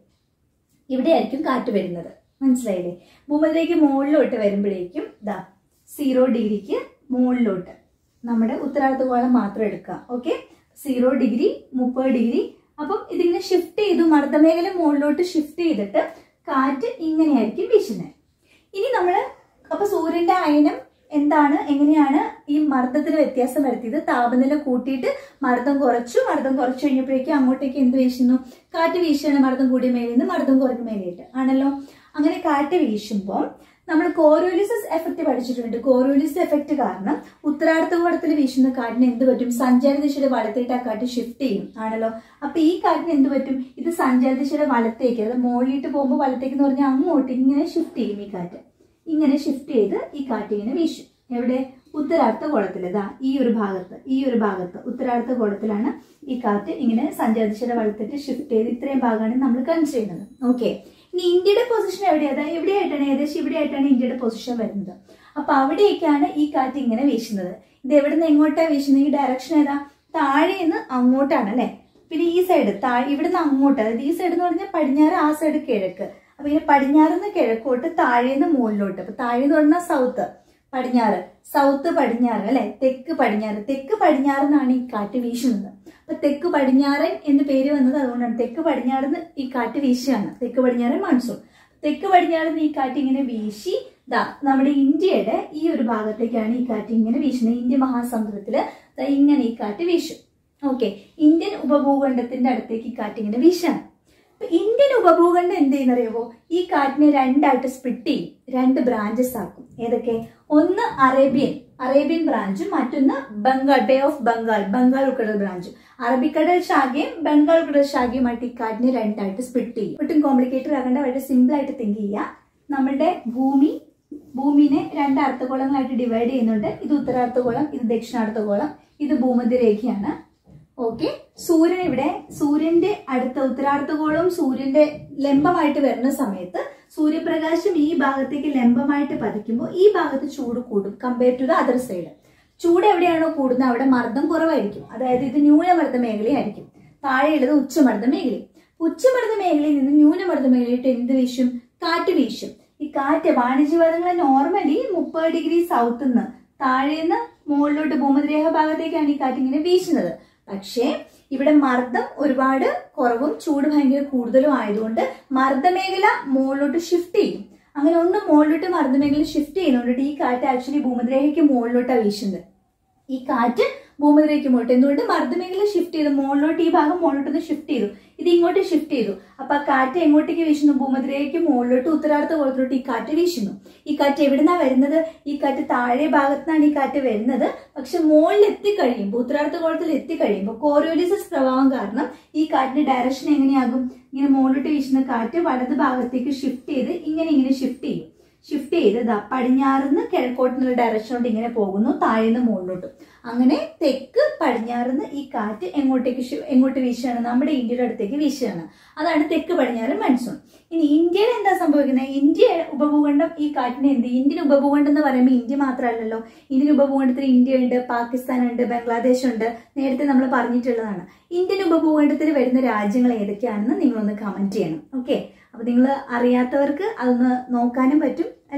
A: ഇവിടെ ആയിരിക്കും കാറ്റ് വരുന്നത് മനസ്സിലായില്ലേ ഭൂമിതിലേക്ക് മുകളിലോട്ട് വരുമ്പോഴേക്കും ഇതാ സീറോ ഡിഗ്രിക്ക് മുകളിലോട്ട് നമ്മുടെ ഉത്തരാർദ്ധഗോളം മാത്രം എടുക്കുക ഓക്കെ സീറോ ഡിഗ്രി മുപ്പത് ഡിഗ്രി അപ്പം ഇതിങ്ങനെ ഷിഫ്റ്റ് ചെയ്തു മർദ്ദമേഖല മുകളിലോട്ട് ഷിഫ്റ്റ് ചെയ്തിട്ട് കാറ്റ് ഇങ്ങനെയായിരിക്കും വീശുന്നത് ഇനി നമ്മൾ അപ്പൊ സൂര്യന്റെ അയനം എന്താണ് എങ്ങനെയാണ് ഈ മർദ്ദത്തിന് വ്യത്യാസം വരുത്തിയത് താപനില കൂട്ടിയിട്ട് മർദ്ദം കുറച്ചു മർദ്ദം കുറച്ചു കഴിഞ്ഞപ്പോഴേക്കും അങ്ങോട്ടേക്ക് എന്ത് വീശുന്നു കാറ്റ് വീശുകയാണ് മർദ്ദം കൂടിയ മേലിൽ നിന്ന് മർദ്ദം കുറഞ്ഞ മേലിട്ട് ആണല്ലോ അങ്ങനെ കാറ്റ് വീശുമ്പോൾ നമ്മൾ കോറോലിസസ് എഫക്റ്റ് പഠിച്ചിട്ടുണ്ട് കോറോലിസ് എഫക്റ്റ് കാരണം ഉത്തരാർത്ഥഗോളത്തിൽ വീശുന്ന കാറ്റിന് എന്ത് പറ്റും സഞ്ചാര ദിശയുടെ വലത്തേട്ട് ആ കാറ്റ് ഷിഫ്റ്റ് ചെയ്യും ആണല്ലോ അപ്പൊ ഈ കാറ്റിന് എന്ത് പറ്റും ഇത് സഞ്ചാര ദിശയുടെ വലത്തേക്ക് അതായത് മുകളിലിട്ട് പോകുമ്പോൾ വലത്തേക്ക് എന്ന് പറഞ്ഞാൽ അങ്ങോട്ട് ഇങ്ങനെ ഷിഫ്റ്റ് ചെയ്യും ഈ കാറ്റ് ഇങ്ങനെ ഷിഫ്റ്റ് ചെയ്ത് ഈ കാറ്റ് ഇങ്ങനെ വീശും എവിടെ ഉത്തരാർത്ഥ ഗോളത്തിൽ ഇതാ ഈ ഒരു ഭാഗത്ത് ഈ ഒരു ഭാഗത്ത് ഉത്തരാർത്ഥ ഗോളത്തിലാണ് ഈ കാറ്റ് ഇങ്ങനെ സഞ്ചാരദിശയുടെ വലത്തേക്ക് ഷിഫ്റ്റ് ചെയ്ത് ഇത്രയും ഭാഗമാണ് നമ്മൾ കൺസിഡർ ചെയ്യുന്നത് ഓക്കെ ഇനി ഇന്ത്യയുടെ പൊസിഷൻ എവിടെയാ അതായത് എവിടെയായിട്ടാണ് ഏകദേശം ഇവിടെയായിട്ടാണ് ഇന്ത്യയുടെ പൊസിഷൻ വരുന്നത് അപ്പൊ അവിടേക്കാണ് ഈ കാറ്റ് ഇങ്ങനെ വീശുന്നത് ഇത് എവിടെ നിന്ന് എങ്ങോട്ടാ വീശുന്നത് ഈ ഡയറക്ഷൻ ഏതാ താഴെ നിന്ന് അങ്ങോട്ടാണ് അല്ലെ പിന്നെ ഈ സൈഡ് താഴെ ഇവിടുന്ന് അങ്ങോട്ട് അതായത് ഈ സൈഡ് എന്ന് പറഞ്ഞാൽ പടിഞ്ഞാറ് ആ സൈഡ് കിഴക്ക് അപ്പൊ ഇങ്ങനെ പടിഞ്ഞാറ് നിന്ന് കിഴക്കോട്ട് താഴെ നിന്ന് മുകളിലോട്ട് അപ്പൊ താഴെ എന്ന് പറഞ്ഞാൽ സൗത്ത് പടിഞ്ഞാറ് സൗത്ത് പടിഞ്ഞാറ് അല്ലെ തെക്ക് പടിഞ്ഞാറ് തെക്ക് പടിഞ്ഞാറെന്നാണ് ഈ കാറ്റ് വീശുന്നത് അപ്പൊ തെക്ക് പടിഞ്ഞാറൻ എന്ന് പേര് വന്നത് അതുകൊണ്ടാണ് തെക്ക് പടിഞ്ഞാറെന്ന് ഈ കാറ്റ് വീശുകയാണ് തെക്ക് പടിഞ്ഞാറൻ മൺസൂൺ തെക്ക് പടിഞ്ഞാറെന്ന് ഈ കാറ്റ് ഇങ്ങനെ വീശി ദാ നമ്മുടെ ഇന്ത്യയുടെ ഈ ഒരു ഭാഗത്തേക്കാണ് ഈ കാറ്റ് ഇങ്ങനെ വീശുന്നത് ഇന്ത്യ മഹാസമുദ്രത്തില് ദാ ഇങ്ങനെ ഈ കാറ്റ് വീശും ഓക്കെ ഇന്ത്യൻ ഉപഭൂഖണ്ഡത്തിന്റെ അടുത്തേക്ക് ഈ കാറ്റ് ഇങ്ങനെ വീശാണ് അപ്പൊ ഇന്ത്യൻ ഉപഭൂഖണ്ഡം എന്ത് ചെയ്യുന്നറിയാവോ ഈ കാറ്റിനെ രണ്ടായിട്ട് സ്പ്ലിറ്റ് ചെയ്യും രണ്ട് ബ്രാഞ്ചസ് ആക്കും ഏതൊക്കെ ഒന്ന് അറേബ്യൻ അറേബ്യൻ ബ്രാഞ്ചും മറ്റൊന്ന് ബംഗാൾ ബേ ഓഫ് ബംഗാൾ ബംഗാൾ ഉൾക്കടൽ ബ്രാഞ്ചും അറബിക്കടൽ ശാഖയും ബംഗാൾ ഉൾക്കടൽ ശാഖയുമായിട്ട് ഈ കാറ്റിനെ രണ്ടായിട്ട് സ്പ്ലിറ്റ് ചെയ്യും ഒട്ടും കോംപ്ലിക്കേറ്റഡ് ആകേണ്ട വളരെ സിമ്പിൾ ആയിട്ട് തിങ്ക് ചെയ്യുക നമ്മുടെ ഭൂമി ഭൂമിനെ രണ്ട് അർത്ഥഗോളങ്ങളായിട്ട് ഡിവൈഡ് ചെയ്യുന്നുണ്ട് ഇത് ഉത്തരാർത്ഥഗോളം ഇത് ദക്ഷിണാർത്ഥഗോളം ഇത് ഭൂമധ്യരേഖയാണ് ഓക്കെ സൂര്യൻ ഇവിടെ സൂര്യന്റെ അടുത്ത ഉത്തരാർത്ഥഗോളവും സൂര്യന്റെ ലംബമായിട്ട് വരുന്ന സമയത്ത് സൂര്യപ്രകാശം ഈ ഭാഗത്തേക്ക് ലംബമായിട്ട് പതിക്കുമ്പോൾ ഈ ഭാഗത്ത് ചൂട് കൂടും compare to the other side ചൂട് എവിടെയാണോ കൂടുന്നത് അവിടെ മർദ്ദം കുറവായിരിക്കും അതായത് ഇത് ന്യൂനമർദ്ദ മേഖലയായിരിക്കും താഴെയുള്ളത് ഉച്ചമർദ്ദ മേഖലയും ഉച്ചമർദ്ദ മേഖലയിൽ നിന്ന് ന്യൂനമർദ്ദ മേഖലയിട്ട് എന്ത് വീശും കാറ്റ് വീശും ഈ കാറ്റ് വാണിജ്യവാദങ്ങൾ നോർമലി മുപ്പത് ഡിഗ്രി സൗത്ത് നിന്ന് താഴേന്ന് മുകളിലോട്ട് ഭൂമധ്യരേഖ ഭാഗത്തേക്കാണ് ഈ കാറ്റ് ഇങ്ങനെ വീശുന്നത് പക്ഷേ ഇവിടെ മർദ്ദം ഒരുപാട് കുറവും ചൂട് ഭയങ്കര കൂടുതലും ആയതുകൊണ്ട് മർദ്ദമേഖല മുകളിലോട്ട് ഷിഫ്റ്റ് ചെയ്യും അങ്ങനെ ഒന്ന് മുകളിലോട്ട് മർദ്ദമേഖല ഷിഫ്റ്റ് ചെയ്യുന്നതുകൊണ്ട് ഈ കാറ്റ് ആക്ച്വലി ഭൂമധ്യരേഖയ്ക്ക് മുകളിലോട്ടാണ് വീശുന്നത് ഈ കാറ്റ് ഭൂമധ്യരേഖയ്ക്ക് മുകളിലോട്ട് എന്തുകൊണ്ട് മർദ്ദമേഖല ഷിഫ്റ്റ് ചെയ്തു മുകളിലോട്ട് ഈ ഭാഗം മുകളിലോട്ട് ഷിഫ്റ്റ് ചെയ്തു ഇത് ഇങ്ങോട്ട് ഷിഫ്റ്റ് ചെയ്തു അപ്പൊ ആ കാറ്റ് എങ്ങോട്ടേക്ക് വീശുന്നു ഭൂമധ്യരേഖയ്ക്ക് മുകളിലോട്ട് ഉത്തരാർത്ഥ കോളത്തിലോട്ട് ഈ കാറ്റ് വീശുന്നു ഈ കാറ്റ് എവിടുന്നാ വരുന്നത് ഈ കാറ്റ് താഴെ ഭാഗത്തുനിന്നാണ് ഈ കാറ്റ് വരുന്നത് പക്ഷെ മുകളിൽ എത്തിക്കഴിയുമ്പോൾ ഉത്തരാർത്ഥ കോളത്തിൽ എത്തിക്കഴിയുമ്പോൾ കോറിയോലിസസ് പ്രഭാവം കാരണം ഈ കാറ്റിന്റെ ഡയറക്ഷൻ എങ്ങനെയാകും ഇങ്ങനെ മുകളിലോട്ട് വീശുന്ന കാറ്റ് വലത് ഭാഗത്തേക്ക് ഷിഫ്റ്റ് ചെയ്ത് ഇങ്ങനെ ഇങ്ങനെ ഷിഫ്റ്റ് ചെയ്യും ഷിഫ്റ്റ് ചെയ്ത് ദാ പടിഞ്ഞാറുനിന്ന് കിഴക്കോട്ടുള്ള ഡയറക്ഷനോട്ട് ഇങ്ങനെ പോകുന്നു താഴേന്ന് മുകളിലോട്ടും അങ്ങനെ തെക്ക് പടിഞ്ഞാറുനിന്ന് ഈ കാറ്റ് എങ്ങോട്ടേക്ക് ഷി- എങ്ങോട്ട് വീശുകയാണ് നമ്മുടെ ഇന്ത്യയുടെ അടുത്തേക്ക് വീശുകയാണ് അതാണ് തെക്ക് പടിഞ്ഞാറ് മൺസൂൺ ഇനി ഇന്ത്യയിൽ എന്താ സംഭവിക്കുന്നത് ഇന്ത്യ ഉപഭൂഖണ്ഡം ഈ കാറ്റിനെ എന്ത് ചെയ്യും? ഇന്ത്യൻ ഉപഭൂഖണ്ഡം എന്ന് പറയുമ്പോൾ ഇന്ത്യ മാത്രമല്ലല്ലോ ഇന്ത്യൻ ഉപഭൂഖണ്ഡത്തിൽ ഇന്ത്യ ഉണ്ട് പാകിസ്ഥാൻ ഉണ്ട് ബംഗ്ലാദേശ് ഉണ്ട് നേരത്തെ നമ്മൾ പറഞ്ഞിട്ടുള്ളതാണ് ഇന്ത്യൻ ഉപഭൂഖണ്ഡത്തിൽ വരുന്ന രാജ്യങ്ങൾ ഏതൊക്കെയാണെന്ന് നിങ്ങളൊന്ന് കമന്റ് ചെയ്യണം ഓക്കെ അപ്പൊ നിങ്ങൾ അറിയാത്തവർക്ക് അതൊന്ന് നോക്കാനും പറ്റും അല്ലെ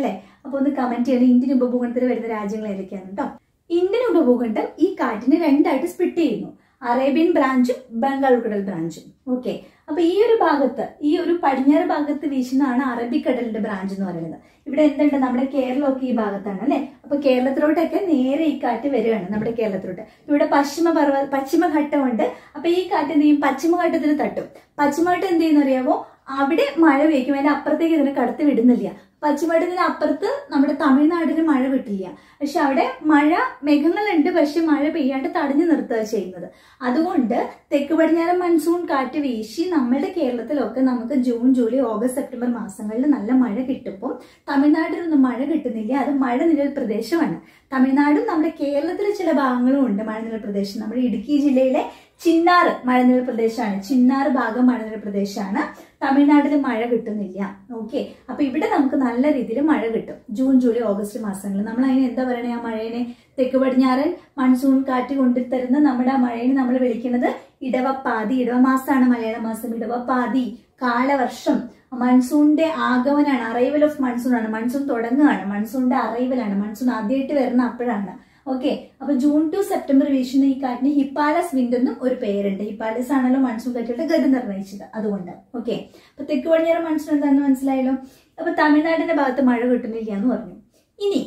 A: അപ്പോൾ ഒന്ന് കമന്റ് ചെയ്യണം ഇന്ത്യൻ ഉപഭൂഖണ്ഡത്തിൽ വരുന്ന രാജ്യങ്ങൾ ഏതൊക്കെയാണ് കേട്ടോ ഇന്ത്യൻ ഉപഭൂഖണ്ഡം ഈ കാറ്റിനെ രണ്ടായിട്ട് സ്പ്ലിറ്റ് ചെയ്യുന്നു അറേബ്യൻ ബ്രാഞ്ചും ബംഗാൾ ഉൾക്കടൽ ബ്രാഞ്ചും ഓക്കെ അപ്പൊ ഈ ഒരു ഭാഗത്ത് ഈ ഒരു പടിഞ്ഞാറ് ഭാഗത്ത് വീശുന്നതാണ് അറബിക്കടലിന്റെ ബ്രാഞ്ച് എന്ന് പറയുന്നത് ഇവിടെ എന്തുണ്ട് നമ്മുടെ കേരളമൊക്കെ ഈ ഭാഗത്താണ് അല്ലെ അപ്പൊ കേരളത്തിലോട്ടൊക്കെ നേരെ ഈ കാറ്റ് വരികയാണ് നമ്മുടെ കേരളത്തിലോട്ട് ഇവിടെ പശ്ചിമ പർവ്വ പശ്ചിമഘട്ടമുണ്ട് അപ്പൊ ഈ കാറ്റ് എന്ത് ചെയ്യും പശ്ചിമഘട്ടത്തിന് തട്ടും പശ്ചിമഘട്ടം എന്ത് ചെയ്യുന്ന അറിയാമോ അവിടെ മഴ പെയ്ക്കും അതിന്റെ അപ്പുറത്തേക്ക് ഇതിനെ കടത്തി വിടുന്നില്ല പശ്ചിമഘട്ടത്തിന് അപ്പുറത്ത് നമ്മുടെ തമിഴ്നാടിന് മഴ കിട്ടില്ല പക്ഷെ അവിടെ മഴ മേഘങ്ങളുണ്ട് പക്ഷെ മഴ പെയ്യാണ്ട് തടഞ്ഞു നിർത്തുക ചെയ്യുന്നത് അതുകൊണ്ട് തെക്ക് പടിഞ്ഞാറൻ മൺസൂൺ കാറ്റ് വീശി നമ്മുടെ കേരളത്തിലൊക്കെ നമുക്ക് ജൂൺ ജൂലൈ ഓഗസ്റ്റ് സെപ്റ്റംബർ മാസങ്ങളിൽ നല്ല മഴ കിട്ടുമ്പോൾ തമിഴ്നാട്ടിലൊന്നും മഴ കിട്ടുന്നില്ല അത് മഴ നിഴൽ പ്രദേശമാണ് തമിഴ്നാടും നമ്മുടെ കേരളത്തിലെ ചില ഭാഗങ്ങളും ഉണ്ട് മഴനിഴൽ പ്രദേശം നമ്മുടെ ഇടുക്കി ജില്ലയിലെ ചിന്നാർ മഴനിഴൽ പ്രദേശമാണ് ചിന്നാർ ഭാഗം മഴനിഴൽ പ്രദേശമാണ് തമിഴ്നാട്ടിൽ മഴ കിട്ടുന്നില്ല ഓക്കെ അപ്പൊ ഇവിടെ നമുക്ക് നല്ല രീതിയിൽ മഴ കിട്ടും ജൂൺ ജൂലൈ ഓഗസ്റ്റ് മാസങ്ങളിൽ നമ്മൾ അതിന് എന്താ പറയണേ ആ മഴയെ തെക്ക് പടിഞ്ഞാറൻ മൺസൂൺ കാറ്റ് കൊണ്ടുതരുന്ന നമ്മുടെ ആ മഴയെ നമ്മൾ വിളിക്കുന്നത് ഇടവപ്പാതി ഇടവമാസമാണ് മലയാള മാസം ഇടവപ്പാതി കാലവർഷം മൺസൂണിന്റെ ആഗമനാണ് അറൈവൽ ഓഫ് മൺസൂൺ ആണ് മൺസൂൺ തുടങ്ങുകയാണ് മൺസൂണിന്റെ അറൈവലാണ് മൺസൂൺ ആദ്യമായിട്ട് വരുന്ന അപ്പോഴാണ് ഓക്കെ അപ്പൊ ജൂൺ ടു സെപ്റ്റംബർ വീശുന്ന ഈ കാറ്റിന് ഹിപ്പാലസ് വിൻഡ് എന്നും ഒരു പേരുണ്ട് ഹിപ്പാലസ് ആണല്ലോ മൺസൂൺ കാറ്റുകളുടെ ഗതി നിർണ്ണയിച്ചത് അതുകൊണ്ട് ഓക്കെ അപ്പൊ തെക്ക് പടിഞ്ഞാറ് മൺസൂൺ എന്താണെന്ന് മനസ്സിലായല്ലോ അപ്പൊ തമിഴ്നാടിന്റെ ഭാഗത്ത് മഴ കിട്ടുന്നില്ല എന്ന് പറഞ്ഞു ഇനി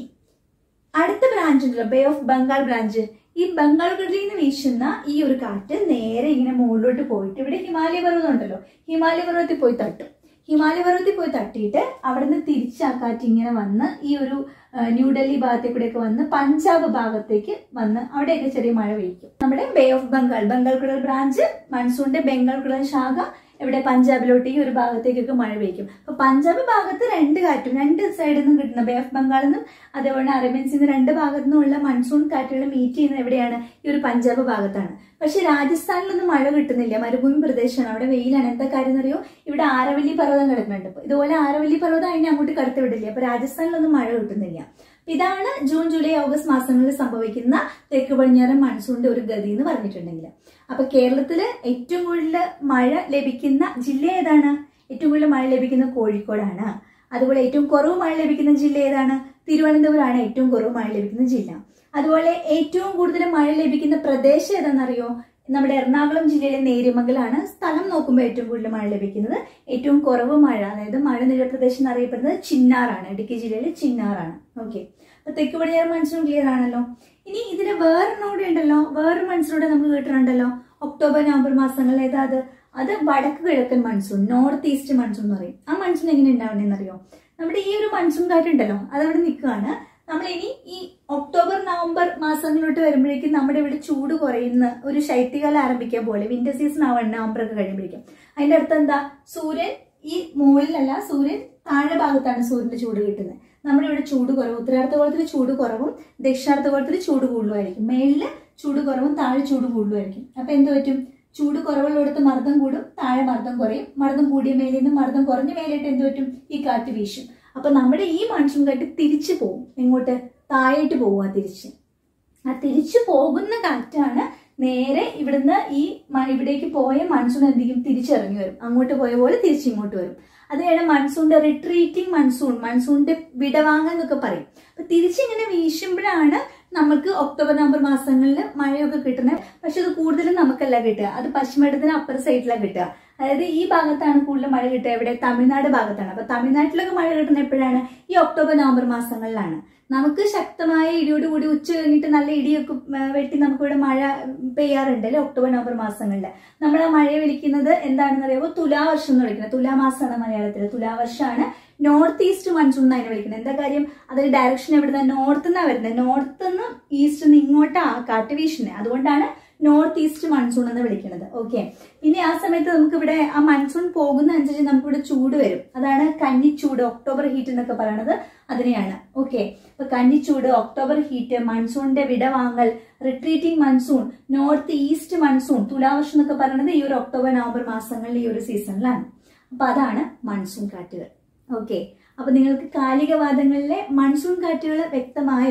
A: അടുത്ത ബ്രാഞ്ച് ഉണ്ടല്ലോ ബേ ഓഫ് ബംഗാൾ ബ്രാഞ്ച് ഈ ബംഗാൾ കടലിൽ നിന്ന് വീശുന്ന ഈ ഒരു കാറ്റ് നേരെ ഇങ്ങനെ മുകളിലോട്ട് പോയിട്ട് ഇവിടെ ഹിമാലയ പർവ്വതം ഉണ്ടല്ലോ ഹിമാലയ പർവ്വതത്തിൽ പോയി തട്ടും ഹിമാലയ പർവ്വതത്തിൽ പോയി തട്ടിയിട്ട് അവിടെ നിന്ന് തിരിച്ച് ആ കാറ്റ് ഇങ്ങനെ വന്ന് ഈ ഒരു ആ, ന്യൂഡൽഹി ഭാഗത്തേക്കൂടെയൊക്കെ വന്ന് പഞ്ചാബ് ഭാഗത്തേക്ക് വന്ന് അവിടെയൊക്കെ ചെറിയ മഴ പെയ്ക്കും നമ്മുടെ ബേ ഓഫ് ബംഗാൾ ബംഗാൾ കുടൽ ബ്രാഞ്ച് മൺസൂണിന്റെ ബംഗാൾ കുടൽ ശാഖ ഇവിടെ പഞ്ചാബിലോട്ട് ഈ ഒരു ഭാഗത്തേക്കൊക്കെ മഴ പെയ്ക്കും അപ്പൊ പഞ്ചാബ് ഭാഗത്ത് രണ്ട് കാറ്റും രണ്ട് സൈഡിൽ നിന്നും കിട്ടുന്ന ബേ ഓഫ് ബംഗാളിൽ നിന്നും അതേപോലെ അറേബ്യൻ സീന്ന് രണ്ട് ഭാഗത്തു നിന്നുള്ള മൺസൂൺ കാറ്റുകൾ മീറ്റ് ചെയ്യുന്നത് എവിടെയാണ് ഈ ഒരു പഞ്ചാബ് ഭാഗത്താണ് പക്ഷെ രാജസ്ഥാനിലൊന്നും മഴ കിട്ടുന്നില്ല മരുഭൂമി പ്രദേശമാണ് അവിടെ വെയിലാണ് എന്താ കാര്യം എന്നറിയോ ഇവിടെ ആരവല്ലി പർവ്വതം കിടക്കുന്നുണ്ട് ഇപ്പൊ ഇതുപോലെ ആരവല്ലി പർവ്വതം അതിനെ അങ്ങോട്ട് കടത്തി വിടില്ല അപ്പൊ രാജസ്ഥാനിലൊന്നും മഴ കിട്ടുന്നില്ല ഇതാണ് ജൂൺ ജൂലൈ ഓഗസ്റ്റ് മാസങ്ങളിൽ സംഭവിക്കുന്ന തെക്ക് പടിഞ്ഞാറൻ മൺസൂണിന്റെ ഒരു ഗതി എന്ന് പറഞ്ഞിട്ടുണ്ടെങ്കിൽ അപ്പൊ കേരളത്തില് ഏറ്റവും കൂടുതൽ മഴ ലഭിക്കുന്ന ജില്ല ഏതാണ് ഏറ്റവും കൂടുതൽ മഴ ലഭിക്കുന്ന കോഴിക്കോടാണ് അതുപോലെ ഏറ്റവും കുറവ് മഴ ലഭിക്കുന്ന ജില്ല ഏതാണ് തിരുവനന്തപുരമാണ് ഏറ്റവും കുറവ് മഴ ലഭിക്കുന്ന ജില്ല അതുപോലെ ഏറ്റവും കൂടുതൽ മഴ ലഭിക്കുന്ന പ്രദേശം ഏതാണെന്നറിയോ നമ്മുടെ എറണാകുളം ജില്ലയിലെ നേര്യമംഗലാണ് സ്ഥലം നോക്കുമ്പോൾ ഏറ്റവും കൂടുതൽ മഴ ലഭിക്കുന്നത് ഏറ്റവും കുറവ് മഴ അതായത് മഴ നിഴൽ പ്രദേശം എന്നറിയപ്പെടുന്നത് ചിന്നാറാണ് ഇടുക്കി ജില്ലയിലെ ചിന്നാറാണ് ഓക്കെ അപ്പൊ തെക്ക് പടിഞ്ഞാറ് മൺസൂൺ ക്ലിയർ ആണല്ലോ ഇനി ഇതിന് വേറൊന്നുകൂടെ ഉണ്ടല്ലോ വേറൊരു മൺസൂണൂടെ നമുക്ക് കേട്ടിട്ടുണ്ടല്ലോ ഒക്ടോബർ നവംബർ മാസങ്ങളിൽ ഏതാ അത് അത് വടക്ക് കിഴക്കൻ മൺസൂൺ നോർത്ത് ഈസ്റ്റ് മൺസൂൺ എന്ന് പറയും ആ മൺസൂൺ എങ്ങനെ ഉണ്ടാവണമെന്ന് അറിയോ നമ്മുടെ ഈ ഒരു മൺസൂൺ കാറ്റുണ്ടല്ലോ അതവിടെ നിൽക്കുകയാണ് നമ്മൾ ഇനി ഈ ഒക്ടോബർ നവംബർ മാസങ്ങളിലോട്ട് വരുമ്പോഴേക്കും നമ്മുടെ ഇവിടെ ചൂട് കുറയുന്ന ഒരു ശൈത്യകാലം ആരംഭിക്കാൻ പോലെ വിന്റർ സീസൺ ആവണം നവംബർ ഒക്കെ കഴിയുമ്പോഴേക്കും അതിന്റെ അടുത്ത് എന്താ സൂര്യൻ ഈ മുകളിലല്ല സൂര്യൻ താഴെ ഭാഗത്താണ് സൂര്യന്റെ ചൂട് കിട്ടുന്നത് നമ്മുടെ ഇവിടെ ചൂട് കുറവ് ഉത്തരാർദ്ധഗോളത്തിൽ ചൂട് കുറവും ദക്ഷിണാർദ്ധഗോളത്തിൽ ചൂട് കൂടുതലുമായിരിക്കും മേളില് ചൂട് കുറവും താഴെ ചൂട് കൂടുതലുമായിരിക്കും അപ്പൊ എന്ത് പറ്റും ചൂട് കുറവുള്ളിടത്ത് മർദ്ദം കൂടും താഴെ മർദ്ദം കുറയും മർദ്ദം കൂടിയ മേലിൽ നിന്ന് മർദ്ദം കുറഞ്ഞ മേലായിട്ട് എന്ത് പറ്റും ഈ കാറ്റ് വീശും അപ്പൊ നമ്മുടെ ഈ മൺസൂൺ കാറ്റ് തിരിച്ചു പോകും എങ്ങോട്ട് താഴേട്ട് പോവുക തിരിച്ച് ആ തിരിച്ചു പോകുന്ന കാറ്റാണ് നേരെ ഇവിടുന്ന് ഈ മ- ഇവിടേക്ക് പോയ മൺസൂൺ എന്ത് ചെയ്യും തിരിച്ചിറങ്ങി വരും അങ്ങോട്ട് പോയ പോലെ തിരിച്ചിങ്ങോട്ട് വരും അതാണ് മൺസൂണിന്റെ റിട്രീറ്റിംഗ് മൺസൂൺ മൺസൂണിന്റെ വിടവാങ്ങൽ എന്നൊക്കെ പറയും അപ്പൊ തിരിച്ചിങ്ങനെ വീശുമ്പോഴാണ് നമുക്ക് ഒക്ടോബർ നവംബർ മാസങ്ങളിൽ മഴയൊക്കെ കിട്ടുന്നത് പക്ഷെ അത് കൂടുതലും നമുക്കല്ല കിട്ടുക അത് പശ്ചിമഘട്ടത്തിന് അപ്പുറ സൈഡിലാണ് കിട്ടുക അതായത് ഈ ഭാഗത്താണ് കൂടുതൽ മഴ കിട്ടുക എവിടെ തമിഴ്നാട് ഭാഗത്താണ് അപ്പൊ തമിഴ്നാട്ടിലൊക്കെ മഴ കിട്ടുന്ന എപ്പോഴാണ് ഈ ഒക്ടോബർ നവംബർ മാസങ്ങളിലാണ് നമുക്ക് ശക്തമായ ഇടിയോട് കൂടി ഉച്ച കഴിഞ്ഞിട്ട് നല്ല ഇടിയൊക്കെ ഉം, വെട്ടി നമുക്ക് ഇവിടെ മഴ പെയ്യാറുണ്ട് അല്ലെ ഒക്ടോബർ നവംബർ മാസങ്ങളിൽ നമ്മൾ ആ മഴയെ വിളിക്കുന്നത് എന്താണെന്ന് അറിയുമ്പോൾ തുലാവർഷം എന്ന് വിളിക്കുന്നത് തുലാമാസമാണ് മലയാളത്തിൽ തുലാവർഷമാണ് നോർത്ത് ഈസ്റ്റ് മൺസൂൺ എന്നാണ് അതിനെ വിളിക്കുന്നത് എന്താ കാര്യം അതിന്റെ ഡയറക്ഷൻ എവിടുന്ന നോർത്ത് നിന്നാണ് വരുന്നത് നോർത്ത് നിന്ന് ഈസ്റ്റ് നിന്ന് ഇങ്ങോട്ടാ കാറ്റ് വീശുന്നത് അതുകൊണ്ടാണ് നോർത്ത് ഈസ്റ്റ് മൺസൂൺ എന്ന് വിളിക്കുന്നത് ഓക്കെ ഇനി ആ സമയത്ത് നമുക്ക് ഇവിടെ ആ മൺസൂൺ പോകുന്ന അനുസരിച്ച് നമുക്ക് ഇവിടെ ചൂട് വരും അതാണ് കന്നിച്ചൂട് ഒക്ടോബർ ഹീറ്റ് എന്നൊക്കെ പറയുന്നത് അതിനെയാണ് ഓക്കെ അപ്പൊ കന്നിച്ചൂട് ഒക്ടോബർ ഹീറ്റ് മൺസൂണിന്റെ വിടവാങ്ങൽ retreating monsoon north east monsoon തുലാവർഷം എന്നൊക്കെ പറയുന്നത് ഈ ഒരു ഒക്ടോബർ നവംബർ മാസങ്ങളിൽ ഈ ഒരു സീസണിലാണ് അപ്പൊ അതാണ് മൺസൂൺ കാറ്റുകൾ ഓക്കെ അപ്പൊ നിങ്ങൾക്ക് കാലികവാദങ്ങളിലെ മൺസൂൺ കാറ്റുകൾ വ്യക്തമായോ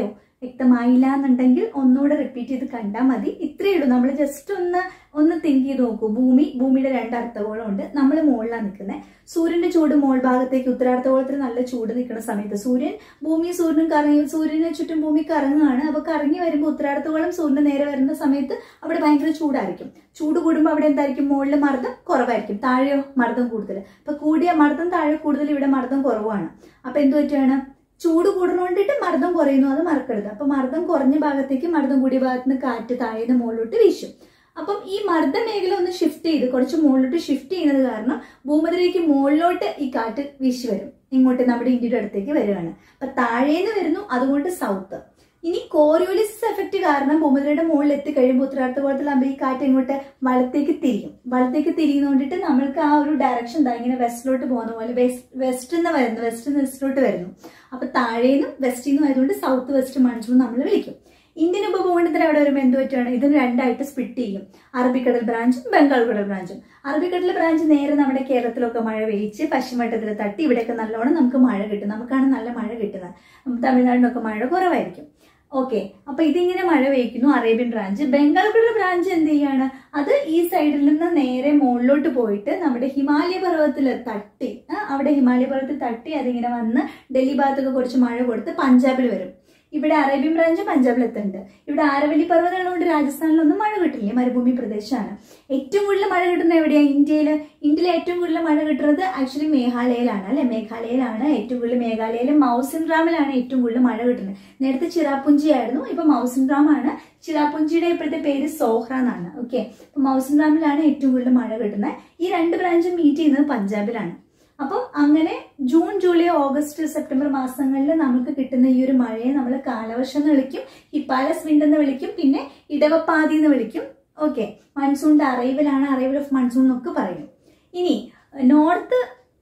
A: വ്യക്തമായില്ല എന്നുണ്ടെങ്കിൽ ഒന്നുകൂടെ റിപ്പീറ്റ് ചെയ്ത് കണ്ടാൽ മതി ഇത്രയേ ഉള്ളൂ നമ്മൾ ജസ്റ്റ് ഒന്ന് ഒന്ന് തിങ്ക് ചെയ്ത് നോക്കൂ ഭൂമി ഭൂമിയുടെ രണ്ട് അർത്ഥഗോളം ഉണ്ട് നമ്മൾ മുകളിലാണ് നിൽക്കുന്നത് സൂര്യന്റെ ചൂട് മോൾ ഭാഗത്തേക്ക് ഉത്തരാർത്ഥഗോളത്തിൽ നല്ല ചൂട് നിൽക്കുന്ന സമയത്ത് സൂര്യൻ ഭൂമി സൂര്യനും കറങ്ങി സൂര്യനെ ചുറ്റും ഭൂമി കറങ്ങുകയാണ് അപ്പൊ കറങ്ങി വരുമ്പോൾ ഉത്തരാർത്ഥഗോളം സൂര്യന്റെ നേരെ വരുന്ന സമയത്ത് അവിടെ ഭയങ്കര ചൂടായിരിക്കും ചൂട് കൂടുമ്പോൾ അവിടെ എന്തായിരിക്കും മുകളിൽ മർദ്ദം കുറവായിരിക്കും താഴെയോ മർദ്ദം കൂടുതൽ അപ്പൊ കൂടിയ മർദ്ദം താഴെ കൂടുതൽ ഇവിടെ മർദ്ദം കുറവാണ് അപ്പൊ എന്ത് പറ്റുകയാണ് ചൂട് കൂടുന്നോണ്ടിട്ട് മർദ്ദം കുറയുന്നു അത് മറക്കരുത് അപ്പൊ മർദ്ദം കുറഞ്ഞ ഭാഗത്തേക്ക് മർദ്ദം കൂടിയ ഭാഗത്ത് നിന്ന് കാറ്റ് താഴെ മുകളിലോട്ട് വീശും അപ്പം ഈ മർദ്ദ മേഖല ഒന്ന് ഷിഫ്റ്റ് ചെയ്ത് കുറച്ച് മുകളിലോട്ട് ഷിഫ്റ്റ് ചെയ്യുന്നത് കാരണം ഭൂമധ്യരേഖയ്ക്ക് മുകളിലോട്ട് ഈ കാറ്റ് വീശി വരും ഇങ്ങോട്ട് നമ്മുടെ ഇന്ത്യയുടെ അടുത്തേക്ക് വരികയാണ് അപ്പൊ താഴേന്ന് വരുന്നു അതുകൊണ്ട് സൗത്ത് ഇനി കോറിയോലിസിസ് എഫക്റ്റ് കാരണം ഭൂമധ്യരയുടെ മുകളിൽ എത്തിക്കഴിയുമ്പോൾ ഉത്തരാർത്ഥഗോളത്തിലാകുമ്പോൾ ഈ കാറ്റ് ഇങ്ങോട്ട് വലത്തേക്ക് തിരിയും വലത്തേക്ക് തിരിയുന്നോണ്ടിട്ട് നമ്മൾക്ക് ആ ഒരു ഡയറക്ഷൻ എന്താ ഇങ്ങനെ വെസ്റ്റിലോട്ട് പോകുന്ന പോലെ വെസ്റ്റ് വെസ്റ്റ് നിന്ന് വരുന്നു വെസ്റ്റ് നിന്ന് വെസ്റ്റിലോട്ട് വരുന്നു അപ്പൊ താഴേന്നും വെസ്റ്റിൽ നിന്നും ആയതുകൊണ്ട് സൗത്ത് വെസ്റ്റ് മൺസൂൺ നമ്മൾ വിളിക്കും ഇന്ത്യൻ ഉപഭൂഖണ്ഡത്തിന് അവിടെ വരുമ്പോൾ എന്ത് പറ്റുകയാണ് ഇതിന് രണ്ടായിട്ട് സ്പ്ലിറ്റ് ചെയ്യും അറബിക്കടൽ ബ്രാഞ്ചും ബംഗാൾ കടൽ ബ്രാഞ്ചും അറബിക്കടൽ ബ്രാഞ്ച് നേരെ നമ്മുടെ കേരളത്തിലൊക്കെ മഴ പെയ്ച്ച് പശ്ചിമഘട്ടത്തിൽ തട്ടി ഇവിടെയൊക്കെ നല്ലോണം നമുക്ക് മഴ കിട്ടും നമുക്കാണ് നല്ല മഴ കിട്ടുന്നത് തമിഴ്നാടിനൊക്കെ മഴ കുറവായിരിക്കും ഓക്കെ അപ്പൊ ഇതിങ്ങനെ മഴ പെയ്ക്കുന്നു അറേബ്യൻ ബ്രാഞ്ച് ബംഗാൾ കടൽ ബ്രാഞ്ച് എന്ത് ചെയ്യാണ് അത് ഈ സൈഡിൽ നിന്ന് നേരെ മുകളിലോട്ട് പോയിട്ട് നമ്മുടെ ഹിമാലയ പർവ്വതത്തിൽ തട്ടി ആ, അവിടെ ഹിമാലയ പർവ്വതത്തിൽ തട്ടി അതിങ്ങനെ വന്ന് ഡൽഹി ഭാഗത്തൊക്കെ കുറച്ച് മഴ കൊടുത്ത് പഞ്ചാബിൽ വരും ഇവിടെ അറേബ്യൻ ബ്രാഞ്ച് പഞ്ചാബിൽ എത്തുന്നുണ്ട് ഇവിടെ ആരവല്ലി പർവ്വതം ഉള്ളതുകൊണ്ട് രാജസ്ഥാനിലൊന്നും മഴ കിട്ടില്ല മരുഭൂമി പ്രദേശമാണ് ഏറ്റവും കൂടുതൽ മഴ കിട്ടുന്നത് എവിടെയാണ് ഇന്ത്യയിൽ ഇന്ത്യയിൽ ഏറ്റവും കൂടുതൽ മഴ കിട്ടുന്നത് ആക്ച്വലി മേഘാലയയിലാണ് അല്ലെ മേഘാലയയിലാണ് ഏറ്റവും കൂടുതൽ മേഘാലയയിലെ മൗസിൻഡ്രാമിലാണ് ഏറ്റവും കൂടുതൽ മഴ കിട്ടുന്നത് നേരത്തെ ചിറാപുഞ്ചി ആയിരുന്നു ഇപ്പൊ മൗസിൻഡ്രാം ആണ് ചിറാപുഞ്ചിയുടെ ഇപ്പോഴത്തെ പേര് സോഹ്ര എന്നാണ് ഓക്കെ അപ്പൊ മൗസിൻഡ്രാമിലാണ് ഏറ്റവും കൂടുതൽ മഴ കിട്ടുന്നത് ഈ രണ്ട് ബ്രാഞ്ചും മീറ്റ് ചെയ്യുന്നത് പഞ്ചാബിലാണ് അപ്പം അങ്ങനെ ജൂൺ ജൂലൈ ഓഗസ്റ്റ് സെപ്റ്റംബർ മാസങ്ങളിൽ നമുക്ക് കിട്ടുന്ന ഈ ഒരു മഴയെ നമ്മൾ കാലവർഷം എന്ന് വിളിക്കും ഹിപ്പാലസ് വിൻഡ് എന്ന് വിളിക്കും പിന്നെ ഇടവപ്പാതി എന്ന് വിളിക്കും ഓക്കെ മൺസൂണിന്റെ അറൈവലാണ് അറൈവൽ ഓഫ് മൺസൂൺ എന്നൊക്കെ പറയും ഇനി നോർത്ത്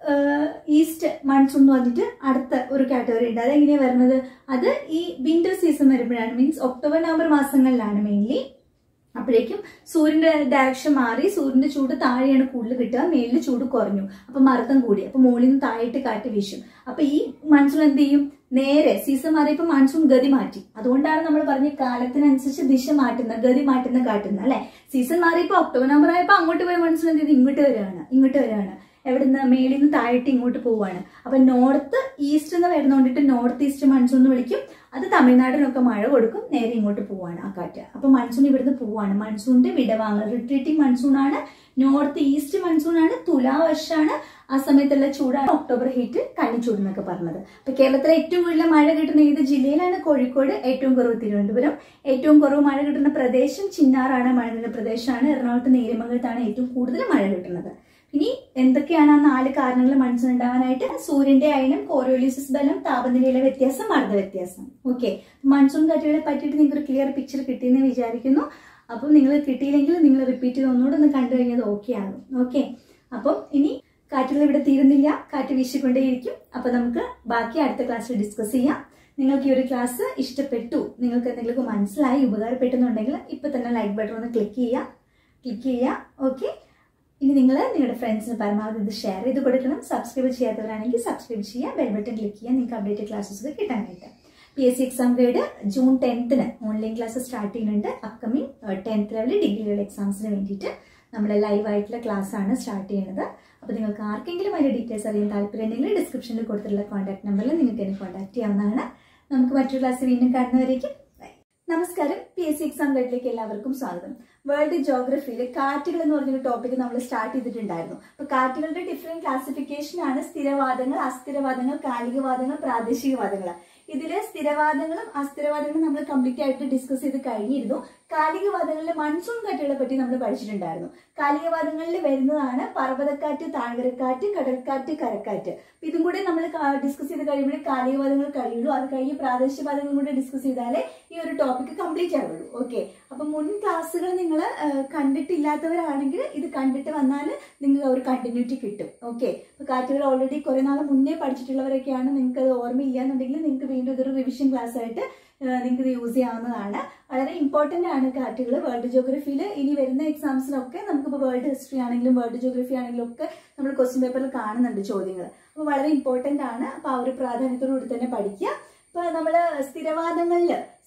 A: ഈസ്റ്റ് മൺസൂൺ എന്ന് പറഞ്ഞിട്ട് അടുത്ത ഒരു കാറ്റഗറി ഉണ്ട് അതെങ്ങനെയാണ് വരുന്നത് അത് ഈ വിന്റർ സീസൺ വരുമ്പോഴാണ് മീൻസ് ഒക്ടോബർ നവംബർ മാസങ്ങളിലാണ് മെയിൻലി അപ്പോഴേക്കും സൂര്യന്റെ ഡയറക്ഷൻ മാറി സൂര്യന്റെ ചൂട് താഴെയാണ് കൂടുതൽ കിട്ടുക മേലിൽ ചൂട് കുറഞ്ഞു അപ്പൊ മർദ്ദം കൂടി അപ്പൊ മുകളിൽ നിന്ന് താഴേട്ട് കാറ്റ് വീശും അപ്പൊ ഈ മൺസൂൺ എന്ത് ചെയ്യും നേരെ സീസൺ മാറിയപ്പോൾ മൺസൂൺ ഗതി മാറ്റി അതുകൊണ്ടാണ് നമ്മൾ പറഞ്ഞ കാലത്തിനനുസരിച്ച് ദിശ മാറ്റുന്ന ഗതി മാറ്റുന്ന കാട്ടുന്ന അല്ലെ സീസൺ മാറിയപ്പോൾ ഒക്ടോബർ നവംബർ ആയപ്പോൾ അങ്ങോട്ട് പോയ മൺസൂൺ എന്ത് ചെയ്ത് ഇങ്ങോട്ട് വരികയാണ് ഇങ്ങോട്ട് വരികയാണ് എവിടുന്ന് മേളിൽ നിന്ന് താഴേട്ട് ഇങ്ങോട്ട് പോവാണ് അപ്പൊ നോർത്ത് ഈസ്റ്റ് എന്ന് വരുന്നോണ്ടിട്ട് നോർത്ത് ഈസ്റ്റ് മൺസൂൺ എന്ന് വിളിക്കും അത് തമിഴ്നാടിനൊക്കെ മഴ കൊടുക്കും നേരെ ഇങ്ങോട്ട് പോവാണ് ആ കാറ്റ് അപ്പൊ മൺസൂൺ ഇവിടുന്ന് പോവാണ് മൺസൂണിന്റെ വിടവാങ്ങൽ റിട്രീറ്റിംഗ് മൺസൂൺ ആണ് നോർത്ത് ഈസ്റ്റ് മൺസൂൺ ആണ് തുലാവർഷാണ് ആ സമയത്തുള്ള ചൂടാണ് ഒക്ടോബർ ഹീറ്റ് കണ്ണിച്ചൂട് എന്നൊക്കെ പറഞ്ഞത് അപ്പൊ കേരളത്തിലെ ഏറ്റവും കൂടുതൽ മഴ കിട്ടുന്ന ഏത് ജില്ലയിലാണ് കോഴിക്കോട് ഏറ്റവും കുറവ് തിരുവനന്തപുരം ഏറ്റവും കുറവ് മഴ കിട്ടുന്ന പ്രദേശം ചിന്നാറാണ് മഴ കിട്ടുന്ന പ്രദേശമാണ് എറണാകുളത്ത് നേരിമംഗലത്താണ് ഏറ്റവും കൂടുതൽ മഴ കിട്ടുന്നത് ഇനി എന്തൊക്കെയാണ് ആ നാല് കാരണങ്ങൾ മനസ്സിലുണ്ടാവാനായിട്ട് സൂര്യന്റെ അയനം കോറിയോലിസിസ് ബലം താപനിലയിലെ വ്യത്യാസം മർദ്ദ വ്യത്യാസം ഓക്കെ മൺസൂൺ കാറ്റുകളെ പറ്റിയിട്ട് നിങ്ങൾക്ക് ഒരു ക്ലിയർ പിക്ചർ കിട്ടിയെന്ന് വിചാരിക്കുന്നു അപ്പം നിങ്ങൾ കിട്ടിയില്ലെങ്കിൽ നിങ്ങൾ റിപ്പീറ്റ് ചെയ്ത് ഒന്നുകൂടെ ഒന്ന് കണ്ടു കഴിഞ്ഞത് ഓക്കെ ആകും ഓക്കെ അപ്പം ഇനി കാറ്റുകൾ ഇവിടെ തീരുന്നില്ല കാറ്റ് വീശിക്കൊണ്ടേയിരിക്കും അപ്പൊ നമുക്ക് ബാക്കി അടുത്ത ക്ലാസ്സിൽ ഡിസ്കസ് ചെയ്യാം നിങ്ങൾക്ക് ഈ ഒരു ക്ലാസ് ഇഷ്ടപ്പെട്ടു നിങ്ങൾക്ക് എന്തെങ്കിലും മനസ്സിലായി ഉപകാരപ്പെട്ടെന്നുണ്ടെങ്കിൽ ഇപ്പൊ തന്നെ ലൈക്ക് ബട്ടൺ ഒന്ന് ക്ലിക്ക് ചെയ്യുക ക്ലിക്ക് ചെയ്യുക ഓക്കെ ഇനി നിങ്ങൾ നിങ്ങളുടെ ഫ്രണ്ട്സിന് പരമാവധി ഇത് ഷെയർ ചെയ്ത് കൊടുക്കണം സബ്സ്ക്രൈബ് ചെയ്യാത്തവരാണെങ്കിൽ സബ്സ്ക്രൈബ് ചെയ്യുക ബെൽ ബട്ടൺ ക്ലിക്ക് ചെയ്യുക നിങ്ങൾക്ക് അപ്ഡേറ്റഡ് ക്ലാസ്സസ് ഒക്കെ കിട്ടാനായിട്ട് P S C exam guide June ടെൻത്തിന് ഓൺലൈൻ ക്ലാസ് സ്റ്റാർട്ട് ചെയ്യുന്നുണ്ട് upcoming tenth level degree level എക്സാംസിന് വേണ്ടിയിട്ട് നമ്മൾ ലൈവ് ആയിട്ടുള്ള ക്ലാസ് ആണ് സ്റ്റാർട്ട് ചെയ്യുന്നത് അപ്പോൾ നിങ്ങൾക്ക് ആർക്കെങ്കിലും അതിൻ്റെ ഡീറ്റെയിൽസ് അറിയാൻ താല്പര്യം ഉണ്ടെങ്കിൽ ഡിസ്ക്രിപ്ഷനിൽ കൊടുത്തിട്ടുള്ള കോൺടാക്ട് നമ്പറിൽ നിങ്ങൾക്ക് എന്നെ കോൺടാക്ട് ചെയ്യാവുന്നതാണ് നമുക്ക് മറ്റൊരു ക്ലാസ് വീണ്ടും കാണുന്നവരേക്കും bye. നമസ്കാരം പി എസ് സി എക്സാം ഗൈഡിലേക്ക് എല്ലാവർക്കും സ്വാഗതം വേൾഡ് ജോഗ്രഫിയിൽ കാറ്റുകൾ എന്ന് പറഞ്ഞൊരു ടോപ്പിക് നമ്മൾ സ്റ്റാർട്ട് ചെയ്തിട്ടുണ്ടായിരുന്നു അപ്പൊ കാറ്റുകളുടെ ഡിഫറെന്റ് ക്ലാസിഫിക്കേഷൻ ആണ് സ്ഥിരവാദങ്ങൾ അസ്ഥിരവാദങ്ങൾ കാലികവാദങ്ങൾ പ്രാദേശികവാദങ്ങൾ ഇതില് സ്ഥിരവാദങ്ങളും അസ്ഥിരവാദങ്ങളും നമ്മൾ കംപ്ലീറ്റ് ആയിട്ട് ഡിസ്കസ് ചെയ്ത് കഴിഞ്ഞിരുന്നു കാലികവാദങ്ങളിലെ മൺസൂൺ കാറ്റുകളെ പറ്റി നമ്മൾ പഠിച്ചിട്ടുണ്ടായിരുന്നു കാലികവാദങ്ങളിൽ വരുന്നതാണ് പർവ്വതക്കാറ്റ് താഴ്വരക്കാറ്റ് കടൽക്കാറ്റ് കരക്കാറ്റ് അപ്പൊ ഇതും കൂടെ നമ്മൾ ഡിസ്കസ് ചെയ്ത് കഴിയുമ്പോഴേ കാലികവാദങ്ങൾ കഴിയുള്ളൂ അത് കഴിഞ്ഞ് പ്രാദേശികവാദങ്ങളും കൂടെ ഡിസ്കസ് ചെയ്താലേ ഈ ഒരു ടോപ്പിക് കംപ്ലീറ്റ് ആവുള്ളൂ ഓക്കെ അപ്പൊ മുൻ ക്ലാസ്സുകൾ നിങ്ങൾ കണ്ടിട്ടില്ലാത്തവരാണെങ്കിൽ ഇത് കണ്ടിട്ട് വന്നാൽ നിങ്ങൾക്ക് ഒരു കണ്ടിന്യൂറ്റി കിട്ടും ഓക്കെ അപ്പൊ കാറ്റുകൾ ഓൾറെഡി കുറെ നാൾ മുന്നേ പഠിച്ചിട്ടുള്ളവരൊക്കെയാണ് നിങ്ങൾക്ക് അത് ഓർമ്മയില്ല എന്നുണ്ടെങ്കിൽ നിങ്ങൾക്ക് വീണ്ടും ഇതൊരു റിവിഷൻ ക്ലാസ് ആയിട്ട് നിങ്ങൾക്ക് ഇത് യൂസ് ചെയ്യാവുന്നതാണ് വളരെ ഇമ്പോർട്ടന്റ് ആണ് കാറ്റുകൾ വേൾഡ് ജോഗ്രഫിയിൽ ഇനി വരുന്ന എക്സാംസിലൊക്കെ നമുക്കിപ്പോൾ വേൾഡ് ഹിസ്റ്ററി ആണെങ്കിലും വേൾഡ് ജോഗ്രഫി ആണെങ്കിലും ഒക്കെ നമ്മൾ ക്വസ്റ്റ്യൻ പേപ്പറിൽ കാണുന്നുണ്ട് ചോദ്യങ്ങൾ അപ്പോൾ വളരെ ഇമ്പോർട്ടന്റ് ആണ് അപ്പോൾ ആ ഒരു പ്രാധാന്യത്തോടു കൂടി തന്നെ പഠിക്കുക ഇപ്പൊ നമ്മൾ സ്ഥിരവാദങ്ങളിൽ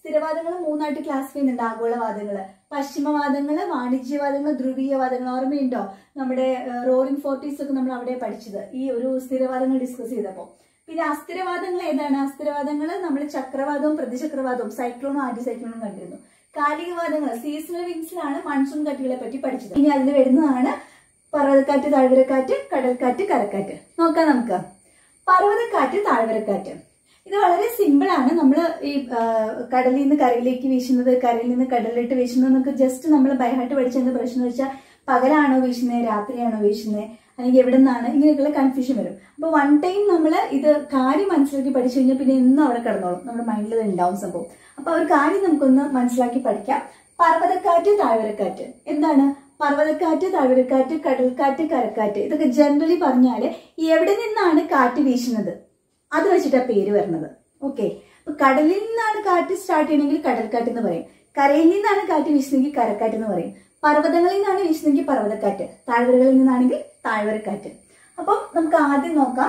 A: സ്ഥിരവാദങ്ങൾ മൂന്നായിട്ട് ക്ലാസിഫൈ ചെയ്യുന്നുണ്ട് ആഗോളവാദങ്ങൾ പശ്ചിമവാദങ്ങൾ വാണിജ്യവാദങ്ങൾ ധ്രുവീയവാദങ്ങൾ ഓർമ്മയുണ്ടോ നമ്മുടെ റോറിംഗ് ഫോർട്ടീസ് ഒക്കെ നമ്മൾ അവിടെ പഠിച്ചത് ഈ ഒരു സ്ഥിരവാദങ്ങൾ ഡിസ്കസ് ചെയ്തപ്പോൾ പിന്നെ അസ്ഥിരവാദങ്ങൾ ഏതാണ് അസ്ഥിരവാദങ്ങൾ നമ്മൾ ചക്രവാദവും പ്രതിചക്രവാദവും സൈക്ലോണും ആന്റി സൈക്ലോണും കണ്ടിരുന്നു കാലികവാദങ്ങൾ സീസണൽ വിങ്സിലാണ് മൺസൂൺ കാറ്റുകളെ പറ്റി പഠിച്ചത് ഇനി അതിൽ വരുന്നതാണ് പർവ്വതക്കാറ്റ് താഴ്വരക്കാറ്റ് കടൽക്കാറ്റ് കരക്കാറ്റ് നോക്കാം നമുക്ക് പർവ്വതക്കാറ്റ് താഴ്വരക്കാറ്റ് ഇത് വളരെ സിമ്പിൾ ആണ് നമ്മൾ ഈ ആ, കടലിൽ നിന്ന് കരയിലേക്ക് വീശുന്നത് കരയിൽ നിന്ന് കടലിലോട്ട് വീശുന്നത് നമുക്ക് ജസ്റ്റ് നമ്മൾ ബൈഹാർട്ട് പഠിച്ചെന്ത് പ്രശ്നം എന്ന് വെച്ചാൽ പകലാണോ വീശുന്നത് രാത്രിയാണോ വീശുന്നത് അല്ലെങ്കിൽ എവിടെ നിന്നാണ് ഇങ്ങനെയൊക്കെയുള്ള കൺഫ്യൂഷൻ വരും അപ്പോൾ വൺ ടൈം നമ്മൾ ഇത് കാര്യം മനസ്സിലാക്കി പഠിച്ചു കഴിഞ്ഞാൽ പിന്നെ എന്നും അവിടെ കിടന്നോളും നമ്മുടെ മൈൻഡിൽ ഉണ്ടാവും സംഭവം അപ്പോൾ ആ ഒരു കാര്യം നമുക്കൊന്ന് മനസ്സിലാക്കി പഠിക്കാം പർവ്വതക്കാറ്റ് താഴ്വരക്കാറ്റ് എന്താണ് പർവ്വതക്കാറ്റ് താഴ്വരക്കാറ്റ് കടൽക്കാറ്റ് കരക്കാറ്റ് ഇതൊക്കെ ജനറലി പറഞ്ഞാൽ എവിടെ നിന്നാണ് കാറ്റ് വീശുന്നത് അത് വെച്ചിട്ടാ പേര് വരുന്നത് ഓക്കെ അപ്പൊ കടലിൽ നിന്നാണ് കാറ്റ് സ്റ്റാർട്ട് ചെയ്യണമെങ്കിൽ കടൽക്കാറ്റ് എന്ന് പറയും കരയിൽ നിന്നാണ് കാറ്റ് വീശുന്നെങ്കിൽ കരക്കാറ്റ് എന്ന് പറയും പർവ്വതങ്ങളിൽ നിന്നാണ് വീശുന്നെങ്കിൽ പർവ്വതക്കാറ്റ് താഴ്വരകളിൽ നിന്നാണെങ്കിൽ താഴ്വരക്കാറ്റ് അപ്പം നമുക്ക് ആദ്യം നോക്കാം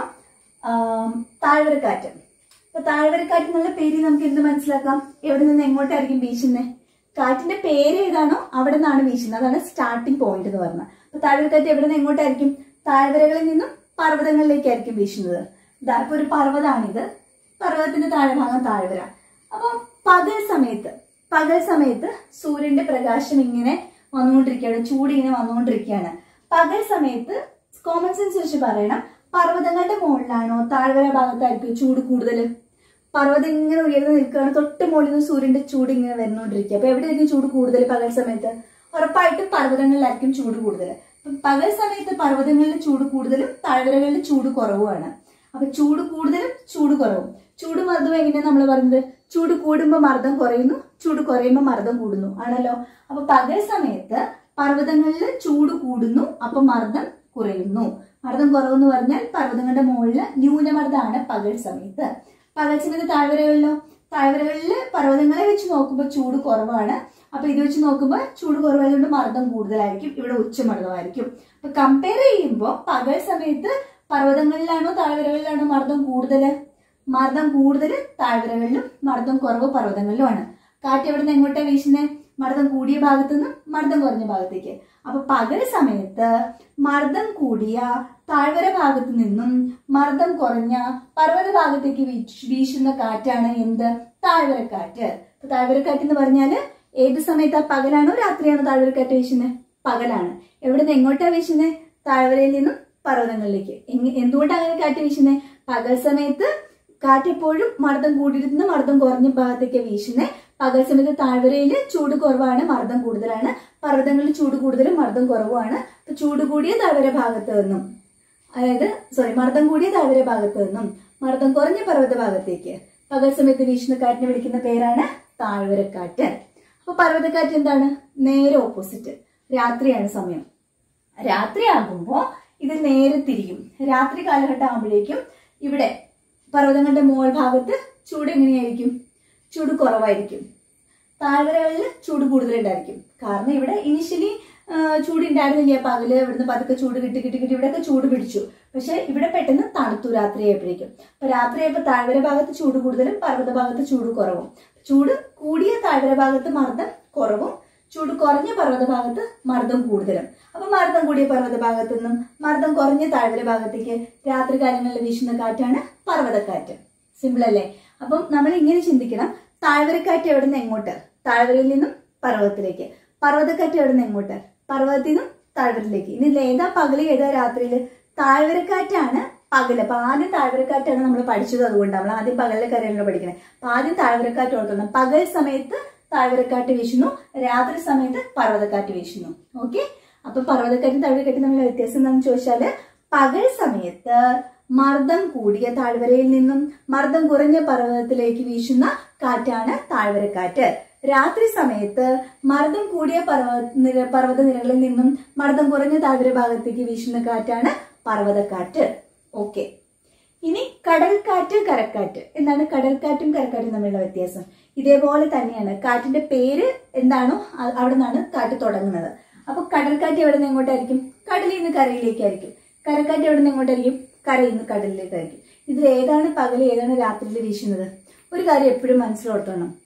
A: ആം, താഴ്വരക്കാറ്റ് അപ്പൊ താഴ്വരക്കാറ്റ് എന്നുള്ള പേര് നമുക്ക് എന്ത് മനസ്സിലാക്കാം എവിടെ നിന്ന് എങ്ങോട്ടായിരിക്കും വീശുന്നത് കാറ്റിന്റെ പേര് ഏതാണോ അവിടെ നിന്നാണ് വീശുന്നത് അതാണ് സ്റ്റാർട്ടിംഗ് പോയിന്റ് എന്ന് പറഞ്ഞത് അപ്പൊ താഴ്വരക്കാറ്റ് എവിടെ നിന്ന് എങ്ങോട്ടായിരിക്കും താഴ്വരകളിൽ നിന്നും പർവ്വതങ്ങളിലേക്കായിരിക്കും വീശുന്നത് ഇതാ ഇപ്പൊ ഒരു പർവ്വതാണിത് പർവ്വതത്തിന്റെ താഴ്ഭാഗം താഴ്വര അപ്പം പകൽ സമയത്ത് പകൽ സമയത്ത് സൂര്യന്റെ പ്രകാശം ഇങ്ങനെ വന്നുകൊണ്ടിരിക്കുകയാണ് ചൂട് ഇങ്ങനെ വന്നുകൊണ്ടിരിക്കുകയാണ് പകൽ സമയത്ത് കോമൺ സെൻസ് വെച്ച് പറയണം പർവ്വതങ്ങളുടെ മുകളിലാണോ താഴ്വര ഭാഗത്തായിരിക്കും ചൂട് കൂടുതൽ പർവ്വതം ഇങ്ങനെ ഉയർന്നു നിൽക്കുകയാണ് തൊട്ട് മുകളിൽ നിന്ന് സൂര്യന്റെ ചൂട് ഇങ്ങനെ വരുന്നുകൊണ്ടിരിക്കുക അപ്പൊ എവിടെയായിരിക്കും ചൂട് കൂടുതൽ പകൽ സമയത്ത് ഉറപ്പായിട്ടും പർവ്വതങ്ങളിലായിരിക്കും ചൂട് കൂടുതൽ അപ്പം പകൽ സമയത്ത് പർവ്വതങ്ങളിൽ ചൂട് കൂടുതലും താഴ്വരകളിൽ ചൂട് കുറവുമാണ് അപ്പൊ ചൂട് കൂടുതലും ചൂട് കുറവും ചൂട് മർദ്ദം എങ്ങനെയാണ് നമ്മൾ പറയുന്നത് ചൂട് കൂടുമ്പോൾ മർദ്ദം കുറയുന്നു ചൂട് കുറയുമ്പോൾ മർദ്ദം കൂടുന്നു ആണല്ലോ അപ്പൊ പകൽ സമയത്ത് പർവ്വതങ്ങളിൽ ചൂട് കൂടുന്നു അപ്പൊ മർദ്ദം കുറയുന്നു മർദ്ദം കുറവെന്ന് പറഞ്ഞാൽ പർവ്വതങ്ങളുടെ മുകളിൽ ന്യൂനമർദ്ദമാണ് പകൽ സമയത്ത് പകൽ സമയത്ത് താഴ്വരകളിലോ താഴ്വരകളിൽ പർവ്വതങ്ങളെ വെച്ച് നോക്കുമ്പോൾ ചൂട് കുറവാണ് അപ്പൊ ഇത് വെച്ച് നോക്കുമ്പോൾ ചൂട് കുറവായതുകൊണ്ട് മർദ്ദം കൂടുതലായിരിക്കും ഇവിടെ ഉച്ചമർദ്ദമായിരിക്കും അപ്പൊ കമ്പയർ ചെയ്യുമ്പോൾ പകൽ സമയത്ത് പർവ്വതങ്ങളിലാണോ താഴ്വരകളിലാണോ മർദ്ദം കൂടുതൽ മർദ്ദം കൂടുതൽ താഴ്വരകളിലും മർദ്ദം കുറവ് പർവ്വതങ്ങളിലുമാണ് കാറ്റ് എവിടെ നിന്ന് എങ്ങോട്ടാ വീശുന്നത് മർദ്ദം കൂടിയ ഭാഗത്തു നിന്നും മർദ്ദം കുറഞ്ഞ ഭാഗത്തേക്ക് അപ്പൊ പകൽ സമയത്ത് മർദ്ദം കൂടിയ താഴ്വര ഭാഗത്തു നിന്നും മർദ്ദം കുറഞ്ഞ പർവ്വത ഭാഗത്തേക്ക് വീശ്- വീശുന്ന കാറ്റാണ് എന്ത് താഴ്വരക്കാറ്റ് അപ്പൊ താഴ്വരക്കാറ്റ് എന്ന് പറഞ്ഞാല് ഏത് സമയത്താ പകലാണോ രാത്രിയാണോ താഴ്വരക്കാറ്റ് വീശുന്നത് പകലാണ് എവിടെ നിന്ന് എങ്ങോട്ടാ വീശുന്നത് താഴ്വരയിൽ നിന്നും പർവ്വതങ്ങളിലേക്ക് എങ്ങ- എന്തുകൊണ്ടാണ് അങ്ങനെ കാറ്റ് വീശുന്നത് പകൽ സമയത്ത് കാറ്റ് എപ്പോഴും മർദ്ദം കൂടിയിരുന്ന മർദ്ദം കുറഞ്ഞ ഭാഗത്തേക്ക് വീശുന്നത് പകൽ സമയത്ത് താഴ്വരയിൽ ചൂട് കുറവാണ് മർദ്ദം കൂടുതലാണ് പർവ്വതങ്ങളിൽ ചൂട് കൂടുതലും മർദ്ദം കുറവുമാണ് അപ്പൊ ചൂട് കൂടിയ താഴ്വര ഭാഗത്ത് നിന്നും അതായത് സോറി മർദ്ദം കൂടിയ താഴ്വര ഭാഗത്ത് നിന്നും മർദ്ദം കുറഞ്ഞ പർവ്വത ഭാഗത്തേക്ക് പകൽ സമയത്ത് വീശുന്ന കാറ്റിനെ വിളിക്കുന്ന പേരാണ് താഴ്വരക്കാറ്റ് അപ്പൊ പർവ്വതക്കാറ്റ് എന്താണ് നേരെ ഓപ്പോസിറ്റ് രാത്രിയാണ് സമയം രാത്രിയാകുമ്പോൾ ഇത് നേരെ തിരിയും രാത്രി കാലഘട്ടം ആകുമ്പോഴേക്കും ഇവിടെ പർവ്വതങ്ങളുടെ മുകൾ ഭാഗത്ത് ചൂട് എങ്ങനെയായിരിക്കും ചൂട് കുറവായിരിക്കും താഴ്വരകളിൽ ചൂട് കൂടുതലുണ്ടായിരിക്കും കാരണം ഇവിടെ ഇനിഷ്യലി ചൂട് ഉണ്ടായിരുന്നില്ല പകല് ഇവിടുന്ന് പതുക്കെ ചൂട് കിട്ടി കിട്ടി കിട്ടി ഇവിടെയൊക്കെ ചൂട് പിടിച്ചു പക്ഷെ ഇവിടെ പെട്ടെന്ന് തണുത്തു രാത്രിയായപ്പോഴേക്കും അപ്പൊ രാത്രിയായപ്പോൾ താഴ്വര ഭാഗത്ത് ചൂട് കൂടുതലും പർവ്വത ഭാഗത്ത് ചൂട് കുറവും ചൂട് കൂടിയ താഴ്വര ഭാഗത്ത് മർദ്ദം കുറവും ചൂട് കുറഞ്ഞ പർവ്വത ഭാഗത്ത് മർദ്ദം കൂടുതലും അപ്പൊ മർദ്ദം കൂടിയ പർവ്വത ഭാഗത്തു നിന്നും മർദ്ദം കുറഞ്ഞ താഴ്വര ഭാഗത്തേക്ക് രാത്രി കാലങ്ങളിൽ വീശുന്ന കാറ്റാണ് പർവ്വതക്കാറ്റ് സിമ്പിൾ അല്ലേ അപ്പം നമ്മൾ ഇങ്ങനെ ചിന്തിക്കണം താഴ്വരക്കാറ്റ് എവിടെ നിന്ന് എങ്ങോട്ട് താഴ്വരയിൽ നിന്നും പർവ്വതത്തിലേക്ക് പർവ്വതക്കാറ്റ് എവിടെ നിന്ന് എങ്ങോട്ട് പർവ്വതത്തിൽ നിന്നും താഴ്വരത്തിലേക്ക് ഇനി ഇതിൽ ഏതാ പകല് ഏതാ രാത്രിയില് താഴ്വരക്കാറ്റാണ് പകല് അപ്പൊ ആദ്യം താഴ്വരക്കാറ്റാണ് നമ്മൾ പഠിച്ചത് അതുകൊണ്ട് നമ്മൾ ആദ്യം പകലിലെ കാര്യങ്ങളോ പഠിക്കണേ അപ്പൊ ആദ്യം താഴ്വരക്കാറ്റ് ഓർക്കണം പകൽ സമയത്ത് താഴ്വരക്കാറ്റ് വീശുന്നു രാത്രി സമയത്ത് പർവ്വതക്കാറ്റ് വീശുന്നു ഓക്കെ അപ്പൊ പർവ്വതക്കാറ്റും താഴ്വരക്കാറ്റും തമ്മിലുള്ള വ്യത്യാസം എന്താണെന്ന് ചോദിച്ചാല് പകൽ സമയത്ത് മർദ്ദം കൂടിയ താഴ്വരയിൽ നിന്നും മർദ്ദം കുറഞ്ഞ പർവ്വതത്തിലേക്ക് വീശുന്ന കാറ്റാണ് താഴ്വരക്കാറ്റ് രാത്രി സമയത്ത് മർദ്ദം കൂടിയ പർവ്വത നിര പർവ്വത നിരകളിൽ നിന്നും മർദ്ദം കുറഞ്ഞ താഴ്വര ഭാഗത്തേക്ക് വീശുന്ന കാറ്റാണ് പർവ്വതക്കാറ്റ് ഓക്കെ ഇനി കടൽക്കാറ്റ് കരക്കാറ്റ് എന്താണ് കടൽക്കാറ്റും കരക്കാറ്റും തമ്മിലുള്ള വ്യത്യാസം ഇതേപോലെ തന്നെയാണ് കാറ്റിന്റെ പേര് എന്താണോ അ- അവിടെ നിന്നാണ് കാറ്റ് തുടങ്ങുന്നത് അപ്പൊ കടൽക്കാറ്റ് എവിടെ നിന്ന് എങ്ങോട്ടായിരിക്കും കടലിൽ നിന്ന് കരയിലേക്കായിരിക്കും കരക്കാറ്റ് എവിടെ നിന്ന് എങ്ങോട്ടായിരിക്കും കരയിൽ നിന്ന് കടലിലേക്കായിരിക്കും ഇതിൽ ഏതാണ് പകൽ ഏതാണ് രാത്രിയിൽ വീശുന്നത് ഒരു കാര്യം എപ്പോഴും മനസ്സിലോർത്തണം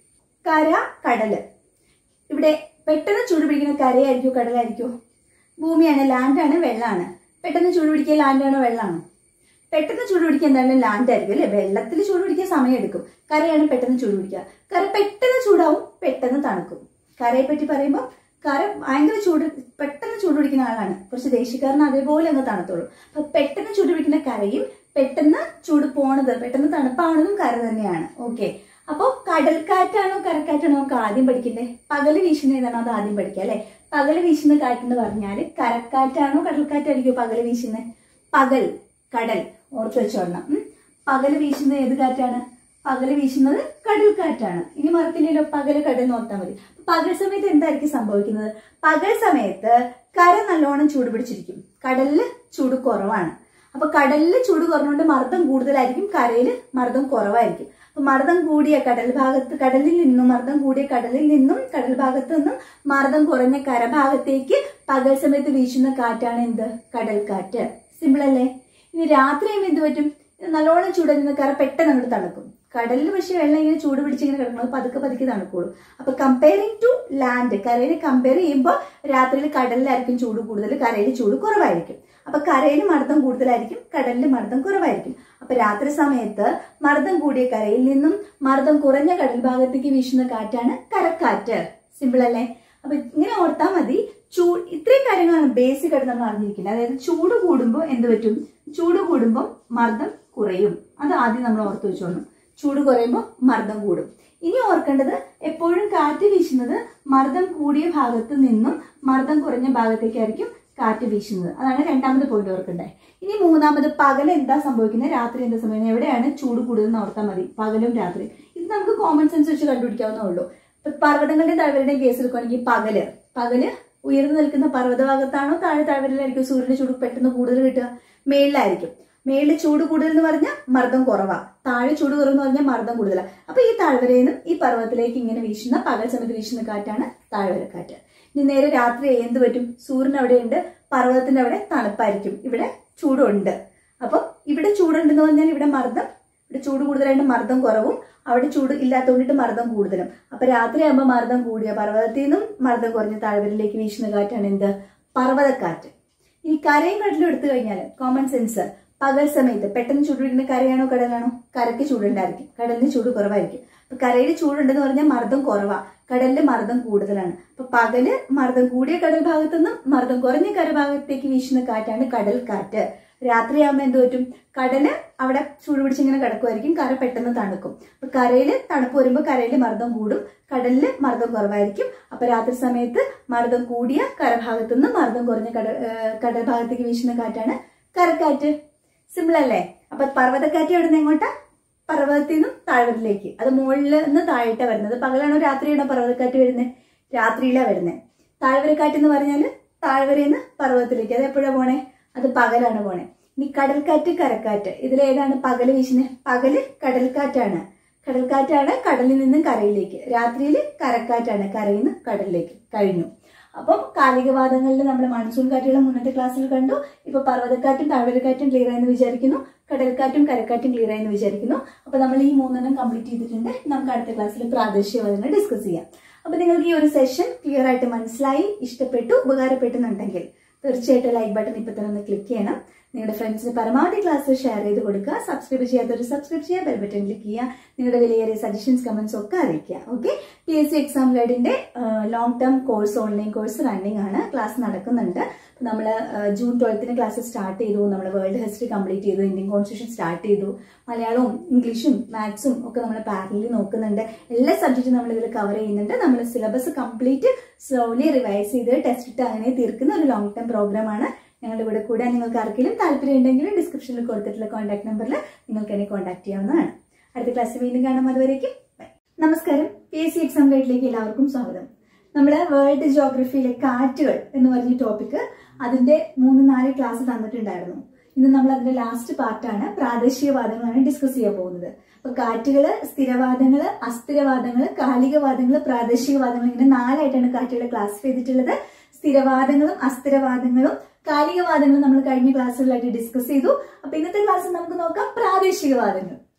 A: കര കടല് ഇവിടെ പെട്ടെന്ന് ചൂട് പിടിക്കുന്ന കരയായിരിക്കോ കടലായിരിക്കോ ഭൂമിയാണ് ലാൻഡാണ് വെള്ളമാണ് പെട്ടെന്ന് ചൂട് പിടിക്കുക ലാൻഡാണോ വെള്ളമാണോ പെട്ടെന്ന് ചൂട് പിടിക്കുക എന്താണ് ലാൻഡ് ആയിരിക്കും അല്ലെ വെള്ളത്തിൽ ചൂട് പിടിക്കാൻ സമയം എടുക്കും കരയാണ് പെട്ടെന്ന് ചൂട് പിടിക്കുക കര പെട്ടെന്ന് ചൂടാവും പെട്ടെന്ന് തണുക്കും കരയെ പറ്റി പറയുമ്പോൾ കര ഭയങ്കര ചൂട് പെട്ടെന്ന് ചൂട് പിടിക്കുന്ന ആളാണ് കുറച്ച് ദേശീയക്കാരൻ അതേപോലെ അങ്ങ് തണുത്തോളും അപ്പൊ പെട്ടെന്ന് ചൂട് പിടിക്കുന്ന കരയും പെട്ടെന്ന് ചൂട് പോണത് പെട്ടെന്ന് തണുപ്പാണതും കര തന്നെയാണ് ഓക്കെ അപ്പോ കടൽക്കാറ്റാണോ കരക്കാറ്റാണോ നമുക്ക് ആദ്യം പഠിക്കണ്ടേ പകല് വീശുന്ന ഏതാണോ അത് ആദ്യം പഠിക്കുക അല്ലെ പകല് വീശുന്ന കാറ്റെന്ന് പറഞ്ഞാല് കരക്കാറ്റാണോ കടൽക്കാറ്റായിരിക്കും പകല് വീശുന്നത് പകൽ കടൽ ഓർത്ത് വെച്ചോളണം ഉം. പകല് വീശുന്നത് ഏത് കാറ്റാണ് പകല് വീശുന്നത് കടൽക്കാറ്റാണ് ഇനി മറക്കില്ലല്ലോ പകല് കടൽ എന്ന് ഓർത്താൽ മതി അപ്പൊ പകൽ സമയത്ത് എന്തായിരിക്കും സംഭവിക്കുന്നത് പകൽ സമയത്ത് കര നല്ലോണം ചൂട് പിടിച്ചിരിക്കും കടലില് ചൂട് കുറവാണ് അപ്പൊ കടലില് ചൂട് കുറഞ്ഞുകൊണ്ട് മർദ്ദം കൂടുതലായിരിക്കും കരയില് മർദ്ദം കുറവായിരിക്കും അപ്പൊ മർദ്ദം കൂടിയ കടൽ ഭാഗത്ത് കടലിൽ നിന്നും മർദ്ദം കൂടിയ കടലിൽ നിന്നും കടൽ ഭാഗത്ത് നിന്നും മർദ്ദം കുറഞ്ഞ കരഭാഗത്തേക്ക് പകൽ സമയത്ത് വീശുന്ന കാറ്റാണ് എന്ത് കടൽക്കാറ്റ് സിമ്പിൾ അല്ലേ ഇനി രാത്രിയും എന്ത് പറ്റും നല്ലോണം ചൂട് നിന്ന് കര പെട്ടെന്ന് അങ്ങോട്ട് തണുക്കും കടലിൽ പക്ഷേ വെള്ളം ഇങ്ങനെ ചൂട് പിടിച്ചിങ്ങനെ കിടക്കുന്നത് പതുക്കെ പതുക്കെ തണുക്കുള്ളൂ അപ്പൊ കമ്പയറിംഗ് ടു ലാൻഡ് കരയിൽ കമ്പയർ ചെയ്യുമ്പോൾ രാത്രിയിൽ കടലിലായിരിക്കും ചൂട് കൂടുതൽ കരയിൽ ചൂട് കുറവായിരിക്കും അപ്പൊ കരയിൽ മർദ്ദം കൂടുതലായിരിക്കും കടലിൽ മർദ്ദം കുറവായിരിക്കും അപ്പൊ രാത്രി സമയത്ത് മർദ്ദം കൂടിയ കരയിൽ നിന്നും മർദ്ദം കുറഞ്ഞ കടൽ ഭാഗത്തേക്ക് വീശുന്ന കാറ്റാണ് കരക്കാറ്റ് സിമ്പിൾ അല്ലേ അപ്പൊ ഇങ്ങനെ ഓർത്താൽ മതി ചൂ ഇത്രയും കാര്യങ്ങളാണ് ബേസിക് ആയിട്ട് നമ്മൾ അറിഞ്ഞിരിക്കുന്നത് അതായത് ചൂട് കൂടുമ്പോൾ എന്ത് പറ്റും ചൂട് കൂടുമ്പോൾ മർദ്ദം കുറയും അത് ആദ്യം നമ്മൾ ഓർത്ത് വെച്ചോളണം ചൂട് കുറയുമ്പോൾ മർദ്ദം കൂടും ഇനി ഓർക്കേണ്ടത് എപ്പോഴും കാറ്റ് വീശുന്നത് മർദ്ദം കൂടിയ ഭാഗത്ത് നിന്നും മർദ്ദം കുറഞ്ഞ ഭാഗത്തേക്കായിരിക്കും കാറ്റ് വീശുന്നത് അതാണ് രണ്ടാമത് പോയിന്റ് ഓർക്കേണ്ടത് ഇനി മൂന്നാമത് പകൽ എന്താ സംഭവിക്കുന്നത് രാത്രി എന്താ സംഭവിക്കുന്നത് എവിടെയാണ് ചൂട് കൂടുതൽ ഓർത്താൽ മതി പകലും രാത്രി ഇത് നമുക്ക് കോമൺ സെൻസ് വെച്ച് കണ്ടുപിടിക്കാവുന്നേ ഉള്ളൂ ഇപ്പൊ പർവ്വതങ്ങളുടെയും താഴ്വരയുടെയും കേസ് എടുക്കുകയാണെങ്കിൽ പകല് പകല് ഉയർന്നു നിൽക്കുന്ന പർവ്വത ഭാഗത്താണോ താഴെ താഴ്വരയിലായിരിക്കും സൂര്യന്റെ ചൂട് പെട്ടെന്ന് കൂടുതൽ കിട്ടുക മേളിലായിരിക്കും മേളിൽ ചൂട് കൂടുതൽ എന്ന് പറഞ്ഞാൽ മർദ്ദം കുറവാ താഴെ ചൂട് കുറവെന്ന് പറഞ്ഞാൽ മർദ്ദം കൂടുതലാണ് അപ്പൊ ഈ താഴ്വരയിൽ നിന്നും ഈ പർവ്വതത്തിലേക്ക് ഇങ്ങനെ വീശുന്ന പകൽ സമയത്ത് വീശുന്ന കാറ്റാണ് താഴ്വരക്കാറ്റ് ഇനി നേരെ രാത്രി എന്ത് പറ്റും സൂര്യൻ അവിടെയുണ്ട് പർവ്വതത്തിന്റെ അവിടെ തണുപ്പായിരിക്കും ഇവിടെ ചൂടുണ്ട് അപ്പൊ ഇവിടെ ചൂടുണ്ടെന്ന് പറഞ്ഞാൽ ഇവിടെ മർദ്ദം ഇവിടെ ചൂട് കൂടുതലായിട്ട് മർദ്ദം കുറവും അവിടെ ചൂട് ഇല്ലാത്തതുകൊണ്ടിട്ട് മർദ്ദം കൂടുതലും അപ്പൊ രാത്രിയാകുമ്പോൾ മർദ്ദം കൂടിയ പർവ്വതത്തിൽ നിന്നും മർദ്ദം കുറഞ്ഞ താഴ്വരയിലേക്ക് വീശുന്ന കാറ്റാണ് എന്ത് പർവ്വതക്കാറ്റ് ഈ കരയും കടലും എടുത്തു കഴിഞ്ഞാൽ കോമൺ സെൻസ് പകൽ സമയത്ത് പെട്ടെന്ന് ചൂട് പിടിക്കുന്ന കരയാണോ കടലാണോ കരയ്ക്ക് ചൂടുണ്ടായിരിക്കും കടലിന് ചൂട് കുറവായിരിക്കും അപ്പൊ കരയിൽ ചൂടുണ്ടെന്ന് പറഞ്ഞാൽ മർദ്ദം കുറവാ കടലിൽ മർദ്ദം കൂടുതലാണ് അപ്പൊ പകല് മർദ്ദം കൂടിയ കടൽ ഭാഗത്തു നിന്നും മർദ്ദം കുറഞ്ഞ കരഭാഗത്തേക്ക് വീശുന്ന കാറ്റാണ് കടൽ കാറ്റ് രാത്രിയാകുമ്പോൾ എന്ത് പറ്റും കടല് അവിടെ ചൂട് പിടിച്ചിങ്ങനെ കിടക്കുമായിരിക്കും കര പെട്ടെന്ന് തണുക്കും അപ്പൊ കരയിൽ തണുപ്പ് വരുമ്പോൾ കരയിൽ മർദ്ദം കൂടും കടലിൽ മർദ്ദം കുറവായിരിക്കും അപ്പൊ രാത്രി സമയത്ത് മർദ്ദം കൂടിയ കരഭാഗത്തു നിന്ന് മർദ്ദം കുറഞ്ഞ കടൽ ഏഹ് കടൽ ഭാഗത്തേക്ക് വീശുന്ന കാറ്റാണ് കരക്കാറ്റ് സിമ്പിൾ അല്ലേ അപ്പൊ പർവ്വതക്കാറ്റ് എവിടെ നിന്ന് എങ്ങോട്ടാ പർവ്വതത്തിൽ നിന്നും താഴ്വരയിലേക്ക് അത് മുകളിൽ നിന്ന് താഴോട്ടാ വരുന്നത് പകലാണോ രാത്രിയാണോ പർവ്വതക്കാറ്റ് വരുന്നത് രാത്രിയിലാ വരുന്നത് താഴ്വരക്കാറ്റ് എന്ന് പറഞ്ഞാൽ താഴ്വരയിൽ നിന്ന് പർവ്വതത്തിലേക്ക് അത് എപ്പോഴാ പോണേ അത് പകലാണ് പോണേ ഇനി കടൽക്കാറ്റ് കരക്കാറ്റ് ഇതിലേതാണ് പകല് വീശുന്നത് പകല് കടൽക്കാറ്റാണ് കടൽക്കാറ്റാണ് കടലിൽ നിന്നും കരയിലേക്ക് രാത്രിയിൽ കരക്കാറ്റാണ് കരയിൽ നിന്ന് കടലിലേക്ക് കഴിഞ്ഞു അപ്പം കാലികവാദങ്ങളിൽ നമ്മൾ മൺസൂൺ കാറ്റുകൾ മുന്നത്തെ ക്ലാസ്സിൽ കണ്ടു ഇപ്പൊ പർവ്വതക്കാറ്റും താഴ്വരക്കാറ്റും ക്ലിയർ ആയെന്ന് വിചാരിക്കുന്നു കടൽക്കാറ്റും കരക്കാറ്റും ക്ലിയർ ആയെന്ന് വിചാരിക്കുന്നു അപ്പൊ നമ്മൾ ഈ മൂന്നെണ്ണം കംപ്ലീറ്റ് ചെയ്തിട്ടുണ്ട് നമുക്ക് അടുത്ത ക്ലാസ്സിൽ പ്രാദേശികവാദങ്ങൾ ഡിസ്കസ് ചെയ്യാം അപ്പൊ നിങ്ങൾക്ക് ഈ ഒരു സെഷൻ ക്ലിയർ ആയിട്ട് മനസ്സിലായി ഇഷ്ടപ്പെട്ടു ഉപകാരപ്പെട്ടുന്നുണ്ടെങ്കിൽ തീർച്ചയായിട്ടും ലൈക്ക് ബട്ടൺ ഇപ്പൊ തന്നെ ഒന്ന് ക്ലിക്ക് ചെയ്യണം നിങ്ങളുടെ ഫ്രണ്ട്സിന് പരമാവധി ക്ലാസ് ഷെയർ ചെയ്ത് കൊടുക്കുക സബ്സ്ക്രൈബ് ചെയ്യാത്തവർ സബ്സ്ക്രൈബ് ചെയ്യുക ബെൽ ബട്ടൺ ക്ലിക്ക് ചെയ്യുക നിങ്ങളുടെ വിലയേറിയ സജഷൻസ് കമന്റ്സ് ഒക്കെ അറിയിക്കുക okay P S C exam ഗൈഡിന്റെ long term course online course running ആണ് ക്ലാസ് നടക്കുന്നുണ്ട് നമ്മൾ ജൂൺ ട്വൽത്തിന് ക്ലാസ് സ്റ്റാർട്ട് ചെയ്തു നമ്മൾ വേൾഡ് ഹിസ്റ്ററി കംപ്ലീറ്റ് ചെയ്തു ഇന്ത്യൻ കോൺസ്റ്റിറ്റ്യൂഷൻ സ്റ്റാർട്ട് ചെയ്തു മലയാളവും ഇംഗ്ലീഷും മാത്സും ഒക്കെ നമ്മൾ പാരലി നോക്കുന്നുണ്ട് എല്ലാ സബ്ജക്റ്റും നമ്മൾ ഇതിൽ കവർ ചെയ്യുന്നുണ്ട് നമ്മൾ സിലബസ് കംപ്ലീറ്റ് സ്ലോലി റിവൈസ് ചെയ്ത് ടെസ്റ്റ് ഇട്ട് അങ്ങനെ തീർക്കുന്ന ഒരു ലോങ് ടേം പ്രോഗ്രാമാണ് ഞങ്ങളുടെ കൂടെ കൂടാൻ നിങ്ങൾക്ക് ആർക്കെങ്കിലും താല്പര്യം ഉണ്ടെങ്കിൽ ഡിസ്ക്രിപ്ഷനിൽ കൊടുത്തിട്ടുള്ള കോൺടാക്ട് നമ്പറിൽ നിങ്ങൾക്ക് എന്നെ കോൺടാക്ട് ചെയ്യാവുന്നതാണ് അടുത്ത ക്ലാസ് വീണ്ടും കാണാം അതുവരേക്കും ബൈ നമസ്കാരം പി എസ് സി എക്സാം ഗൈഡിലേക്ക് എല്ലാവർക്കും സ്വാഗതം നമ്മൾ വേൾഡ് ജോഗ്രഫിയിലെ കാറ്റുകൾ എന്ന് പറഞ്ഞ ടോപ്പിക്ക് അതിന്റെ മൂന്ന് നാല് ക്ലാസ് തന്നിട്ടുണ്ടായിരുന്നു ഇന്ന് നമ്മൾ അതിന്റെ ലാസ്റ്റ് പാർട്ടാണ് പ്രാദേശികവാദങ്ങളാണ് ഡിസ്കസ് ചെയ്യാൻ പോകുന്നത് അപ്പൊ കാറ്റുകള് സ്ഥിരവാദങ്ങള് അസ്ഥിരവാദങ്ങള് കാലികവാദങ്ങള് പ്രാദേശികവാദങ്ങൾ ഇങ്ങനെ നാലായിട്ടാണ് കാറ്റുകളെ ക്ലാസിഫൈ ചെയ്തിട്ടുള്ളത് സ്ഥിരവാദങ്ങളും അസ്ഥിരവാദങ്ങളും കാലികവാദങ്ങളും നമ്മൾ കഴിഞ്ഞ ക്ലാസ്സുകളിലായിട്ട് ഡിസ്കസ് ചെയ്തു അപ്പൊ ഇന്നത്തെ ക്ലാസ്സിൽ നമുക്ക് നോക്കാം പ്രാദേശികവാദങ്ങൾ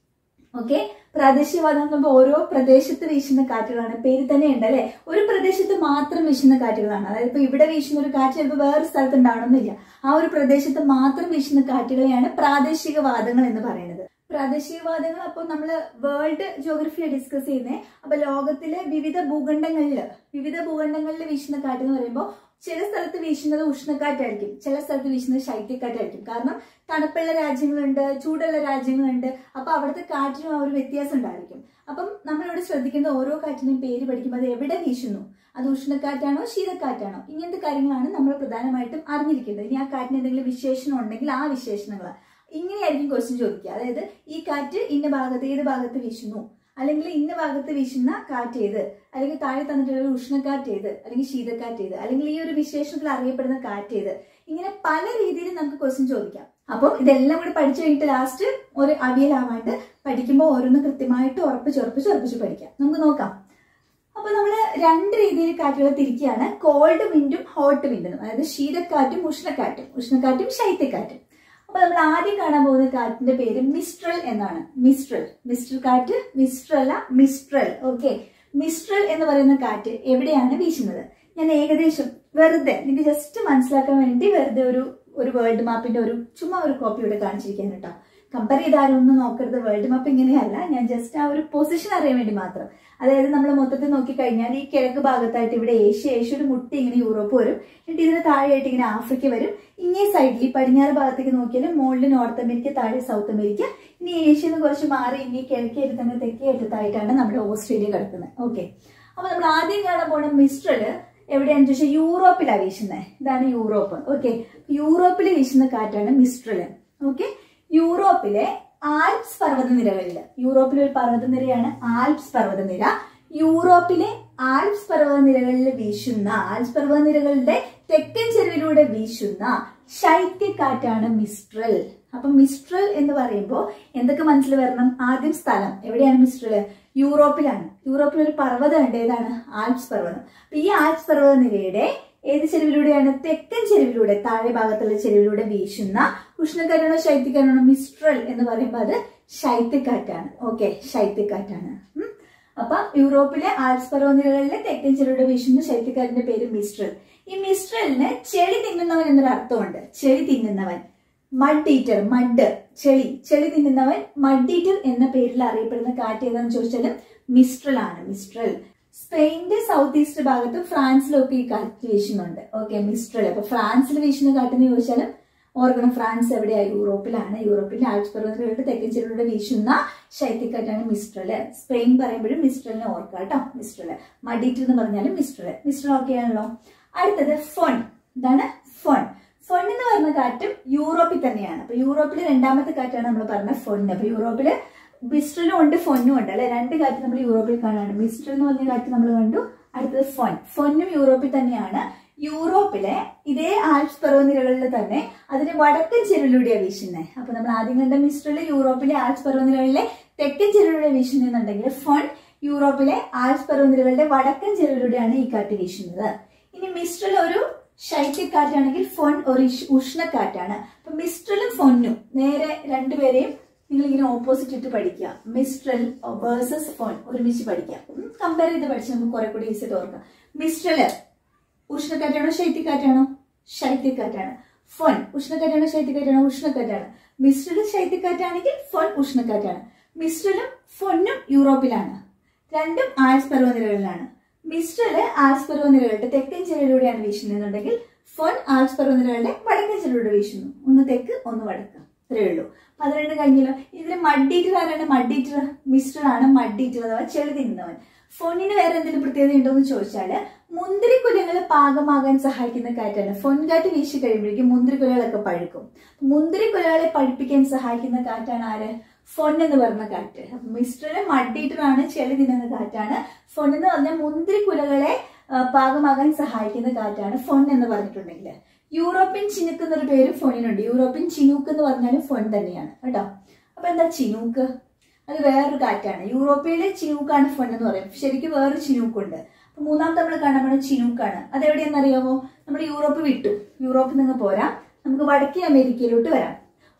A: ഓക്കെ പ്രാദേശികവാദം എന്ന് പറയുമ്പോൾ ഓരോ പ്രദേശത്ത് വീശുന്ന കാറ്റുകളാണ് പേര് തന്നെ ഉണ്ട് അല്ലെ ഒരു പ്രദേശത്ത് മാത്രം വീശുന്ന കാറ്റുകളാണ് അതായത് ഇപ്പൊ ഇവിടെ വീശുന്ന ഒരു കാറ്റ് ചിലപ്പോൾ വേറെ സ്ഥലത്ത് ഉണ്ടാവണമെന്നില്ല ആ ഒരു പ്രദേശത്ത് മാത്രം വീശുന്ന കാറ്റുകളെയാണ് പ്രാദേശികവാദങ്ങൾ എന്ന് പറയുന്നത് പ്രാദേശികവാദങ്ങൾ അപ്പോൾ നമ്മൾ വേൾഡ് ജോഗ്രഫിയെ ഡിസ്കസ് ചെയ്യുന്നത് അപ്പൊ ലോകത്തിലെ വിവിധ ഭൂഖണ്ഡങ്ങളിൽ വിവിധ ഭൂഖണ്ഡങ്ങളിൽ വീശുന്ന കാറ്റ് എന്ന് പറയുമ്പോൾ ചില സ്ഥലത്ത് വീശുന്നത് ഉഷ്ണക്കാറ്റായിരിക്കും ചില സ്ഥലത്ത് വീശുന്നത് ശൈത്യക്കാറ്റായിരിക്കും കാരണം തണുപ്പുള്ള രാജ്യങ്ങളുണ്ട് ചൂടുള്ള രാജ്യങ്ങളുണ്ട് അപ്പൊ അവിടുത്തെ കാറ്റിനും ആ ഒരു വ്യത്യാസം ഉണ്ടായിരിക്കും അപ്പം നമ്മളിവിടെ ശ്രദ്ധിക്കുന്ന ഓരോ കാറ്റിന്റെയും പേര് പഠിക്കുമ്പോൾ അത് എവിടെ വീശുന്നു അത് ഉഷ്ണക്കാറ്റാണോ ശീതക്കാറ്റാണോ ഇങ്ങനത്തെ കാര്യങ്ങളാണ് നമ്മൾ പ്രധാനമായിട്ടും അറിഞ്ഞിരിക്കേണ്ടത് ഇനി ആ കാറ്റിന് എന്തെങ്കിലും വിശേഷണം ഉണ്ടെങ്കിൽ ആ വിശേഷണങ്ങൾ ഇങ്ങനെയായിരിക്കും ക്വസ്റ്റ്യൻ ചോദിക്കുക അതായത് ഈ കാറ്റ് ഇന്ന ഭാഗത്ത് ഏത് ഭാഗത്ത് വീശുന്നു അല്ലെങ്കിൽ ഇന്ന ഭാഗത്ത് വീശുന്ന കാറ്റ് ഏത് അല്ലെങ്കിൽ താഴെ തന്നിട്ടുള്ള ഒരു ഉഷ്ണക്കാറ്റ് ഏത് അല്ലെങ്കിൽ ശീതക്കാറ്റ് ഏത് അല്ലെങ്കിൽ ഈ ഒരു വിശേഷണത്തിൽ അറിയപ്പെടുന്ന കാറ്റ് ഏത് ഇങ്ങനെ പല രീതിയിൽ നമുക്ക് ക്വസ്റ്റ്യൻ ചോദിക്കാം അപ്പോൾ ഇതെല്ലാം കൂടി പഠിച്ചു കഴിഞ്ഞിട്ട് ലാസ്റ്റ് ഒരു അവിയലാവാണ്ട് പഠിക്കുമ്പോൾ ഓരോന്ന് കൃത്യമായിട്ട് ഉറപ്പിച്ച് ഉറപ്പിച്ച് ഉറപ്പിച്ച് പഠിക്കാം നമുക്ക് നോക്കാം അപ്പൊ നമ്മൾ രണ്ട് രീതിയിൽ കാറ്റുകൾ തിരിക്കുകയാണ് കോൾഡ് വിൻഡും ഹോട്ട് വിൻഡും അതായത് ശീതക്കാറ്റും ഉഷ്ണക്കാറ്റും ഉഷ്ണക്കാറ്റും ശൈത്യക്കാറ്റും അപ്പൊ നമ്മൾ ആദ്യം കാണാൻ പോകുന്ന കാറ്റിന്റെ പേര് മിസ്ട്രൽ എന്നാണ് മിസ്ട്രൽ മിസ്ട്രൽ കാറ്റ് മിസ്ട്രല്ല മിസ്ട്രൽ ഓക്കെ മിസ്ട്രൽ എന്ന് പറയുന്ന കാറ്റ് എവിടെയാണ് വീശുന്നത് ഞാൻ ഏകദേശം വെറുതെ നിങ്ങൾക്ക് ജസ്റ്റ് മനസ്സിലാക്കാൻ വേണ്ടി വെറുതെ ഒരു ഒരു വേൾഡ് മാപ്പിന്റെ ഒരു ചുമ്മാ ഒരു കോപ്പി ഇവിടെ കാണിച്ചിരിക്കാൻ കേട്ടോ കമ്പയർ ചെയ്ത് ആരും ഒന്നും നോക്കരുത് വേൾഡ് മാപ്പ് ഇങ്ങനെയല്ല ഞാൻ ജസ്റ്റ് ആ ഒരു പൊസിഷൻ അറിയാൻ വേണ്ടി മാത്രം അതായത് നമ്മൾ മൊത്തത്തിൽ നോക്കിക്കഴിഞ്ഞാൽ ഈ കിഴക്ക് ഭാഗത്തായിട്ട് ഇവിടെ ഏഷ്യ ഏഷ്യയുടെ മുട്ടി ഇങ്ങനെ യൂറോപ്പ് വരും എന്നിട്ട് ഇതിന് താഴെയായിട്ട് ഇങ്ങനെ ആഫ്രിക്ക വരും ഇങ്ങേ സൈഡിൽ ഈ പടിഞ്ഞാറ് ഭാഗത്തേക്ക് നോക്കിയാൽ മുകളിൽ നോർത്ത് അമേരിക്ക താഴെ സൗത്ത് അമേരിക്ക ഇനി ഏഷ്യയിൽ നിന്ന് കുറച്ച് മാറി ഇനി കിഴക്കേ തന്നെ തെക്കേ അറ്റത്തായിട്ടാണ് നമ്മുടെ ഓസ്ട്രേലിയ കിടക്കുന്നത് ഓക്കെ അപ്പൊ നമ്മൾ ആദ്യം കാണാൻ പോണ മിസ്ട്രല് എവിടെയാണെന്ന് ചോദിച്ചാൽ യൂറോപ്പിലാണ് വീശുന്നത് ഇതാണ് യൂറോപ്പ് ഓക്കെ യൂറോപ്പിൽ വീശുന്ന കാറ്റാണ് മിസ്ട്രല് ഓക്കെ യൂറോപ്പിലെ ആൽപ്സ് പർവ്വതനിരകളിൽ യൂറോപ്പിലെ ഒരു പർവ്വതനിരയാണ് ആൽപ്സ് പർവ്വതനിര യൂറോപ്പിലെ ആൽപ്സ് പർവ്വതനിരകളിൽ വീശുന്ന ആൽപ്സ് പർവ്വതനിരകളുടെ തെക്കൻ ചെരുവിലൂടെ വീശുന്ന ശൈത്യക്കാറ്റാണ് മിസ്ട്രൽ അപ്പൊ മിസ്ട്രൽ എന്ന് പറയുമ്പോൾ എന്തൊക്കെ മനസ്സിൽ വരണം ആദ്യം സ്ഥലം എവിടെയാണ് മിസ്ട്രൽ യൂറോപ്പിലാണ് യൂറോപ്പിൽ ഒരു പർവ്വതം ഉണ്ട് ഏതാണ് ആൽപ്സ് പർവ്വതം അപ്പൊ ഈ ആൽപ്സ് പർവ്വതനിരയുടെ ഏത് ചെരുവിലൂടെയാണ് തെക്കൻ ചെരുവിലൂടെ താഴെ ഭാഗത്തുള്ള ചെരുവിലൂടെ വീശുന്ന ഉഷ്ണക്കാറ്റാണോ ശൈത്യക്കാറ്റാണോ മിസ്ട്രൽ എന്ന് പറയുമ്പോൾ അത് ശൈത്യക്കാറ്റാണ് ഓക്കെ ശൈത്യക്കാറ്റാണ് ഉം. അപ്പൊ യൂറോപ്പിലെ ആൽപ്സ് പർവ്വതനിരകളിലെ തെക്കൻ ചെരുവിലൂടെ വീശുന്ന ശൈത്യക്കാറ്റിന്റെ പേര് മിസ്ട്രൽ ഈ മിസ്ട്രലിന് ചെളി തിന്നുന്നവൻ എന്നൊരു അർത്ഥമുണ്ട് ചെളി തിന്നുന്നവൻ മഡ് ഈറ്റർ മഡ് ചെളി ചെളി തിന്നുന്നവൻ മഡ് ഈറ്റർ എന്ന പേരിൽ അറിയപ്പെടുന്ന കാറ്റ് ഏതാണെന്ന് ചോദിച്ചാലും മിസ്ട്രൽ ആണ് മിസ്ട്രൽ സ്പെയിനിന്റെ സൗത്ത് ഈസ്റ്റ് ഭാഗത്തും ഫ്രാൻസിലും ഒക്കെ ഈ കാറ്റ് വീശുന്നുണ്ട് ഓക്കെ മിസ്ട്രൽ അപ്പൊ ഫ്രാൻസിൽ വീശുന്ന കാറ്റെന്ന് ചോദിച്ചാലും ഓർക്കണം ഫ്രാൻസ് എവിടെയാ യൂറോപ്പിലാണ് യൂറോപ്പിലെ ആൽപ്സ് പർവ്വതങ്ങളുടെ തെക്കൻ ചെരുവിലൂടെ വീശുന്ന ശൈത്യക്കാറ്റാണ് മിസ്ട്രല് സ്പെയിൻ പറയുമ്പോഴും മിസ്ട്രലിനെ ഓർക്കുക കേട്ടോ മിസ്ട്രല് മഡീറ്റ് എന്ന് പറഞ്ഞാലും മിസ്ട്രല് മിസ്ട്രൽ ഓക്കെ ആണല്ലോ അടുത്തത് ഫൊൺ ഇതാണ് ഫൊൺ ഫൊൺ എന്ന് പറയുന്ന കാറ്റും യൂറോപ്പിൽ തന്നെയാണ് അപ്പൊ യൂറോപ്പിലെ രണ്ടാമത്തെ കാറ്റാണ് നമ്മൾ പറഞ്ഞ ഫൊൺ അപ്പൊ യൂറോപ്പില് മിസ്ട്രലും ഉണ്ട് ഫൊന്നും ഉണ്ട് അല്ലെ രണ്ട് കാറ്റ് നമ്മൾ യൂറോപ്പിൽ കാണാണ് മിസ്ട്രൽ എന്ന് പറഞ്ഞ കാറ്റ് നമ്മൾ കണ്ടു അടുത്തത് ഫൊൻ ഫൊന്നും യൂറോപ്പിൽ തന്നെയാണ് യൂറോപ്പിലെ ഇതേ ആൽപ്സ് പർവ്വനിരകളിൽ തന്നെ അതിന് വടക്കൻ ചെരുവിലൂടെയാണ് വീശുന്നത് അപ്പൊ നമ്മൾ ആദ്യം കണ്ട മിസ്ട്രല് യൂറോപ്പിലെ ആൽപ്സ് പർവ്വനിരകളിലെ തെക്കൻ ചെരുവിലൂടെ വീശുന്നുണ്ടെങ്കിൽ ഫൊൺ യൂറോപ്പിലെ ആൽപ്സ് പർവ്വനിരകളുടെ വടക്കൻ ചെരുവിലൂടെയാണ് ഈ കാറ്റ് വീശുന്നത് ഇനി മിസ്ട്രൽ ഒരു ശൈത്യക്കാറ്റാണെങ്കിൽ ഫൊൺ ഒരു ഇഷ്- ഉഷ്ണക്കാറ്റാണ് അപ്പൊ മിസ്ട്രലും ഫൊന്നും നേരെ രണ്ടുപേരെയും നിങ്ങൾ ഇങ്ങനെ ഓപ്പോസിറ്റ് ഇട്ട് പഠിക്കുക മിസ്ട്രൽ വേഴ്സസ് ഫോൺ ഒരുമിച്ച് പഠിക്കുക കമ്പയർ ചെയ്ത് പഠിച്ച് നമുക്ക് കുറെ കൂടി ഈസി ഓർക്കാം മിസ്ട്രല് ഉഷ്ണക്കാറ്റാണോ ശൈത്യക്കാറ്റാണോ ശൈത്യക്കാറ്റാണ് ഫോൺ ഉഷ്ണക്കാറ്റാണോ ശൈത്യക്കാറ്റാണോ ഉഷ്ണക്കാറ്റാണ് മിസ്ട്രല് ശൈത്യക്കാറ്റാണെങ്കിൽ ഫോൺ ഉഷ്ണക്കാറ്റാണ് മിസ്ട്രലും ഫോണും യൂറോപ്പിലാണ് രണ്ടും ആൽസ് പർവ്വനിരകളിലാണ് മിസ്ട്രല് ആൽസ് പർവ്വനിരകളുടെ തെക്കൻ ചെരുവിലൂടെയാണ് വീശുന്നതെന്നുണ്ടെങ്കിൽ ഫോൺ ആൽസ് പർവ്വനിരകളുടെ വടക്കൻ ചെരുവിലൂടെ വീശുന്നു ഒന്ന് തെക്ക് ഒന്ന് വടക്ക് അത്രേ ഉള്ളൂ അപ്പൊ അത് രണ്ട് കഴിഞ്ഞല്ലോ ഇതിൽ മഡീറ്റർ ആരാണ് മഡീറ്റർ മിസ്റ്റർ ആണ് മഡീറ്റർ അഥവാ ചെളി തിന്നുന്നവൻ ഫോണിന് വേറെ എന്തെങ്കിലും പ്രത്യേകത ഉണ്ടോ എന്ന് ചോദിച്ചാല് മുന്തിരിക്കുലകൾ പാകമാകാൻ സഹായിക്കുന്ന കാറ്റാണ് ഫോൺ കാറ്റ് വീശി കഴിയുമ്പോഴേക്കും മുന്തിരിക്കുലകളൊക്കെ പഴുക്കും മുന്തിരിക്കുലകളെ പഴുപ്പിക്കാൻ സഹായിക്കുന്ന കാറ്റാണ് ആര് ഫൊൺ എന്ന് പറഞ്ഞ കാറ്റ് മിസ്റ്ററിന് മഡീറ്റർ ആണ് ചെളി തിന്നുന്ന കാറ്റാണ് ഫൊൺ എന്ന് പറഞ്ഞാൽ മുന്തിരിക്കുലകളെ ആ, പാകമാകാൻ സഹായിക്കുന്ന കാറ്റാണ് ഫൊൺ എന്ന് പറഞ്ഞിട്ടുണ്ടെങ്കിൽ യൂറോപ്യൻ ചിനുക്ക് എന്നൊരു പേര് ഫോണിനുണ്ട് യൂറോപ്യൻ ചിനൂക്ക് എന്ന് പറഞ്ഞാലും ഫോൺ തന്നെയാണ് കേട്ടോ അപ്പൊ എന്താ ചിനൂക്ക് അത് വേറൊരു കാറ്റാണ് യൂറോപ്പിലെ ചിനൂക്കാണ് ഫോൺ എന്ന് പറയും ശരിക്കും വേറൊരു ചിനൂക്കുണ്ട് അപ്പൊ മൂന്നാമത്തെ നമ്മൾ കാണാൻ പോണ ചിനൂക്കാണ് അത് എവിടെയാണെന്ന് അറിയാമോ നമ്മൾ യൂറോപ്പ് വിട്ടു യൂറോപ്പിൽ നിന്ന് പോരാം നമുക്ക് വടക്കേ അമേരിക്കയിലോട്ട് വരാം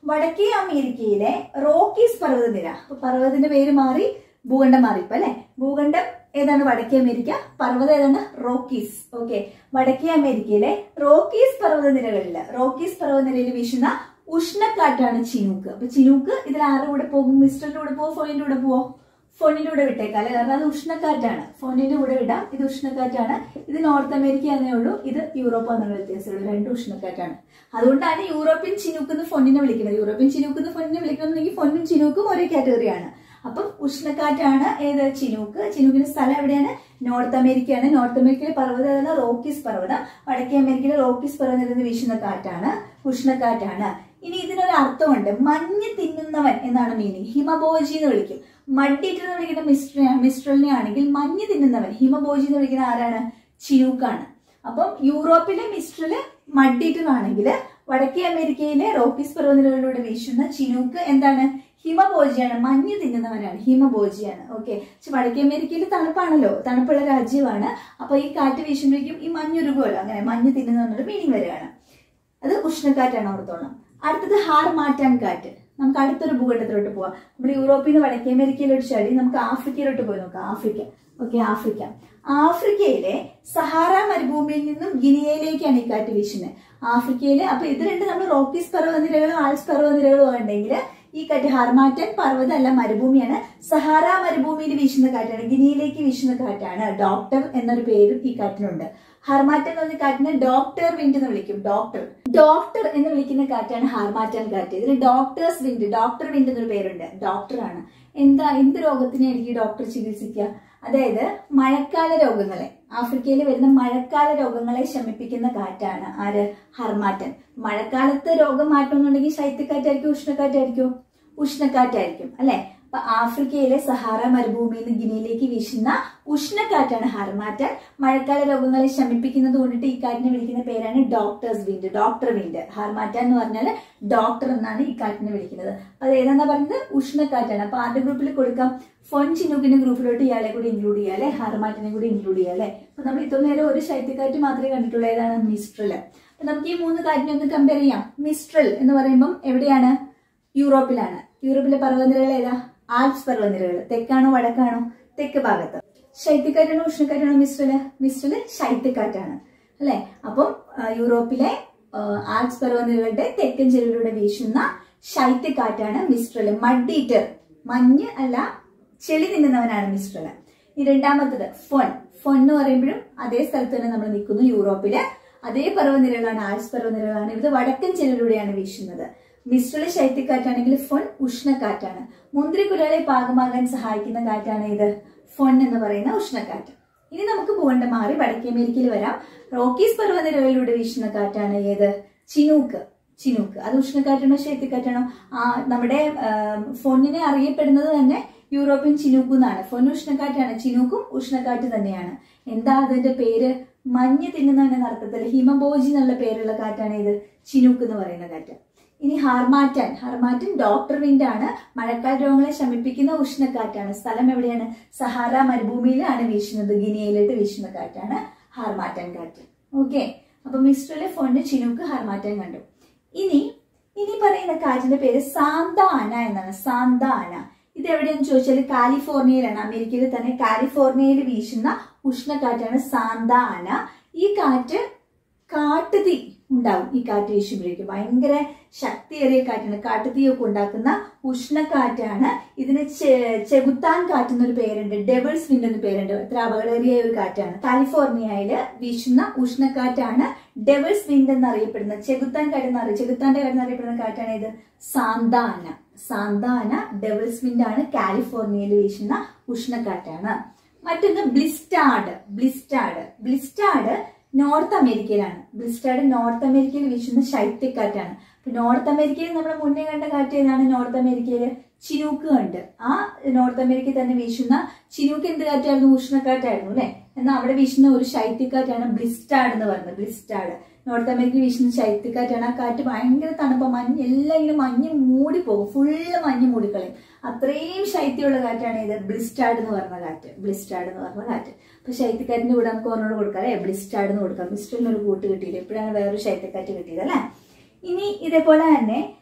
A: വടക്കേ അമേരിക്കയിലെ റോക്കീസ് പർവ്വതനിര അപ്പൊ പർവ്വതത്തിന്റെ പേര് മാറി ഭൂഖണ്ഡം മാറി ഇപ്പൊ അല്ലെ ഭൂഖണ്ഡം ഏതാണ് വടക്കേ അമേരിക്ക പർവ്വതം ഏതാണ് റോക്കീസ് ഓക്കെ വടക്കേ അമേരിക്കയിലെ റോക്കീസ് പർവ്വതനിരകളില് റോക്കീസ് പർവ്വതനിരയിൽ വീശുന്ന ഉഷ്ണക്കാറ്റാണ് ചിനൂക്ക് അപ്പൊ ചിനൂക്ക് ഇതിൽ ആരുടെ കൂടെ പോകും മിസ്റ്ററിന്റെ കൂടെ പോവോ ഫോണിന്റെ കൂടെ പോവോ ഫോണിന്റെ കൂടെ വിട്ടേക്കാം അല്ലെ കാരണം അത് ഉഷ്ണക്കാറ്റാണ് ഫോണിന്റെ കൂടെ വിടാം ഇത് ഉഷ്ണക്കാറ്റാണ് ഇത് നോർത്ത് അമേരിക്ക എന്നേ ഉള്ളൂ ഇത് യൂറോപ്പ് എന്നുള്ള വ്യത്യാസമുള്ളൂ രണ്ട് ഉഷ്ണക്കാറ്റാണ് അതുകൊണ്ടാണ് യൂറോപ്യൻ ചിനൂക്ക് എന്ന് ഫോണിനെ വിളിക്കുന്നത് യൂറോപ്യൻ ചിനൂക്ക് എന്ന് ഫോണിനെ വിളിക്കണമെന്നുണ്ടെങ്കിൽ ഫോണും ചിനൂക്കും ഒരേ കാറ്റഗറിയാണ് അപ്പം ഉഷ്ണക്കാറ്റാണ് ഏത് ചിനൂക്ക് ചിനൂക്കിന്റെ സ്ഥലം എവിടെയാണ് നോർത്ത് അമേരിക്കയാണ് നോർത്ത് അമേരിക്കയിലെ പർവ്വതം ഏതാണ് റോക്കീസ് പർവ്വതം വടക്കേ അമേരിക്കയിലെ റോക്കീസ് പർവ്വതത്തിൽ നിന്ന് വീശുന്ന കാറ്റാണ് ഉഷ്ണക്കാറ്റാണ് ഇനി ഇതിനൊരു അർത്ഥമുണ്ട് മഞ്ഞ് തിന്നുന്നവൻ എന്നാണ് മീനിങ് ഹിമബോജി എന്ന് വിളിക്കും മഡ്ഡീറ്റ് എന്ന് വിളിക്കുന്ന മിസ്ട്ര മിസ്ട്രലിനെ ആണെങ്കിൽ മഞ്ഞ് തിന്നുന്നവൻ ഹിമബോജി എന്ന് വിളിക്കുന്ന ആരാണ് ചിനൂക്കാണ് അപ്പം യൂറോപ്പിലെ മിസ്ട്രല് മഡ്ഡീറ്റർ ആണെങ്കിൽ വടക്കേ അമേരിക്കയിലെ റോക്കീസ് പർവ്വതനിരകളിലൂടെ വീശുന്ന ചിനൂക്ക് എന്താണ് ഹിമബോജിയാണ് മഞ്ഞ് തിന്നുന്നവനാണ് ഹിമബോജിയാണ് ഓക്കെ പക്ഷെ വടക്കേ അമേരിക്കയിൽ തണുപ്പാണല്ലോ തണുപ്പുള്ള രാജ്യമാണ് അപ്പൊ ഈ കാറ്റ് വീശുമ്പോഴേക്കും ഈ മഞ്ഞുരുകുമല്ലോ അങ്ങനെ മഞ്ഞ് തിന്നുന്നവനൊരു മീനിങ് വരികയാണ് അത് ഉഷ്ണക്കാറ്റാണ് ഓർത്തോളം അടുത്തത് ഹാർ മാറ്റാൻ കാറ്റ് നമുക്ക് അടുത്തൊരു ഭൂഖണ്ഡത്തിലോട്ട് പോവാം നമ്മൾ യൂറോപ്പിൽ നിന്ന് വടക്കേ അമേരിക്കയിലോട്ട് ചാടി നമുക്ക് ആഫ്രിക്കയിലോട്ട് പോയി നോക്കാം ആഫ്രിക്ക ഓക്കെ ആഫ്രിക്ക ആഫ്രിക്കയിലെ സഹാറ മരുഭൂമിയിൽ നിന്നും ഗിനിയയിലേക്കാണ് ഈ കാറ്റ് വീശുന്നത് ആഫ്രിക്കയിലെ അപ്പൊ ഇത് രണ്ട് നമ്മൾ റോക്കീസ് പർവ്വതനിരകളും ആൽസ് പർവ്വതനിരകളും ഉണ്ടെങ്കിൽ ഈ കാറ്റ് ഹാർമാറ്റൻ പർവ്വതം അല്ല മരുഭൂമിയാണ് സഹാറ മരുഭൂമിയിൽ വീശുന്ന കാറ്റാണ് ഗിനിയിലേക്ക് വീശുന്ന കാറ്റാണ് ഡോക്ടർ എന്നൊരു പേരും ഈ കാറ്റിനുണ്ട് ഹാർമാറ്റൻ എന്ന് പറഞ്ഞ കാറ്റിനെ ഡോക്ടർ വിൻഡ് എന്ന് വിളിക്കും ഡോക്ടർ ഡോക്ടർ എന്ന് വിളിക്കുന്ന കാറ്റാണ് ഹാർമാറ്റൻ കാറ്റ് ഇതിന് ഡോക്ടേഴ്സ് വിൻഡ് ഡോക്ടർ വിൻഡ് എന്നൊരു പേരുണ്ട് ഡോക്ടറാണ് എന്താ എന്ത് രോഗത്തിനെ എനിക്ക് ഡോക്ടർ ചികിത്സിക്കുക അതായത് മഴക്കാല രോഗങ്ങളെ ആഫ്രിക്കയിൽ വരുന്ന മഴക്കാല രോഗങ്ങളെ ശമിപ്പിക്കുന്ന കാറ്റാണ് ആര് ഹർമാറ്റൻ മഴക്കാലത്ത് രോഗം മാറ്റണമെന്നുണ്ടെങ്കിൽ ശൈത്യക്കാറ്റായിരിക്കും ഉഷ്ണക്കാറ്റായിരിക്കും ഉഷ്ണക്കാറ്റായിരിക്കും അല്ലെ അപ്പൊ ആഫ്രിക്കയിലെ സഹാറ മരുഭൂമിയിൽ നിന്ന് ഗിനിയിലേക്ക് വീശുന്ന ഉഷ്ണക്കാറ്റാണ് ഹർമാറ്റൻ മഴക്കാല രോഗങ്ങളെ ശമിപ്പിക്കുന്നത് കൊണ്ടിട്ട് ഈ കാറ്റിനെ വിളിക്കുന്ന പേരാണ് doctors wind doctor wind harmattan എന്ന് പറഞ്ഞാൽ ഡോക്ടർ എന്നാണ് ഈ കാറ്റിനെ വിളിക്കുന്നത് അപ്പൊ അത് ഏതാണെന്നാ പറയുന്നത് ഉഷ്ണക്കാറ്റാണ് അപ്പൊ ആദ്യ ഗ്രൂപ്പിൽ കൊടുക്കാം ഫോൺ ചിന്നുക്കിന്റെ ഗ്രൂപ്പിലോട്ട് ഇയാളെ കൂടി ഇൻക്ലൂഡ് ചെയ്യാം അല്ലെ ഹാർമാറ്റിനെ കൂടി ഇൻക്ലൂഡ് ചെയ്യാം അല്ലെ അപ്പൊ നമ്മൾ ഇത്ര നേരം ഒരു ശൈത്യക്കാറ്റ് മാത്രമേ കണ്ടിട്ടുള്ളൂ ഏതാണ് മിസ്ട്രൽ അപ്പൊ നമുക്ക് ഈ മൂന്ന് കാറ്റിനെ ഒന്ന് കമ്പയർ ചെയ്യാം മിസ്ട്രൽ എന്ന് പറയുമ്പം എവിടെയാണ് യൂറോപ്പിലാണ് യൂറോപ്പിലെ പർവ്വതനിരകൾ ഏതാ ആൽപ്സ് പർവ്വതനിരകൾ തെക്കാണോ വടക്കാണോ തെക്ക് ഭാഗത്ത് ശൈത്യക്കാറ്റാണോ ഉഷ്ണക്കാറ്റാണോ മിസ്ട്രല് മിസ്ട്രല് ശൈത്യക്കാറ്റാണ് അല്ലെ അപ്പം ആ, യൂറോപ്പിലെ ആ, ആൽപ്സ് പർവ്വതനിരകളുടെ തെക്കൻ ചെരുവിലൂടെ വീശുന്ന ശൈത്യക്കാറ്റാണ് മിസ്ട്രല് മഡ്ഡീറ്റർ മഞ്ഞ് അല്ല ചെളി തിന്നുന്നവനാണ് മിസ്ട്രല് ഈ രണ്ടാമത്തത് ഫൊൻ ഫൊൻ എന്ന് പറയുമ്പോഴും അതേ സ്ഥലത്ത് തന്നെ നമ്മൾ നിൽക്കുന്നു യൂറോപ്പില് അതേ പർവ്വനിരകളാണ് ആൽസ് പർവ്വനിരകളാണ് ഇത് വടക്കൻ ചെല്ലിലൂടെയാണ് വീശുന്നത് മിശ്രല ശൈത്യക്കാറ്റാണെങ്കിൽ ഫൊൻ ഉഷ്ണക്കാറ്റാണ് മുന്തിരിക്കുലകളെ പാകമാകാൻ സഹായിക്കുന്ന കാറ്റാണ് ഇത് ഫൊൻ എന്ന് പറയുന്ന ഉഷ്ണക്കാറ്റ് ഇനി നമുക്ക് ഭൂഖണ്ഡം മാറി വടക്കേ അമേരിക്കയിൽ വരാം റോക്കീസ് പർവ്വനിരകളിലൂടെ വീശുന്ന കാറ്റാണ് ഏത് ചിനൂക്ക് ചിനൂക്ക് അത് ഉഷ്ണക്കാറ്റാണോ ശൈത്യക്കാറ്റാണോ ആ നമ്മുടെ ആം, ഫൊന്നിനെ അറിയപ്പെടുന്നത് തന്നെ യൂറോപ്യൻ ചിനൂക്ക് എന്നാണ് ഫൊൻ ഉഷ്ണക്കാറ്റാണ് ചിനൂക്കും ഉഷ്ണക്കാറ്റ് തന്നെയാണ് എന്താ അതിന്റെ പേര് മഞ്ഞ് തിന്നുന്നവൻ എന്ന അർത്ഥത്തിൽ ഹിമബോജി എന്നുള്ള പേരുള്ള കാറ്റാണ് ഇത് ചിനൂക്ക് എന്ന് പറയുന്ന കാറ്റ് ഇനി ഹാർമാറ്റൻ ഹാർമാറ്റൻ ഡോക്ടർ വിൻഡ് ആണ് മഴക്കാല രോഗങ്ങളെ ശമിപ്പിക്കുന്ന ഉഷ്ണക്കാറ്റാണ് സ്ഥലം എവിടെയാണ് സഹാറ മരുഭൂമിയിലാണ് വീശുന്നത് ഗിനിയയിലോട്ട് വീശുന്ന കാറ്റാണ് ഹാർമാറ്റൻ കാറ്റ് ഓക്കെ അപ്പൊ മിസ്റ്ററിലെ ഫോണിന് ചിനൂക്ക് ഹാർമാറ്റൻ കണ്ടു ഇനി ഇനി പറയുന്ന കാറ്റിന്റെ പേര് സാന്ത ആന എന്നാണ് സാന്ത ആന ഇത് എവിടെയെന്ന് ചോദിച്ചാൽ കാലിഫോർണിയയിലാണ് അമേരിക്കയിൽ തന്നെ കാലിഫോർണിയയിൽ വീശുന്ന ഉഷ്ണക്കാറ്റാണ് സാന്ത ആന ഈ കാറ്റ് കാട്ടുതീ ഉണ്ടാവും ഈ കാറ്റ് വീശുമ്പോഴേക്കും ഭയങ്കര ശക്തിയേറിയ കാറ്റാണ് കാട്ടുതീയൊക്കെ ഉണ്ടാക്കുന്ന ഉഷ്ണക്കാറ്റാണ് ഇതിന് ചെ- ചെകുത്താൻ കാറ്റ് എന്നൊരു പേരുണ്ട് ഡെവിൾസ് വിൻഡ് എന്ന പേരുണ്ട് ഇത്ര അപകടകരമായ ഒരു കാറ്റാണ് കാലിഫോർണിയയില് വീശുന്ന ഉഷ്ണക്കാറ്റാണ് ഡെവിൾസ് വിൻഡ് എന്നറിയപ്പെടുന്നത് ചെകുത്താൻ കാറ്റ് എന്നറിയ ചെകുത്താന്റെ കാറ്റ് എന്നറിയപ്പെടുന്ന കാറ്റാണ് ഇത് സാന്താന സാന്താന ഡെവിൾസ് വിൻഡ് ആണ് കാലിഫോർണിയയിൽ വീശുന്ന ഉഷ്ണക്കാറ്റാണ് മറ്റൊന്ന് ബ്ലിസ്റ്റാർഡ് ബ്ലിസ്റ്റാർഡ് ബ്ലിസ്റ്റാർഡ് നോർത്ത് അമേരിക്കയിലാണ് ബ്ലിസ്റ്റാർഡ് നോർത്ത് അമേരിക്കയിൽ വീശുന്ന ശൈത്യക്കാറ്റാണ് അപ്പൊ നോർത്ത് അമേരിക്കയിൽ നമ്മൾ മുന്നേ കണ്ട കാറ്റ് ഏതാണ് നോർത്ത് അമേരിക്കയിൽ ചിനൂക്ക് ഉണ്ട് ആ നോർത്ത് അമേരിക്കയിൽ തന്നെ വീശുന്ന ചിനൂക്ക് എന്ത് കാറ്റായിരുന്നു ഉഷ്ണക്കാറ്റായിരുന്നു അല്ലെ എന്നാൽ അവിടെ വീശുന്ന ഒരു ശൈത്യക്കാറ്റാണ് ബ്ലിസ്റ്റാർഡ് എന്ന് പറയുന്നത് ബ്ലിസ്റ്റാർഡ് നോർത്ത് അമേരിക്കയിൽ വീശുന്ന ശൈത്യക്കാറ്റാണ് ആ കാറ്റ് ഭയങ്കര തണുപ്പ് മഞ്ഞ് എല്ലാം ഇങ്ങനെ മഞ്ഞ് മൂടി പോകും ഫുള്ള് മഞ്ഞ് മൂടിക്കളയും അത്രയും ശൈത്യമുള്ള കാറ്റാണ് ഇത് ബ്ലിസ്റ്റാർഡ് എന്ന് പറഞ്ഞ കാറ്റ് ബ്ലിസ്റ്റാർഡ് എന്ന് പറഞ്ഞ കാറ്റ് അപ്പൊ ശൈത്യക്കാറ്റിന്റെ കൂടെ നമുക്ക് ഒന്നോട് കൊടുക്കാം അല്ലെ ബ്ലിസ്റ്റാർഡ് എന്ന് കൊടുക്കാം ബ്ലിസ്റ്ററിന് ഒരു കൂട്ട് കിട്ടിയില്ല ഇപ്പോഴാണ് വേറൊരു ശൈത്യക്കാറ്റ് കിട്ടിയത് അല്ലെ ഇനി ഇതേപോലെ തന്നെ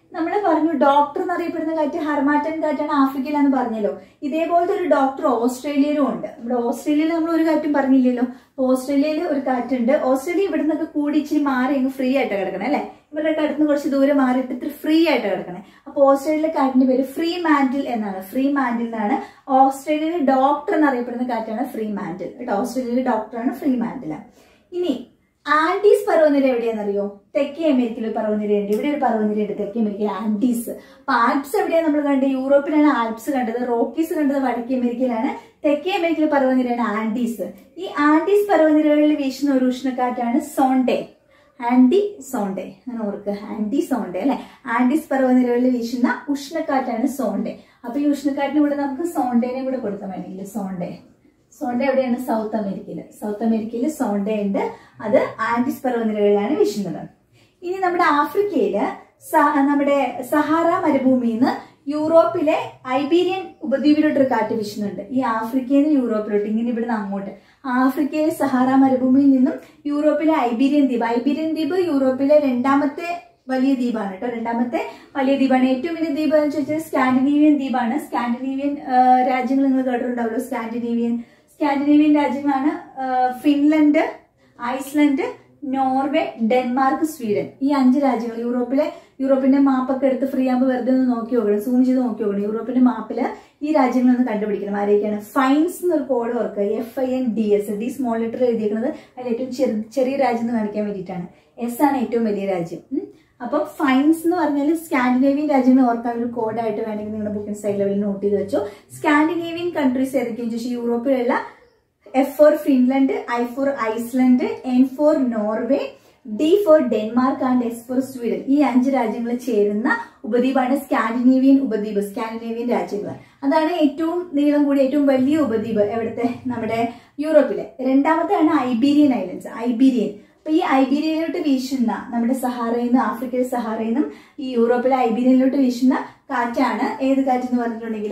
A: നമ്മൾ പറഞ്ഞു ഡോക്ടർ എന്നറിയപ്പെടുന്ന കാറ്റ് ഹർമാറ്റൻ കാറ്റാണ് ആഫ്രിക്കയിലാന്ന് പറഞ്ഞല്ലോ ഇതേപോലത്തെ ഒരു ഡോക്ടർ ഓസ്ട്രേലിയയിലും ഉണ്ട് നമ്മുടെ ഓസ്ട്രേലിയയിൽ നമ്മൾ ഒരു കാറ്റും പറഞ്ഞില്ലല്ലോ അപ്പൊ ഓസ്ട്രേലിയയിൽ ഒരു കാറ്റുണ്ട് ഓസ്ട്രേലിയ ഇവിടെ നിന്നൊക്കെ കൂടി ഇച്ചിരി മാറി അങ്ങ് ഫ്രീ ആയിട്ട് കിടക്കണേ അല്ലെ ഇവരുടെ അടുത്ത് കുറച്ച് ദൂരെ മാറിയിട്ട് ഇത്തിരി ഫ്രീ ആയിട്ട് കിടക്കണേ അപ്പൊ ഓസ്ട്രേലിയയിലെ കാറ്റിന്റെ പേര് ഫ്രീ മാൻഡിൽ എന്നാണ് ഫ്രീ മാൻഡിൽ എന്നാണ് ഓസ്ട്രേലിയയിലെ ഡോക്ടർ എന്നറിയപ്പെടുന്ന കാറ്റാണ് ഫ്രീ മാൻഡിൽ കേട്ടോ ഓസ്ട്രേലിയയിലെ ഡോക്ടറാണ് ഫ്രീ മാൻഡിൽ ഇനി ആൻഡീസ് പർവ്വനിര എവിടെയാണെന്നറിയോ തെക്കേ അമേരിക്കയിൽ ഒരു പർവ്വനിരയുണ്ട് ഇവിടെ ഒരു പർവ്വനിരയുണ്ട് തെക്കേ അമേരിക്കയിൽ ആൻഡീസ് അപ്പൊ ആൽപ്സ് എവിടെയാണ് നമ്മൾ കണ്ടത് യൂറോപ്പിലാണ് ആൽപ്സ് കണ്ടത് റോക്കീസ് കണ്ടത് വടക്കേ അമേരിക്കയിലാണ് തെക്കേ അമേരിക്കയിലെ പർവ്വനിരയാണ് ആൻഡീസ് ഈ ആൻഡീസ് പർവ്വനിരകളിൽ വീശുന്ന ഒരു ഉഷ്ണക്കാറ്റാണ് സോണ്ടേ ആൻഡി സോണ്ടേ അങ്ങനെ ഓർക്കുക ആൻഡി സോണ്ടേ അല്ലെ ആൻഡീസ് പർവ്വനിരകളിൽ വീശുന്ന ഉഷ്ണക്കാറ്റാണ് സോണ്ടേ അപ്പൊ ഈ ഉഷ്ണക്കാറ്റിന് കൂടെ നമുക്ക് സോണ്ടേനെ കൂടെ കൊടുക്കാൻ വേണമെങ്കിൽ സോണ്ടേ സോണ്ട എവിടെയാണ് സൗത്ത് അമേരിക്കയിൽ സൗത്ത് അമേരിക്കയിൽ സോണ്ട ഉണ്ട് അത് ആൻഡീസ് പർവ്വനിരകളിലാണ് വീശുന്നത് ഇനി നമ്മുടെ ആഫ്രിക്കയില് സ- നമ്മുടെ സഹാറ മരുഭൂമിയിൽ നിന്ന് യൂറോപ്പിലെ ഐബീരിയൻ ഉപദ്വീപിലോട്ട് ഒരു കാറ്റ് വീശുന്നുണ്ട് ഈ ആഫ്രിക്കയിൽ നിന്ന് യൂറോപ്പിലോട്ട് ഇങ്ങനെ ഇവിടുന്ന് അങ്ങോട്ട് ആഫ്രിക്കയിലെ സഹാറ മരുഭൂമിയിൽ നിന്നും യൂറോപ്പിലെ ഐബീരിയൻ ദ്വീപ് ഐബീരിയൻ ദ്വീപ് യൂറോപ്പിലെ രണ്ടാമത്തെ വലിയ ദ്വീപാണ് കേട്ടോ രണ്ടാമത്തെ വലിയ ദ്വീപാണ് ഏറ്റവും വലിയ ദ്വീപ് എന്ന് ചോദിച്ചാൽ സ്കാൻഡിനേവിയൻ ദ്വീപാണ് സ്കാൻഡിനേവിയൻ ആ, രാജ്യങ്ങൾ നിങ്ങൾ കേട്ടിട്ടുണ്ടാവുമല്ലോ സ്കാൻഡിനേവിയൻ സ്കാൻഡിനേവിയൻ രാജ്യങ്ങളാണ് ആ, Finland Iceland Norway Denmark Sweden ഈ അഞ്ച് രാജ്യങ്ങൾ യൂറോപ്പിലെ യൂറോപ്പിന്റെ മാപ്പൊക്കെ എടുത്ത് ഫ്രീ ആകുമ്പോൾ വെറുതെ ഒന്ന് നോക്കി നോക്കണം സൂം ചെയ്ത് നോക്കി നോക്കണം യൂറോപ്പിന്റെ മാപ്പില് ഈ രാജ്യങ്ങളൊന്ന് കണ്ടുപിടിക്കണം ആരൊക്കെയാണ് ഫൈൻസ് എന്നൊരു കോഡ് ഓർക്കുക F I N D S D small letter എഴുതിയിരിക്കുന്നത് അതിൽ ഏറ്റവും ചെറു ചെറിയ രാജ്യം എന്ന് കാണിക്കാൻ വേണ്ടിയിട്ടാണ് എസ് ആണ് ഏറ്റവും വലിയ രാജ്യം ഉം. അപ്പം ഫൈൻസ് എന്ന് പറഞ്ഞാൽ സ്കാൻഡിനേവിയൻ രാജ്യങ്ങൾ ഓർക്കാൻ ഒരു കോഡായിട്ട് വേണമെങ്കിൽ നിങ്ങളുടെ ബുക്കിംഗ് സൈഡ് ലെവലിൽ നോട്ട് ചെയ്ത് വെച്ചോ സ്കാൻഡിനേവിയൻ കൺട്രീസ് ഏതൊക്കെയെന്ന് ചോദിച്ചാൽ യൂറോപ്പിലുള്ള F for Finland I for Iceland N for Norway D for Denmark and S for Sweden ഈ അഞ്ച് രാജ്യങ്ങൾ ചേരുന്ന ഉപദ്വീപാണ് സ്കാൻഡിനേവിയൻ ഉപദ്വീപ് സ്കാൻഡിനേവിയൻ രാജ്യങ്ങൾ അതാണ് ഏറ്റവും നീളം കൂടിയ ഏറ്റവും വലിയ ഉപദ്വീപ് എവിടുത്തെ നമ്മുടെ യൂറോപ്പിലെ രണ്ടാമത്തെയാണ് ഐബീരിയൻ ഐലൻഡ്സ് ഐബീരിയൻ അപ്പൊ ഈ ഐബീരിയയിലോട്ട് വീശുന്ന നമ്മുടെ സഹാറയിൽ നിന്ന് ആഫ്രിക്കയിലെ സഹാറയിൽ നിന്നും ഈ യൂറോപ്പിലെ ഐബീരിയയിലോട്ട് വീശുന്ന കാറ്റാണ് ഏത് കാറ്റ് എന്ന് പറഞ്ഞിട്ടുണ്ടെങ്കിൽ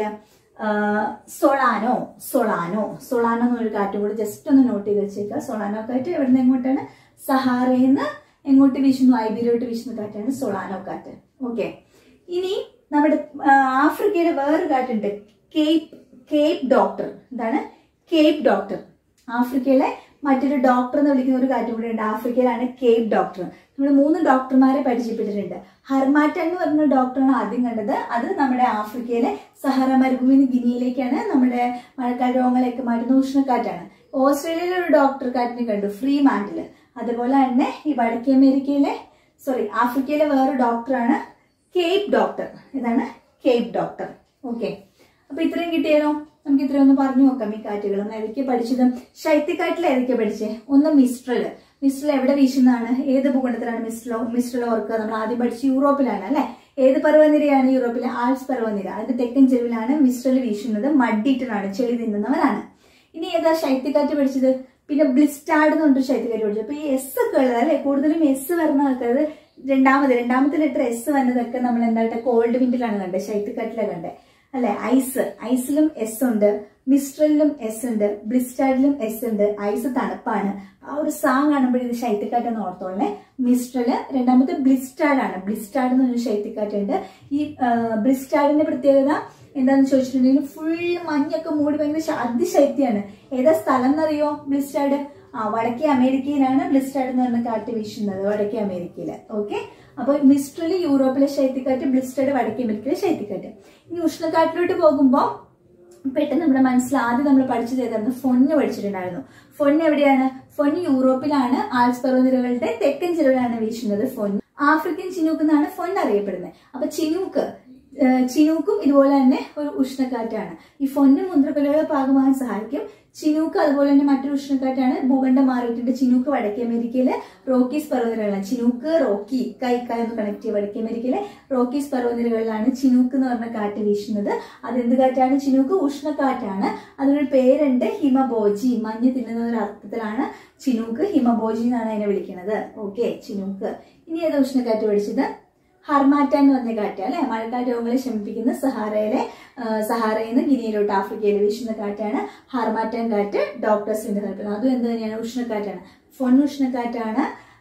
A: സൊളാനോ സൊളാനോ സൊളാനോ എന്നൊരു കാറ്റും കൂടി ജസ്റ്റ് ഒന്ന് നോട്ട് ചെയ്ത് വെച്ചേക്കുക സൊളാനോ കാറ്റ് എവിടെ നിന്ന് എങ്ങോട്ടാണ് സഹാറയിൽ നിന്ന് എങ്ങോട്ട് വീശുന്നു ഐബീരിയോട്ട് വീശുന്ന കാറ്റാണ് സൊളാനോ കാറ്റ് ഓക്കെ ഇനി നമ്മുടെ ആ, ആഫ്രിക്കയിലെ വേറൊരു കാറ്റുണ്ട് കേപ്പ് കേപ്പ് ഡോക്ടർ എന്താണ് കേപ്പ് ഡോക്ടർ ആഫ്രിക്കയിലെ മറ്റൊരു ഡോക്ടർ എന്ന് വിളിക്കുന്ന ഒരു കാര്യം കൂടെ ഉണ്ട് ആഫ്രിക്കയിലാണ് കേപ്പ് ഡോക്ടർ നമ്മൾ മൂന്ന് ഡോക്ടർമാരെ പരിചയപ്പെട്ടിട്ടുണ്ട് ഹർമാറ്റ എന്ന് പറഞ്ഞ ഡോക്ടറാണ് ആദ്യം കണ്ടത് അത് നമ്മുടെ ആഫ്രിക്കയിലെ സഹറ മരുഭൂമി ഗിനിയിലേക്കാണ് നമ്മുടെ മഴക്കാല രോഗങ്ങളെയൊക്കെ മാറ്റുന്ന ഉഷ്ണക്കാറ്റാണ് ഓസ്ട്രേലിയയിലെ ഒരു ഡോക്ടർ കാറ്റിനെ കണ്ടു ഫ്രീ മാൻഡില് അതുപോലെ തന്നെ ഈ വടക്കേ അമേരിക്കയിലെ സോറി ആഫ്രിക്കയിലെ വേറെ ഡോക്ടറാണ് കേപ്പ് ഡോക്ടർ ഇതാണ് കേപ്പ് ഡോക്ടർ ഓക്കെ അപ്പൊ ഇത്രയും കിട്ടിയാലോ നമുക്ക് ഇത്രയും ഒന്ന് പറഞ്ഞു നോക്കാം ഈ കാറ്റുകൾ നമ്മൾ ഏതൊക്കെ പഠിച്ചത് ശൈത്യക്കാറ്റിൽ ഏതൊക്കെ പഠിച്ചേ ഒന്ന് മിസ്ട്രൽ മിസ്ട്രൽ എവിടെ വീശുന്നതാണ് ഏത് ഭൂഖണ്ഡത്തിലാണ് മിസ്ട്രൽ മിസ്ട്രൽ ഓർക്കുക നമ്മൾ ആദ്യം പഠിച്ച യൂറോപ്പിലാണ് അല്ലെ ഏത് പർവ്വനിരയാണ് യൂറോപ്പിലെ ആൽസ് പർവ്വനിര അതിന്റെ തെക്കൻ ചെരുവിലാണ് മിസ്ട്രൽ വീശുന്നത് മഡ്ഡിറ്റനാണ് ചെളി തിന്നുന്നവനാണ് ഇനി ഏതാ ശൈത്യക്കാറ്റ് പഠിച്ചത് പിന്നെ ബ്ലിസ്റ്റാർഡ് എന്ന് പറഞ്ഞിട്ട് ശൈത്യക്കാറ്റ് പഠിച്ചു അപ്പൊ ഈ എസ് ഒക്കെ ഉള്ളത് അല്ലെ കൂടുതലും എസ് വരുന്ന ആൾക്കാർ രണ്ടാമത് രണ്ടാമത്തെ ലെറ്റർ എസ് വന്നതൊക്കെ നമ്മൾ എന്തായിട്ട് കോൾഡ് വിൻഡിലാണ് കണ്ടത് ശൈത്യക്കാറ്റിലാണ് കണ്ടത് അല്ലെ ഐസ് ഐസിലും എസ് ഉണ്ട് മിസ്ട്രലിലും എസ് ഉണ്ട് ബ്ലിസ്റ്റാർഡിലും എസ് ഉണ്ട് ഐസ് തണുപ്പാണ് ആ ഒരു സാ കാണുമ്പോൾ ഇത് ശൈത്യക്കാറ്റെന്ന് ഓർത്തോളെ മിസ്ട്രല് രണ്ടാമത്തെ ബ്ലിസ്റ്റാർഡ് ആണ് ബ്ലിസ്റ്റാർഡ് എന്ന് പറഞ്ഞ ശൈത്യക്കാറ്റുണ്ട് ഈ ബ്ലിസ്റ്റാർഡിന്റെ പ്രത്യേകത എന്താന്ന് ചോദിച്ചിട്ടുണ്ടെങ്കിൽ ഫുൾ മഞ്ഞൊക്കെ മൂടി ഭയങ്കര ശ- അതിശൈത്യാണ് ഏതാ സ്ഥലം എന്നറിയോ ബ്ലിസ്റ്റാർഡ് ആ വടക്കേ അമേരിക്കയിലാണ് ബ്ലിസ്റ്റാർഡ് എന്ന് പറഞ്ഞ കാറ്റ് വീശുന്നത് വടക്കേ അമേരിക്കയില് ഓക്കെ അപ്പൊ മിസ്ട്രല് യൂറോപ്പിലെ ശൈത്യക്കാറ്റ് ബ്ലിസ്റ്റേഡ് വടക്കേ അമേരിക്കയിലെ ശൈത്യക്കാറ്റ് ഇനി ഉഷ്ണക്കാറ്റിലോട്ട് പോകുമ്പോൾ പെട്ടെന്ന് നമ്മുടെ മനസ്സിൽ ആദ്യം നമ്മൾ പഠിച്ചത് ഏതായിരുന്നു ഫൊന്ന് പഠിച്ചിട്ടുണ്ടായിരുന്നു ഫൊന്ന് എവിടെയാണ് ഫൊന്ന് യൂറോപ്പിലാണ് ആൽസ് പർവ്വനിരകളുടെ തെക്കൻ ചിലവിലാണ് വീശുന്നത് ഫൊന്ന് ആഫ്രിക്കൻ ചിനൂക്ക് എന്നാണ് ഫൊന്ന് അറിയപ്പെടുന്നത് അപ്പൊ ചിനൂക്ക് ഏഹ് ചിനൂക്കും ഇതുപോലെ തന്നെ ഒരു ഉഷ്ണക്കാറ്റാണ് ഈ ഫൊന്ന് മുദ്രക്കൊലയുടെ ഭാഗമാകാൻ സഹായിക്കും ചിനൂക്ക് അതുപോലെ തന്നെ മറ്റൊരു ഉഷ്ണക്കാറ്റാണ് ഭൂഖണ്ഡം മാറിയിട്ടുണ്ട് ചിനൂക്ക് വടക്കേ അമേരിക്കയിലെ റോക്കീസ് പർവ്വതനിരകളാണ് ചിനൂക്ക് റോക്കി കൈക്കായ എന്ന് കണക്ട് ചെയ്യുക വടക്കേ അമേരിക്കയിലെ റോക്കീസ് പർവ്വതനിരകളിലാണ് ചിനൂക്ക് എന്ന് പറഞ്ഞ കാറ്റ് വീശുന്നത് അതെന്ത് കാറ്റാണ് ചിനൂക്ക് ഉഷ്ണക്കാറ്റാണ് അതിനൊരു പേരുണ്ട് ഹിമബോജി മഞ്ഞ് തിന്നുന്ന ഒരു അർത്ഥത്തിലാണ് ചിനൂക്ക് ഹിമബോജി എന്നാണ് അതിനെ വിളിക്കുന്നത് ഓക്കെ ചിനൂക്ക് ഇനി ഏതാ ഉഷ്ണക്കാറ്റ് പഠിച്ചത് ഹർമാറ്റ എന്ന് പറഞ്ഞ കാറ്റ് അല്ലെ മഴക്കാറ്റ് രോഗങ്ങളെ ശമിപ്പിക്കുന്ന സഹാറയിലെ ആ, സഹാറയിൽ നിന്ന് ഗിനിയിലോട്ട് ആഫ്രിക്കയിൽ വീശുന്ന കാറ്റാണ് ഹാർമാറ്റൻ കാറ്റ് ഡോക്ടേഴ്സിന്റെ കൽപ്പന അതും എന്ത് തന്നെയാണ് ഉഷ്ണക്കാറ്റാണ് ഫൊൺ ഉഷ്ണക്കാറ്റാണ്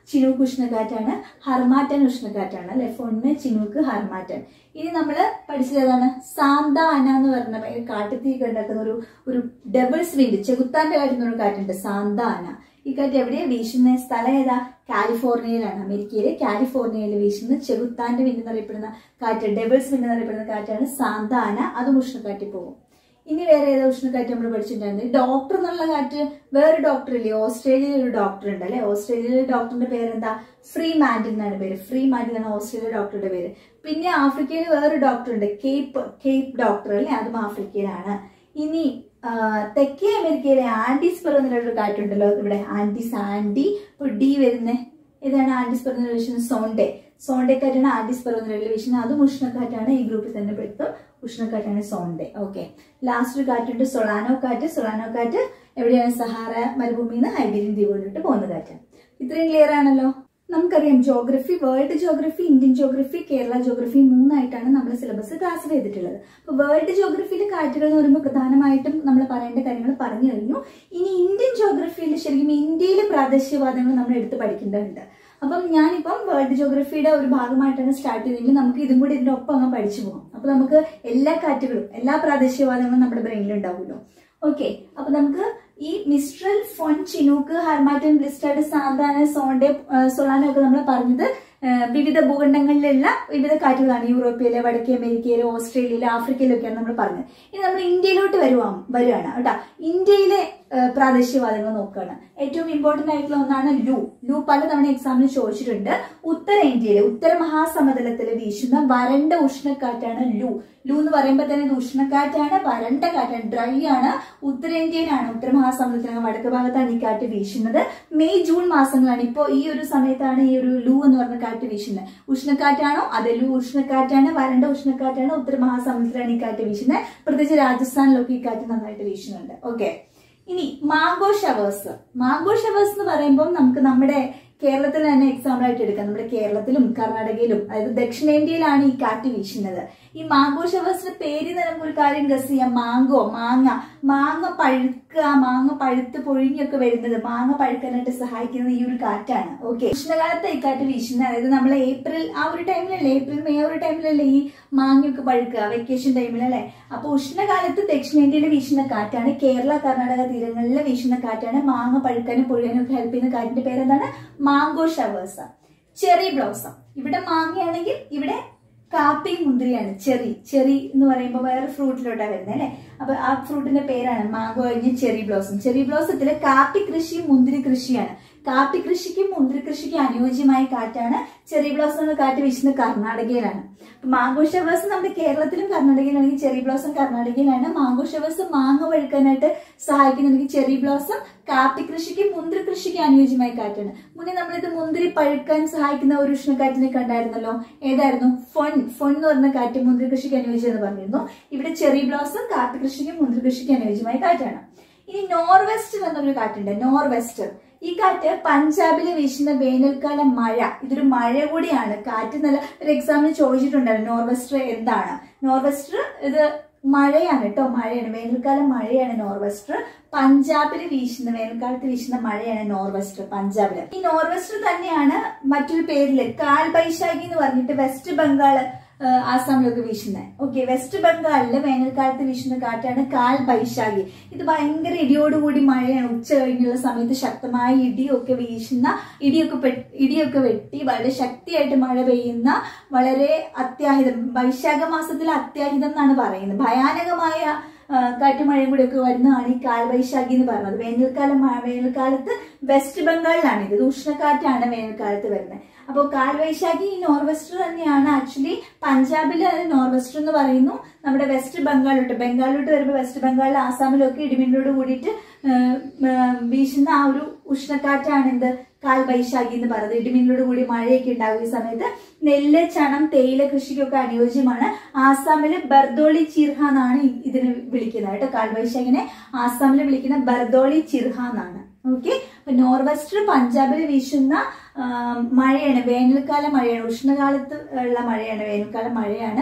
A: ചിനൂക്ക് ഉഷ്ണക്കാറ്റാണ് ഹർമാറ്റൻ ഉഷ്ണക്കാറ്റാണ് അല്ലെ ഫൊണ്ണ് ചിനൂക്ക് ഹർമാറ്റൻ ഇനി നമ്മൾ പഠിച്ചത് ഏതാണ് സാന്ത അന എന്ന് പറഞ്ഞ ഭയങ്കര കാട്ടുതീ ഉണ്ടാക്കുന്ന ഒരു ഒരു ഡബിൾസ് വിൻഡ് ചെകുത്താന്റെ കാറ്റുന്ന ഒരു കാറ്റുണ്ട് സാന്ത അന ഈ കാറ്റ് എവിടെയാ വീശുന്ന സ്ഥലം ഏതാ കാലിഫോർണിയയിലാണ് അമേരിക്കയിലെ കാലിഫോർണിയയിൽ വീശുന്ന ചെകുത്താന്റെ വിൻഡ് എന്നറിയപ്പെടുന്ന കാറ്റ് ഡബിൾസ് വിൻഡ് എന്നറിയപ്പെടുന്ന കാറ്റാണ് സാന്ത അന അതും ഉഷ്ണക്കാറ്റിൽ പോകും ഇനി വേറെ ഏതാ ഉഷ്ണക്കാറ്റ് നമ്മൾ പഠിച്ചിട്ടുണ്ടായിരുന്നു ഡോക്ടർ എന്നുള്ള കാറ്റ് വേറെ ഡോക്ടർ ഇല്ലേ ഓസ്ട്രേലിയയിൽ ഒരു ഡോക്ടർ ഉണ്ട് അല്ലെ ഓസ്ട്രേലിയയിലെ ഡോക്ടറിന്റെ പേരെന്താ ഫ്രീ മാൻഡിൽ എന്നാണ് പേര് ഫ്രീ മാൻഡിൽ എന്നാണ് ഓസ്ട്രേലിയ ഡോക്ടറുടെ പേര് പിന്നെ ആഫ്രിക്കയിൽ വേറൊരു ഡോക്ടർ ഉണ്ട് കേപ്പ് കേപ്പ് ഡോക്ടർ അല്ലെ അതും ആഫ്രിക്കയിലാണ് ഇനി ആ, തെക്കേ അമേരിക്കയിലെ ആൻഡീസ് എന്നുള്ള ഒരു കാറ്റുണ്ടല്ലോ ഇവിടെ ആൻഡീസ് ആൻഡി ഇപ്പൊ ഡി വരുന്നേ ഇതാണ് ആൻഡീസ് പെറുന്ന വീശുന്ന സോണ്ടെ സോണ്ടെ കാറ്റാണ് ആൻഡീസ് പെറുന്ന വീശുന്നത് അതും ഉഷ്ണക്കാറ്റാണ് ഈ ഗ്രൂപ്പിൽ തന്നെ പെടുത്തും ഉഷ്ണക്കാറ്റാണ് സോണ്ടെ ഓക്കെ ലാസ്റ്റ് ഒരു കാറ്റുണ്ട് സൊളാനോ കാറ്റ് സൊളാനോ കാറ്റ് എവിടെയാണ് സഹാറ മരുഭൂമിയിൽ നിന്ന് ഹൈബീരിയൻ ദ്വീപുകളിലോട്ട് പോകുന്ന കാറ്റ് ഇത്രയും ക്ലിയർ ആണല്ലോ നമുക്കറിയാം geography world geography Indian geography Kerala geography മൂന്നായിട്ടാണ് നമ്മൾ സിലബസ് ക്ലാസ് ചെയ്തിട്ടുള്ളത് അപ്പോൾ വേൾഡ് ജോഗ്രഫിയിലെ കാറ്റുകൾ എന്ന് പറയുമ്പോൾ പ്രധാനമായിട്ടും നമ്മൾ പറയേണ്ട കാര്യങ്ങൾ പറഞ്ഞു കഴിഞ്ഞു ഇനി ഇന്ത്യൻ ജോഗ്രഫിയിൽ ശരിക്കും ഇന്ത്യയിലെ പ്രാദേശികവാദങ്ങൾ നമ്മൾ എടുത്ത് പഠിക്കേണ്ടതുണ്ട് അപ്പം ഞാനിപ്പം വേൾഡ് ജോഗ്രഫിയുടെ ഒരു ഭാഗമായിട്ടാണ് സ്റ്റാർട്ട് ചെയ്തെങ്കിൽ നമുക്ക് ഇതും കൂടി ഇതിന്റെ ഒപ്പം അങ്ങ് പഠിച്ചു പോകാം അപ്പൊ നമുക്ക് എല്ലാ കാറ്റുകളും എല്ലാ പ്രാദേശികവാദങ്ങളും നമ്മുടെ ബ്രെയിനിൽ ഉണ്ടാവുമല്ലോ ഓക്കെ അപ്പൊ നമുക്ക് ഈ mistral foehn Chinook harmattan blizzard santa ana zonda solano ഒക്കെ നമ്മൾ പറഞ്ഞത് ആ, വിവിധ ഭൂഖണ്ഡങ്ങളിലുള്ള വിവിധ കാറ്റുകളാണ് യൂറോപ്പിലെ വടക്കേ അമേരിക്കയിലെ ഓസ്ട്രേലിയയിലെ ആഫ്രിക്കയിലൊക്കെയാണ് നമ്മൾ പറഞ്ഞത് ഇനി നമ്മൾ ഇന്ത്യയിലോട്ട് വരുവാ വരികയാണ് കേട്ടോ ഇന്ത്യയിലെ ആ, പ്രാദേശികവാദങ്ങൾ നോക്കുകയാണ് ഏറ്റവും ഇമ്പോർട്ടന്റ് ആയിട്ടുള്ള ഒന്നാണ് ലൂ ലൂ പലതവണ എക്സാമിന് ചോദിച്ചിട്ടുണ്ട് ഉത്തരേന്ത്യയിലെ ഉത്തര മഹാസമതലത്തിൽ വീശുന്ന വരണ്ട ഉഷ്ണക്കാറ്റാണ് ലൂ ലൂ എന്ന് പറയുമ്പോൾ തന്നെ ഇത് ഉഷ്ണക്കാറ്റാണ് വരണ്ട കാറ്റാണ് ഡ്രൈ ആണ് ഉത്തരേന്ത്യയിലാണ് ഉത്തര മഹാസമുദ്രത്തിന് വടക്ക് ഭാഗത്താണ് ഈ കാറ്റ് വീശുന്നത് മെയ് ജൂൺ മാസങ്ങളാണ് ഇപ്പോൾ ഈ ഒരു സമയത്താണ് ഈ ഒരു ലൂ എന്ന് പറഞ്ഞ കാറ്റ് വീശുന്നത് ഉഷ്ണക്കാറ്റാണോ അതെ ലൂ ഉഷ്ണക്കാറ്റാണ് വരണ്ട ഉഷ്ണക്കാറ്റാണ് ഉത്തര മഹാസമുദ്രത്തിലാണ് ഈ കാറ്റ് വീശുന്നത് പ്രത്യേകിച്ച് രാജസ്ഥാനിലൊക്കെ ഈ കാറ്റ് നന്നായിട്ട് വീശുന്നുണ്ട് ഓക്കെ ഇനി മാംഗോ ഷവേഴ്സ് മാംഗോ ഷവേഴ്സ് എന്ന് പറയുമ്പോൾ നമുക്ക് നമ്മുടെ കേരളത്തിൽ തന്നെ എക്സാമ്പിൾ ആയിട്ട് എടുക്കാം നമ്മുടെ കേരളത്തിലും കർണാടകയിലും അതായത് ദക്ഷിണേന്ത്യയിലാണ് ഈ കാറ്റ് വീശുന്നത് ഈ മാംഗോ ഷവേഴ്സിന്റെ പേര് തന്നെ നമുക്ക് ഒരു കാര്യം ഗസ് ചെയ്യാം മാങ്കോ മാങ്ങ മാങ്ങ പഴുക്കുക മാങ്ങ പഴുത്ത് പൊഴിഞ്ഞൊക്കെ വരുന്നത് മാങ്ങ പഴുക്കാനായിട്ട് സഹായിക്കുന്നത് ഈ ഒരു കാറ്റാണ് ഓക്കെ ഉഷ്ണകാലത്ത് ഈ കാറ്റ് വീശുന്നത് അതായത് നമ്മൾ ഏപ്രിൽ ആ ഒരു ടൈമിലല്ലേ ഏപ്രിൽ മെയ് ആ ഒരു ടൈമിലല്ലേ ഈ മാങ്ങയൊക്കെ പഴുക്കുക വെക്കേഷൻ ടൈമിലല്ലേ അപ്പൊ ഉഷ്ണകാലത്ത് ദക്ഷിണേന്ത്യയിൽ വീശുന്ന കാറ്റാണ് കേരള കർണാടക തീരങ്ങളിൽ വീശുന്ന കാറ്റാണ് മാങ്ങ പഴുക്കാനും പൊഴിയാനും ഒക്കെ ഹെൽപ്പ് ചെയ്യുന്ന കാറ്റിന്റെ പേരെന്താണ് മാംഗോ ഷവേഴ്സ് ചെറി ബ്ലോസം ഇവിടെ മാങ്ങയാണെങ്കിൽ ഇവിടെ കാപ്പി മുന്തിരിയാണ് ചെറി ചെറി എന്ന് പറയുമ്പോൾ വേറെ ഫ്രൂട്ടിലോട്ടാണ് വരുന്നത് അല്ലെ അപ്പൊ ആ ഫ്രൂട്ടിന്റെ പേരാണ് മാംഗോ കഴിഞ്ഞ് ചെറി ബ്ലോസം ചെറി ബ്ലോസത്തില് കാപ്പി കൃഷി മുന്തിരി കൃഷിയാണ് കാപ്പി കൃഷിക്കും മുന്തിരി കൃഷിക്കും അനുയോജ്യമായ കാറ്റാണ് ചെറി ബ്ലോസം എന്ന കാറ്റ് വീശുന്നത് കർണാടകയിലാണ് അപ്പൊ മാംഗോ ഷവേഴ്സ് നമ്മുടെ കേരളത്തിലും കർണാടകയിലാണെങ്കിൽ ചെറി ബ്ലോസം കർണാടകയിലാണ് മാംഗോ ഷവേഴ്സ് മാങ്ങ പഴുക്കാനായിട്ട് സഹായിക്കുന്നുണ്ടെങ്കിൽ ചെറി ബ്ലോസം കാപ്പി കൃഷിക്ക് മുന്തിരി കൃഷിക്ക് അനുയോജ്യമായ കാറ്റാണ് മുന്നേ നമ്മളിത് മുന്തിരി പഴുക്കാൻ സഹായിക്കുന്ന ഒരു ഉഷ്ണക്കാറ്റിനെ കണ്ടായിരുന്നല്ലോ ഏതായിരുന്നു ഫൊൺ ഫൊൺ എന്ന് പറഞ്ഞ കാറ്റ് മുന്തിരി കൃഷിക്ക് അനുയോജ്യം എന്ന് പറഞ്ഞിരുന്നു ഇവിടെ ചെറി ബ്ലോസം കാപ്പി കൃഷിക്കും മുന്തിരി കൃഷിക്ക് അനുയോജ്യമായ കാറ്റാണ് ഇനി നോർവെസ്റ്റർ എന്നൊരു കാറ്റുണ്ട് നോർവെസ്റ്റർ ഈ കാറ്റ് പഞ്ചാബിൽ വീശുന്ന വേനൽക്കാല മഴ ഇതൊരു മഴ കൂടിയാണ് കാറ്റ് നല്ല ഒരു എക്സാമിന് ചോദിച്ചിട്ടുണ്ടായിരുന്നു നോർവെസ്റ്റർ എന്താണ് നോർവെസ്റ്റർ ഇത് മഴയാണ് കേട്ടോ മഴയാണ് വേനൽക്കാലം മഴയാണ് നോർവെസ്റ്റർ പഞ്ചാബിൽ വീശുന്ന വേനൽക്കാലത്ത് വീശുന്ന മഴയാണ് നോർവെസ്റ്റർ പഞ്ചാബില് ഈ നോർവെസ്റ്റർ തന്നെയാണ് മറ്റൊരു പേരില് കാൽ ബൈശാഖി എന്ന് പറഞ്ഞിട്ട് വെസ്റ്റ് ബംഗാൾ ആസാമിലൊക്കെ വീശുന്നത് ഓക്കെ വെസ്റ്റ് ബംഗാളില് വേനൽക്കാലത്ത് വീശുന്ന കാറ്റാണ് കാൽ ബൈശാഖി ഇത് ഭയങ്കര ഇടിയോടുകൂടി മഴയാണ് ഉച്ച കഴിഞ്ഞുള്ള സമയത്ത് ശക്തമായ ഇടിയൊക്കെ വീശുന്ന ഇടിയൊക്കെ പെ- ഇടിയൊക്കെ വെട്ടി വളരെ ശക്തിയായിട്ട് മഴ പെയ്യുന്ന വളരെ അത്യാഹിതം വൈശാഖ മാസത്തിലെ അത്യാഹിതം എന്നാണ് പറയുന്നത് ഭയാനകമായ ആ, കാറ്റും മഴയും കൂടി ഒക്കെ വരുന്നതാണ് ഈ കാൽവൈശാഖി എന്ന് പറയുന്നത് വേനൽക്കാലം മഴ വേനൽക്കാലത്ത് വെസ്റ്റ് ബംഗാളിലാണ് ഇത് ഇത് ഉഷ്ണക്കാറ്റാണ് വേനൽക്കാലത്ത് വരുന്നത് അപ്പോൾ കാൽവൈശാഖി ഈ നോർവെസ്റ്റർ തന്നെയാണ് ആക്ച്വലി പഞ്ചാബിൽ അത് നോർവെസ്റ്റർ എന്ന് പറയുന്നു നമ്മുടെ വെസ്റ്റ് ബംഗാളിലോട്ട് ബംഗാളിലോട്ട് വരുമ്പോൾ വെസ്റ്റ് ബംഗാളിൽ ആസാമിലൊക്കെ ഇടിമിന്നലോട് കൂടിയിട്ട് ആ, ആ, വീശുന്ന ആ ഒരു ഉഷ്ണക്കാറ്റാണ് എന്ത് കാൽ വൈശാഖി എന്ന് പറയുന്നത് ഇടിമിന്നലോട് കൂടി മഴയൊക്കെ ഉണ്ടാകും ഈ സമയത്ത് നെല്ല് ചണം തേയില കൃഷിക്കൊക്കെ അനുയോജ്യമാണ് ആസാമില് ബർദോളി ചിർഹ എന്നാണ് ഇ- ഇതിനെ വിളിക്കുന്നത് കേട്ടോ കാൽ വൈശാഖിനെ ആസാമിൽ വിളിക്കുന്ന ബർദോളി ചിർഹ എന്നാണ് ഓക്കെ അപ്പൊ നോർവെസ്റ്റർ പഞ്ചാബിൽ വീശുന്ന ആ, മഴയാണ് വേനൽക്കാല മഴയാണ് ഉഷ്ണകാലത്ത് ഉള്ള മഴയാണ് വേനൽക്കാല മഴയാണ്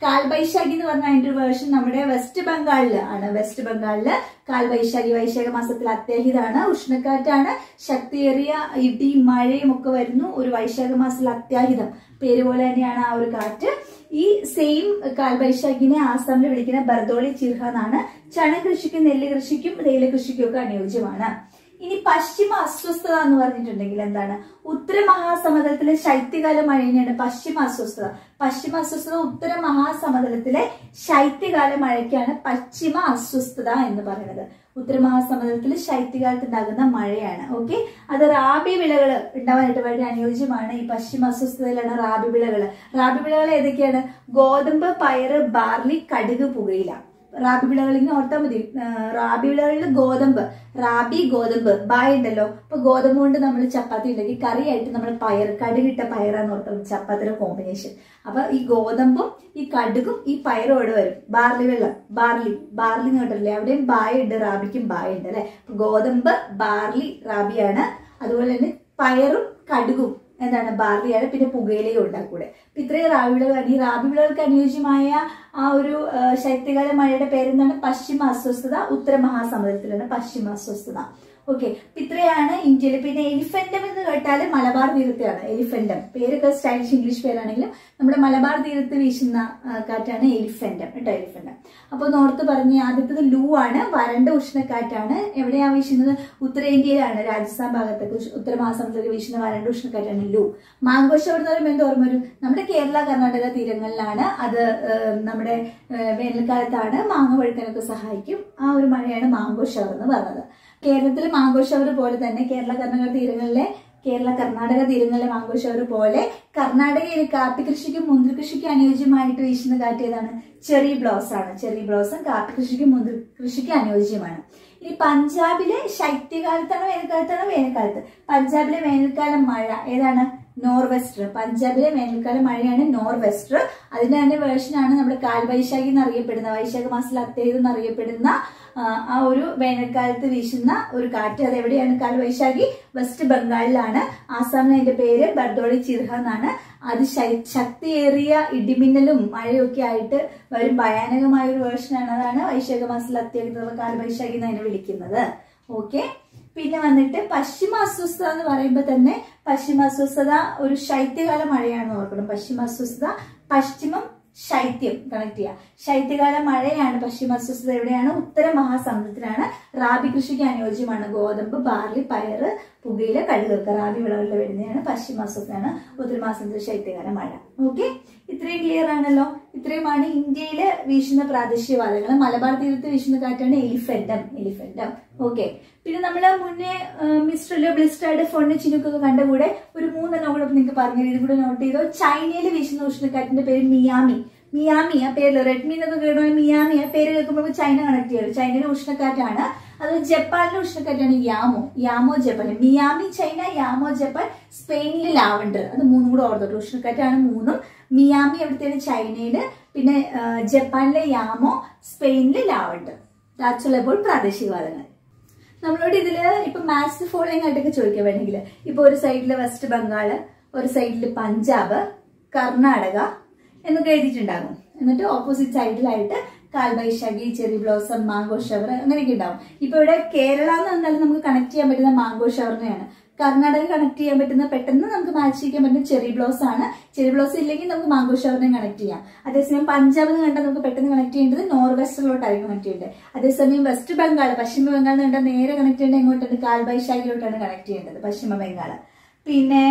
A: കാൽബൈശാഖി എന്ന് പറഞ്ഞ അതിന്റെ ഒരു വേർഷൻ നമ്മുടെ വെസ്റ്റ് ബംഗാളില് ആണ് വെസ്റ്റ് ബംഗാളില് കാൽബൈശാഖി വൈശാഖ മാസത്തിൽ അത്യാഹിതമാണ് ഉഷ്ണക്കാറ്റാണ് ശക്തിയേറിയ ഇടിയും മഴയും ഒക്കെ വരുന്നു ഒരു വൈശാഖ മാസത്തിൽ അത്യാഹിതം പേര് പോലെ തന്നെയാണ് ആ ഒരു കാറ്റ് ഈ സെയിം കാൽബൈശാഖിനെ ആസാമിൽ വിളിക്കുന്ന ബർദോളി ചിർഹ എന്നാണ് ചണ കൃഷിക്കും നെല്ല് കൃഷിക്കും തേയില കൃഷിക്കും ഒക്കെ അനുയോജ്യമാണ് ഇനി പശ്ചിമ അസ്വസ്ഥത എന്ന് പറഞ്ഞിട്ടുണ്ടെങ്കിൽ എന്താണ് ഉത്തര മഹാസമതലത്തിലെ ശൈത്യകാല മഴയാണ് പശ്ചിമ അസ്വസ്ഥത പശ്ചിമ അസ്വസ്ഥത ഉത്തര മഹാസമതലത്തിലെ ശൈത്യകാല മഴയ്ക്കാണ് പശ്ചിമ അസ്വസ്ഥത എന്ന് പറയുന്നത് ഉത്തര മഹാസമതലത്തിൽ ശൈത്യകാലത്ത് ഉണ്ടാകുന്ന മഴയാണ് ഓക്കെ അത് റാബി വിളകൾ ഉണ്ടാവാനായിട്ട് വളരെ അനുയോജ്യമാണ് ഈ പശ്ചിമ അസ്വസ്ഥതയിലാണ് റാബി വിളകൾ റാബി വിളകൾ ഏതൊക്കെയാണ് ഗോതമ്പ് പയറ് ബാർലി കടുക് പുകയില റാബി വിളകൾ ഇങ്ങനെ ഓർത്താൽ മതി ആ, റാബി വിളകളിൽ ഗോതമ്പ് റാബി ഗോതമ്പ് ബായ് ഉണ്ടല്ലോ അപ്പൊ ഗോതമ്പ് കൊണ്ട് നമ്മൾ ചപ്പാത്തി ഉണ്ടാക്കി കറിയായിട്ട് നമ്മൾ പയർ കടുകിട്ട പയറാന്ന് ഓർത്താൽ മതി ചപ്പാത്തിയുടെ കോമ്പിനേഷൻ അപ്പൊ ഈ ഗോതമ്പും ഈ കടുകും ഈ പയറും ഇവിടെ വരും ബാർലി വെള്ളം ബാർലി ബാർലി എന്ന് കേട്ടില്ലേ അവിടെയും ബായ ഉണ്ട് റാബിക്കും ബായ ഉണ്ട് അല്ലെ അപ്പൊ ഗോതമ്പ് ബാർലി റാബിയാണ് അതുപോലെ തന്നെ പയറും കടുകും എന്താണ് ബാർലിയാണ് പിന്നെ പുകയിലയും ഉണ്ടാക്കൂടെ അപ്പൊ ഇത്രയും റാബി വിളകളാണ് ഈ റാബി വിളകൾക്ക് അനുയോജ്യമായ ആ ഒരു ആ, ശൈത്യകാല മഴയുടെ പേരെന്താണ് പശ്ചിമ അസ്വസ്ഥത ഉത്തര മഹാസമുദ്രത്തിലാണ് പശ്ചിമ അസ്വസ്ഥത ഓക്കെ ഇത്രയാണ് ഇന്ത്യയിൽ പിന്നെ എലിഫന്റം എന്ന് കേട്ടാൽ മലബാർ തീരത്തെയാണ് എലിഫന്റം പേരൊക്കെ സ്റ്റൈലിഷ് ഇംഗ്ലീഷ് പേരാണെങ്കിലും നമ്മുടെ മലബാർ തീരത്ത് വീശുന്ന ആ, കാറ്റാണ് എലിഫന്റം കേട്ടോ എലിഫന്റം അപ്പോൾ നോർത്ത് പറഞ്ഞ ആദ്യത്തത് ലൂ ആണ് വരണ്ട ഉഷ്ണക്കാറ്റാണ് എവിടെയാ വീശുന്നത് ഉത്തരേന്ത്യയിലാണ് രാജസ്ഥാൻ ഭാഗത്തൊക്കെ ഉഷ്- ഉത്തര മഹാസമുദ്രത്തിൽ വീശുന്ന വരണ്ട ഉഷ്ണക്കാറ്റാണ് ലൂ മാങ്കോഷവർ എന്ന് പറയുമ്പോൾ എന്ത് ഓർമ്മ വരും നമ്മുടെ കേരള കർണാടക തീരങ്ങളിലാണ് അത് ഏഹ്, നമ്മുടെ ഏഹ്, വേനൽക്കാലത്താണ് മാങ്ങ പഴുക്കാനൊക്കെ സഹായിക്കും ആ ഒരു മഴയാണ് മാങ്കോ ഷവർ എന്ന് പറഞ്ഞത് കേരളത്തിലെ മാങ്കോ ഷവർ പോലെ തന്നെ കേരള കർണാടക തീരങ്ങളിലെ കേരള കർണാടക തീരങ്ങളിലെ മാങ്കോ ഷവർ പോലെ കർണാടകയിൽ കാപ്പി കൃഷിക്കും മുന്തിരി കൃഷിക്കും അനുയോജ്യമായിട്ട് വീശുന്ന കാറ്റ് ഏതാണ് ചെറി ബ്ലോസ് ആണ് ചെറി ബ്ലോസം കാപ്പി കൃഷിക്കും മുന്തിരി കൃഷിക്കും അനുയോജ്യമാണ് ഇനി പഞ്ചാബിലെ ശൈത്യകാലത്താണോ വേനൽക്കാലത്താണോ വേനൽക്കാലത്ത് പഞ്ചാബിലെ വേനൽക്കാലം മഴ ഏതാണ് നോർവെസ്റ്റർ പഞ്ചാബിലെ വേനൽക്കാല മഴയാണ് നോർവെസ്റ്റർ അതിന്റെ തന്നെ വേർഷനാണ് നമ്മുടെ കാൽവൈശാഖി എന്നറിയപ്പെടുന്ന വൈശാഖ മാസത്തിൽ അത്തേത് എന്നറിയപ്പെടുന്ന ആ, ആ ഒരു വേനൽക്കാലത്ത് വീശുന്ന ഒരു കാറ്റ് അത് എവിടെയാണ് കാൽവൈശാഖി വെസ്റ്റ് ബംഗാളിലാണ് ആസാമിൽ അതിന്റെ പേര് ബർദോളി ചിർഹ എന്നാണ് അത് ശൈ- ശക്തിയേറിയ ഇടിമിന്നലും മഴയൊക്കെ ആയിട്ട് വരും ഭയാനകമായ ഒരു വേർഷനാണ് അതാണ് വൈശാഖ മാസത്തിൽ അത്യാഹിത കാൽവൈശാഖി എന്ന് അതിനെ വിളിക്കുന്നത് ഓക്കെ പിന്നെ വന്നിട്ട് പശ്ചിമ അസ്വസ്ഥത എന്ന് പറയുമ്പോൾ തന്നെ പശ്ചിമ അസ്വസ്ഥത ഒരു ശൈത്യകാല മഴയാണെന്ന് ഓർക്കണം പശ്ചിമ അസ്വസ്ഥത പശ്ചിമം ശൈത്യം കണക്ട് ചെയ്യുക ശൈത്യകാല മഴയാണ് പശ്ചിമ അസ്വസ്ഥത എവിടെയാണ് ഉത്തര മഹാസമുദ്രത്തിലാണ് റാബി കൃഷിക്ക് അനുയോജ്യമാണ് ഗോതമ്പ് ബാർലി പയറ് പുകയില കഴുകൊക്കെ റാബി വിളകളിൽ വരുന്നതാണ് പശ്ചിമ അസ്വസ്ഥയാണ് ഉത്തര മഹാസമുദ്ര ശൈത്യകാല മഴ ഓക്കെ ഇത്രയും ക്ലിയർ ആണല്ലോ ഇത്രയുമാണ് ഇന്ത്യയിലെ വീശുന്ന പ്രാദേശിക വാദങ്ങൾ മലബാർ തീരത്ത് വീശുന്ന കാറ്റാണ് എലിഫന്റം എലിഫന്റം ഓക്കെ പിന്നെ നമ്മൾ മുന്നേ മിസ്റ്ററിലോ ബ്ലിസ്റ്റേഡ് ഫോണിന് ചിനുക്കൊക്കെ കണ്ട കൂടെ ഒരു മൂന്നെണ്ണം കൂടെ നിങ്ങൾക്ക് പറഞ്ഞു ഇത് കൂടെ നോട്ട് ചെയ്തോ ചൈനയിൽ വീശുന്ന ഉഷ്ണക്കാറ്റിന്റെ പേര് മിയാമി മിയാമി ആ പേരിൽ റെഡ്മി എന്നൊക്കെ കേൾക്കുമ്പോൾ മിയാമി ആ പേര് കേൾക്കുമ്പോൾ ചൈന കണക്ട് ചെയ്യും ചൈനയിലെ ഉഷ്ണക്കാറ്റാണ് അത് ജപ്പാനിലെ ഉഷ്ണക്കാറ്റാണ് Yamo Yamo Japan Miami China Yamo Japan സ്പെയിനിലെ ലാവണ്ടർ അത് മൂന്നും കൂടെ ഓർത്തോട്ട് ഉഷ്ണക്കാറ്റാണ് മൂന്നും മിയാമി എവിടത്തേണ് ചൈനയില് പിന്നെ ആ, ജപ്പാനിലെ യാമോ സ്പെയിനിലെ ലാവണ്ടർ ദാറ്റ്സ് അപ്പോൾ പ്രാദേശികവാദങ്ങൾ നമ്മളോട് ഇതില് ഇപ്പൊ മാത്സ് ഫോളോയിങ് ആയിട്ടൊക്കെ ചോദിക്കാൻ വേണമെങ്കിൽ ഇപ്പൊ ഒരു സൈഡില് വെസ്റ്റ് ബംഗാള് ഒരു സൈഡില് പഞ്ചാബ് കർണാടക എന്നൊക്കെ എഴുതിയിട്ടുണ്ടാകും എന്നിട്ട് ഓപ്പോസിറ്റ് സൈഡിലായിട്ട് Kalbaishakhi cherry blossom mango shower അങ്ങനെയൊക്കെ ഉണ്ടാവും ഇപ്പൊ ഇവിടെ കേരള എന്ന് പറഞ്ഞാൽ നമുക്ക് കണക്ട് ചെയ്യാൻ പറ്റുന്ന മാംഗോ ഷവറിനെയാണ് കർണാടക കണക്ട് ചെയ്യാൻ പറ്റുന്ന പെട്ടെന്ന് നമുക്ക് മാച്ച് ചെയ്യാൻ പറ്റുന്ന ചെറി ബ്ലോസ് ആണ് ചെറി ബ്ലോസ് ഇല്ലെങ്കിൽ നമുക്ക് മാംഗോ ഷവറിനെ കണക്ട് ചെയ്യാം അതേസമയം പഞ്ചാബ് എന്ന് കണ്ടാൽ നമുക്ക് പെട്ടെന്ന് കണക്ട് ചെയ്യേണ്ടത് നോർ വെസ്റ്റിലോട്ടായിരിക്കും കണക്ട് ചെയ്യേണ്ടത് അതേസമയം വെസ്റ്റ് ബംഗാൾ പശ്ചിമ ബംഗാൾ എന്ന് കണ്ടാൽ നേരെ കണക്ട് ചെയ്യേണ്ടത് എങ്ങോട്ടാണ് കാൽബൈശാഖിലോട്ടാണ് കണക്ട് ചെയ്യേണ്ടത് പശ്ചിമ ബംഗാൾ പിന്നെ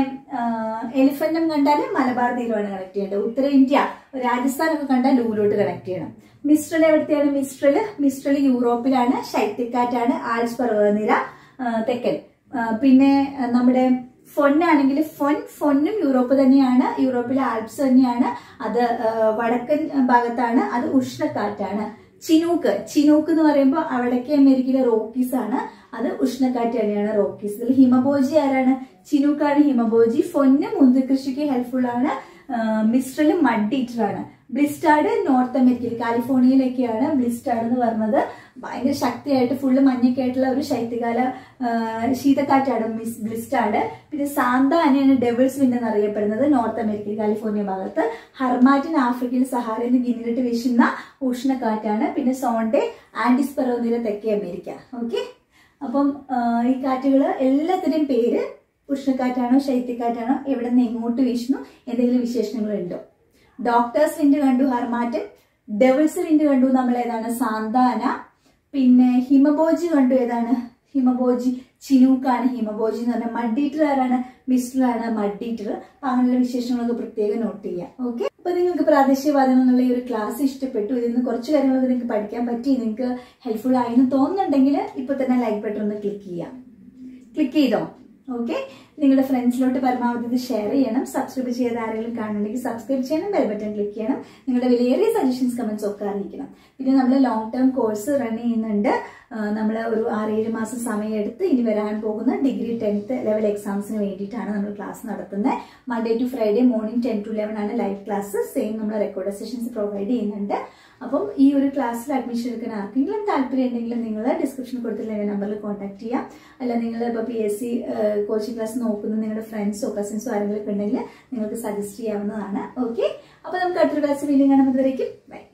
A: എലിഫന്റം കണ്ടാൽ മലബാർ തീരമാണ് കണക്ട് ചെയ്യേണ്ടത് ഉത്തരേന്ത്യ രാജസ്ഥാനൊക്കെ കണ്ടാൽ ലൂലോട്ട് കണക്ട് ചെയ്യണം മിസ്ട്രൽ എവിടത്തെയാണ് മിസ്ട്രൽ മിസ്ട്രൽ യൂറോപ്പിലാണ് ശൈത്യക്കാറ്റാണ് ആൽസ് പർവ്വതനിര ആ, തെക്കൻ ആ, പിന്നെ ആ, നമ്മുടെ ഫൊന്നാണെങ്കിൽ ഫൊൻ ഫൊന്നും യൂറോപ്പ് തന്നെയാണ് യൂറോപ്പിലെ ആൽപ്സ് തന്നെയാണ് അത് ആ, വടക്കൻ ഭാഗത്താണ് അത് ഉഷ്ണക്കാറ്റാണ് ചിനൂക്ക് ചിനൂക്ക് എന്ന് പറയുമ്പോൾ വടക്കേ അമേരിക്കയിലെ റോക്കീസ് ആണ് അത് ഉഷ്ണക്കാറ്റ് തന്നെയാണ് റോക്കീസ് ഇതിൽ ഹിമബോജി ആരാണ് ചിനൂക്കാണ് ഹിമബോജി ഫൊന്ന് മുന്തിരി കൃഷിക്ക് ഹെൽപ്ഫുൾ ആണ് മിസ്ട്രൽ മഡ് ഈറ്റർ ആണ് ബ്ലിസ്റ്റാർഡ് നോർത്ത് അമേരിക്കയിൽ കാലിഫോർണിയയിലൊക്കെയാണ് ബ്ലിസ്റ്റാർഡ് എന്ന് പറഞ്ഞത് ഭയങ്കര ശക്തിയായിട്ട് ഫുള്ള് മഞ്ഞൊക്കെ ആയിട്ടുള്ള ഒരു ശൈത്യകാല ആ, ശീതക്കാറ്റാണ് മിസ് ബ്ലിസ്റ്റാർഡ് പിന്നെ സാന്ത തന്നെയാണ് ഡെവിൾസ് വിൻഡ് എന്ന് അറിയപ്പെടുന്നത് നോർത്ത് അമേരിക്കയിൽ കാലിഫോർണിയ ഭാഗത്ത് ഹർമാറ്റിൻ ആഫ്രിക്കയിൽ സഹാരയിൽ നിന്ന് ഗിന്നിലിട്ട് വീശുന്ന ഉഷ്ണക്കാറ്റാണ് പിന്നെ സോണ്ടെ ആൻഡിസ് പെറോനിര തെക്കേ അമേരിക്ക ഓക്കെ അപ്പം ആ, ഈ കാറ്റുകൾ എല്ലാത്തിൻ്റെയും പേര് ഉഷ്ണക്കാറ്റാണോ ശൈത്യക്കാറ്റാണോ എവിടെ നിന്ന് എങ്ങോട്ട് വീശുന്നു എന്തെങ്കിലും വിശേഷണങ്ങളുണ്ടോ ഡോക്ടേഴ്സ് വിൻഡ് കണ്ടു ഹർമാറ്റൻ ഡെവിൾസ് വിൻഡ് കണ്ടു നമ്മൾ ഏതാണ് സാന്താന പിന്നെ ഹിമബോജി കണ്ടു ഏതാണ് ഹിമബോജി ചിനൂക്കാണ് ഹിമബോജി എന്ന് പറഞ്ഞാൽ മഡീറ്റർ ആരാണ് മിസ്റ്റർ ആണ് മഡീറ്റർ അപ്പൊ അങ്ങനെയുള്ള വിശേഷങ്ങളൊക്കെ പ്രത്യേകം നോട്ട് ചെയ്യാം ഓക്കെ അപ്പൊ നിങ്ങൾക്ക് പ്രാദേശികവാദം എന്നുള്ള ഈ ഒരു ക്ലാസ് ഇഷ്ടപ്പെട്ടു ഇതിൽ നിന്ന് കുറച്ച് കാര്യങ്ങളൊക്കെ നിങ്ങൾക്ക് പഠിക്കാൻ പറ്റി നിങ്ങൾക്ക് ഹെൽപ്ഫുൾ ആയെന്ന് തോന്നുന്നുണ്ടെങ്കിൽ ഇപ്പൊ തന്നെ ലൈക്ക് ബട്ടൺ ഒന്ന് ക്ലിക്ക് ചെയ്യാം ക്ലിക്ക് ചെയ്തോ ഓക്കെ നിങ്ങളുടെ ഫ്രണ്ട്സിലോട്ട് പരമാവധി ഇത് ഷെയർ ചെയ്യണം സബ്സ്ക്രൈബ് ചെയ്ത് ആരെങ്കിലും കാണുന്നുണ്ടെങ്കിൽ സബ്സ്ക്രൈബ് ചെയ്യണം ബെൽ ബട്ടൺ ക്ലിക്ക് ചെയ്യണം നിങ്ങളുടെ വിലയേറിയ സജഷൻസ് കമന്റ്സ് ഒക്കെ അറിയിക്കണം പിന്നെ നമ്മൾ ലോങ് ടേം കോഴ്സ് റൺ ചെയ്യുന്നുണ്ട് നമ്മൾ ഒരു ആറേഴ് മാസം സമയം എടുത്ത് ഇനി വരാൻ പോകുന്ന ഡിഗ്രി ടെൻത്ത് ലെവൽ എക്സാംസിന് വേണ്ടിയിട്ടാണ് നമ്മൾ ക്ലാസ് നടത്തുന്നത് Monday to Friday morning ten to eleven ആണ് ലൈവ് ക്ലാസ് സെയിം നമ്മൾ റെക്കോർഡ് സെഷൻസ് പ്രൊവൈഡ് ചെയ്യുന്നുണ്ട് അപ്പം ഈ ഒരു ക്ലാസ്സിൽ അഡ്മിഷൻ എടുക്കാൻ ആർക്കെങ്കിലും താല്പര്യം ഉണ്ടെങ്കിൽ നിങ്ങൾ ഡിസ്ക്രിപ്ഷനിൽ കൊടുത്തിട്ടുള്ള എൻ്റെ നമ്പറിൽ കോൺടാക്ട് ചെയ്യാം അല്ല നിങ്ങൾ ഇപ്പോൾ P S C coaching class നോക്കുന്ന നിങ്ങളുടെ ഫ്രണ്ട്സോ കസിൻസോ ആരെങ്കിലും ഒക്കെ ഉണ്ടെങ്കിൽ നിങ്ങൾക്ക് സജസ്റ്റ് ചെയ്യാവുന്നതാണ് ഓക്കെ അപ്പോൾ നമുക്ക് അടുത്തൊരു ക്ലാസ് വീണ്ടും കാണുമ്പോൾ ബൈ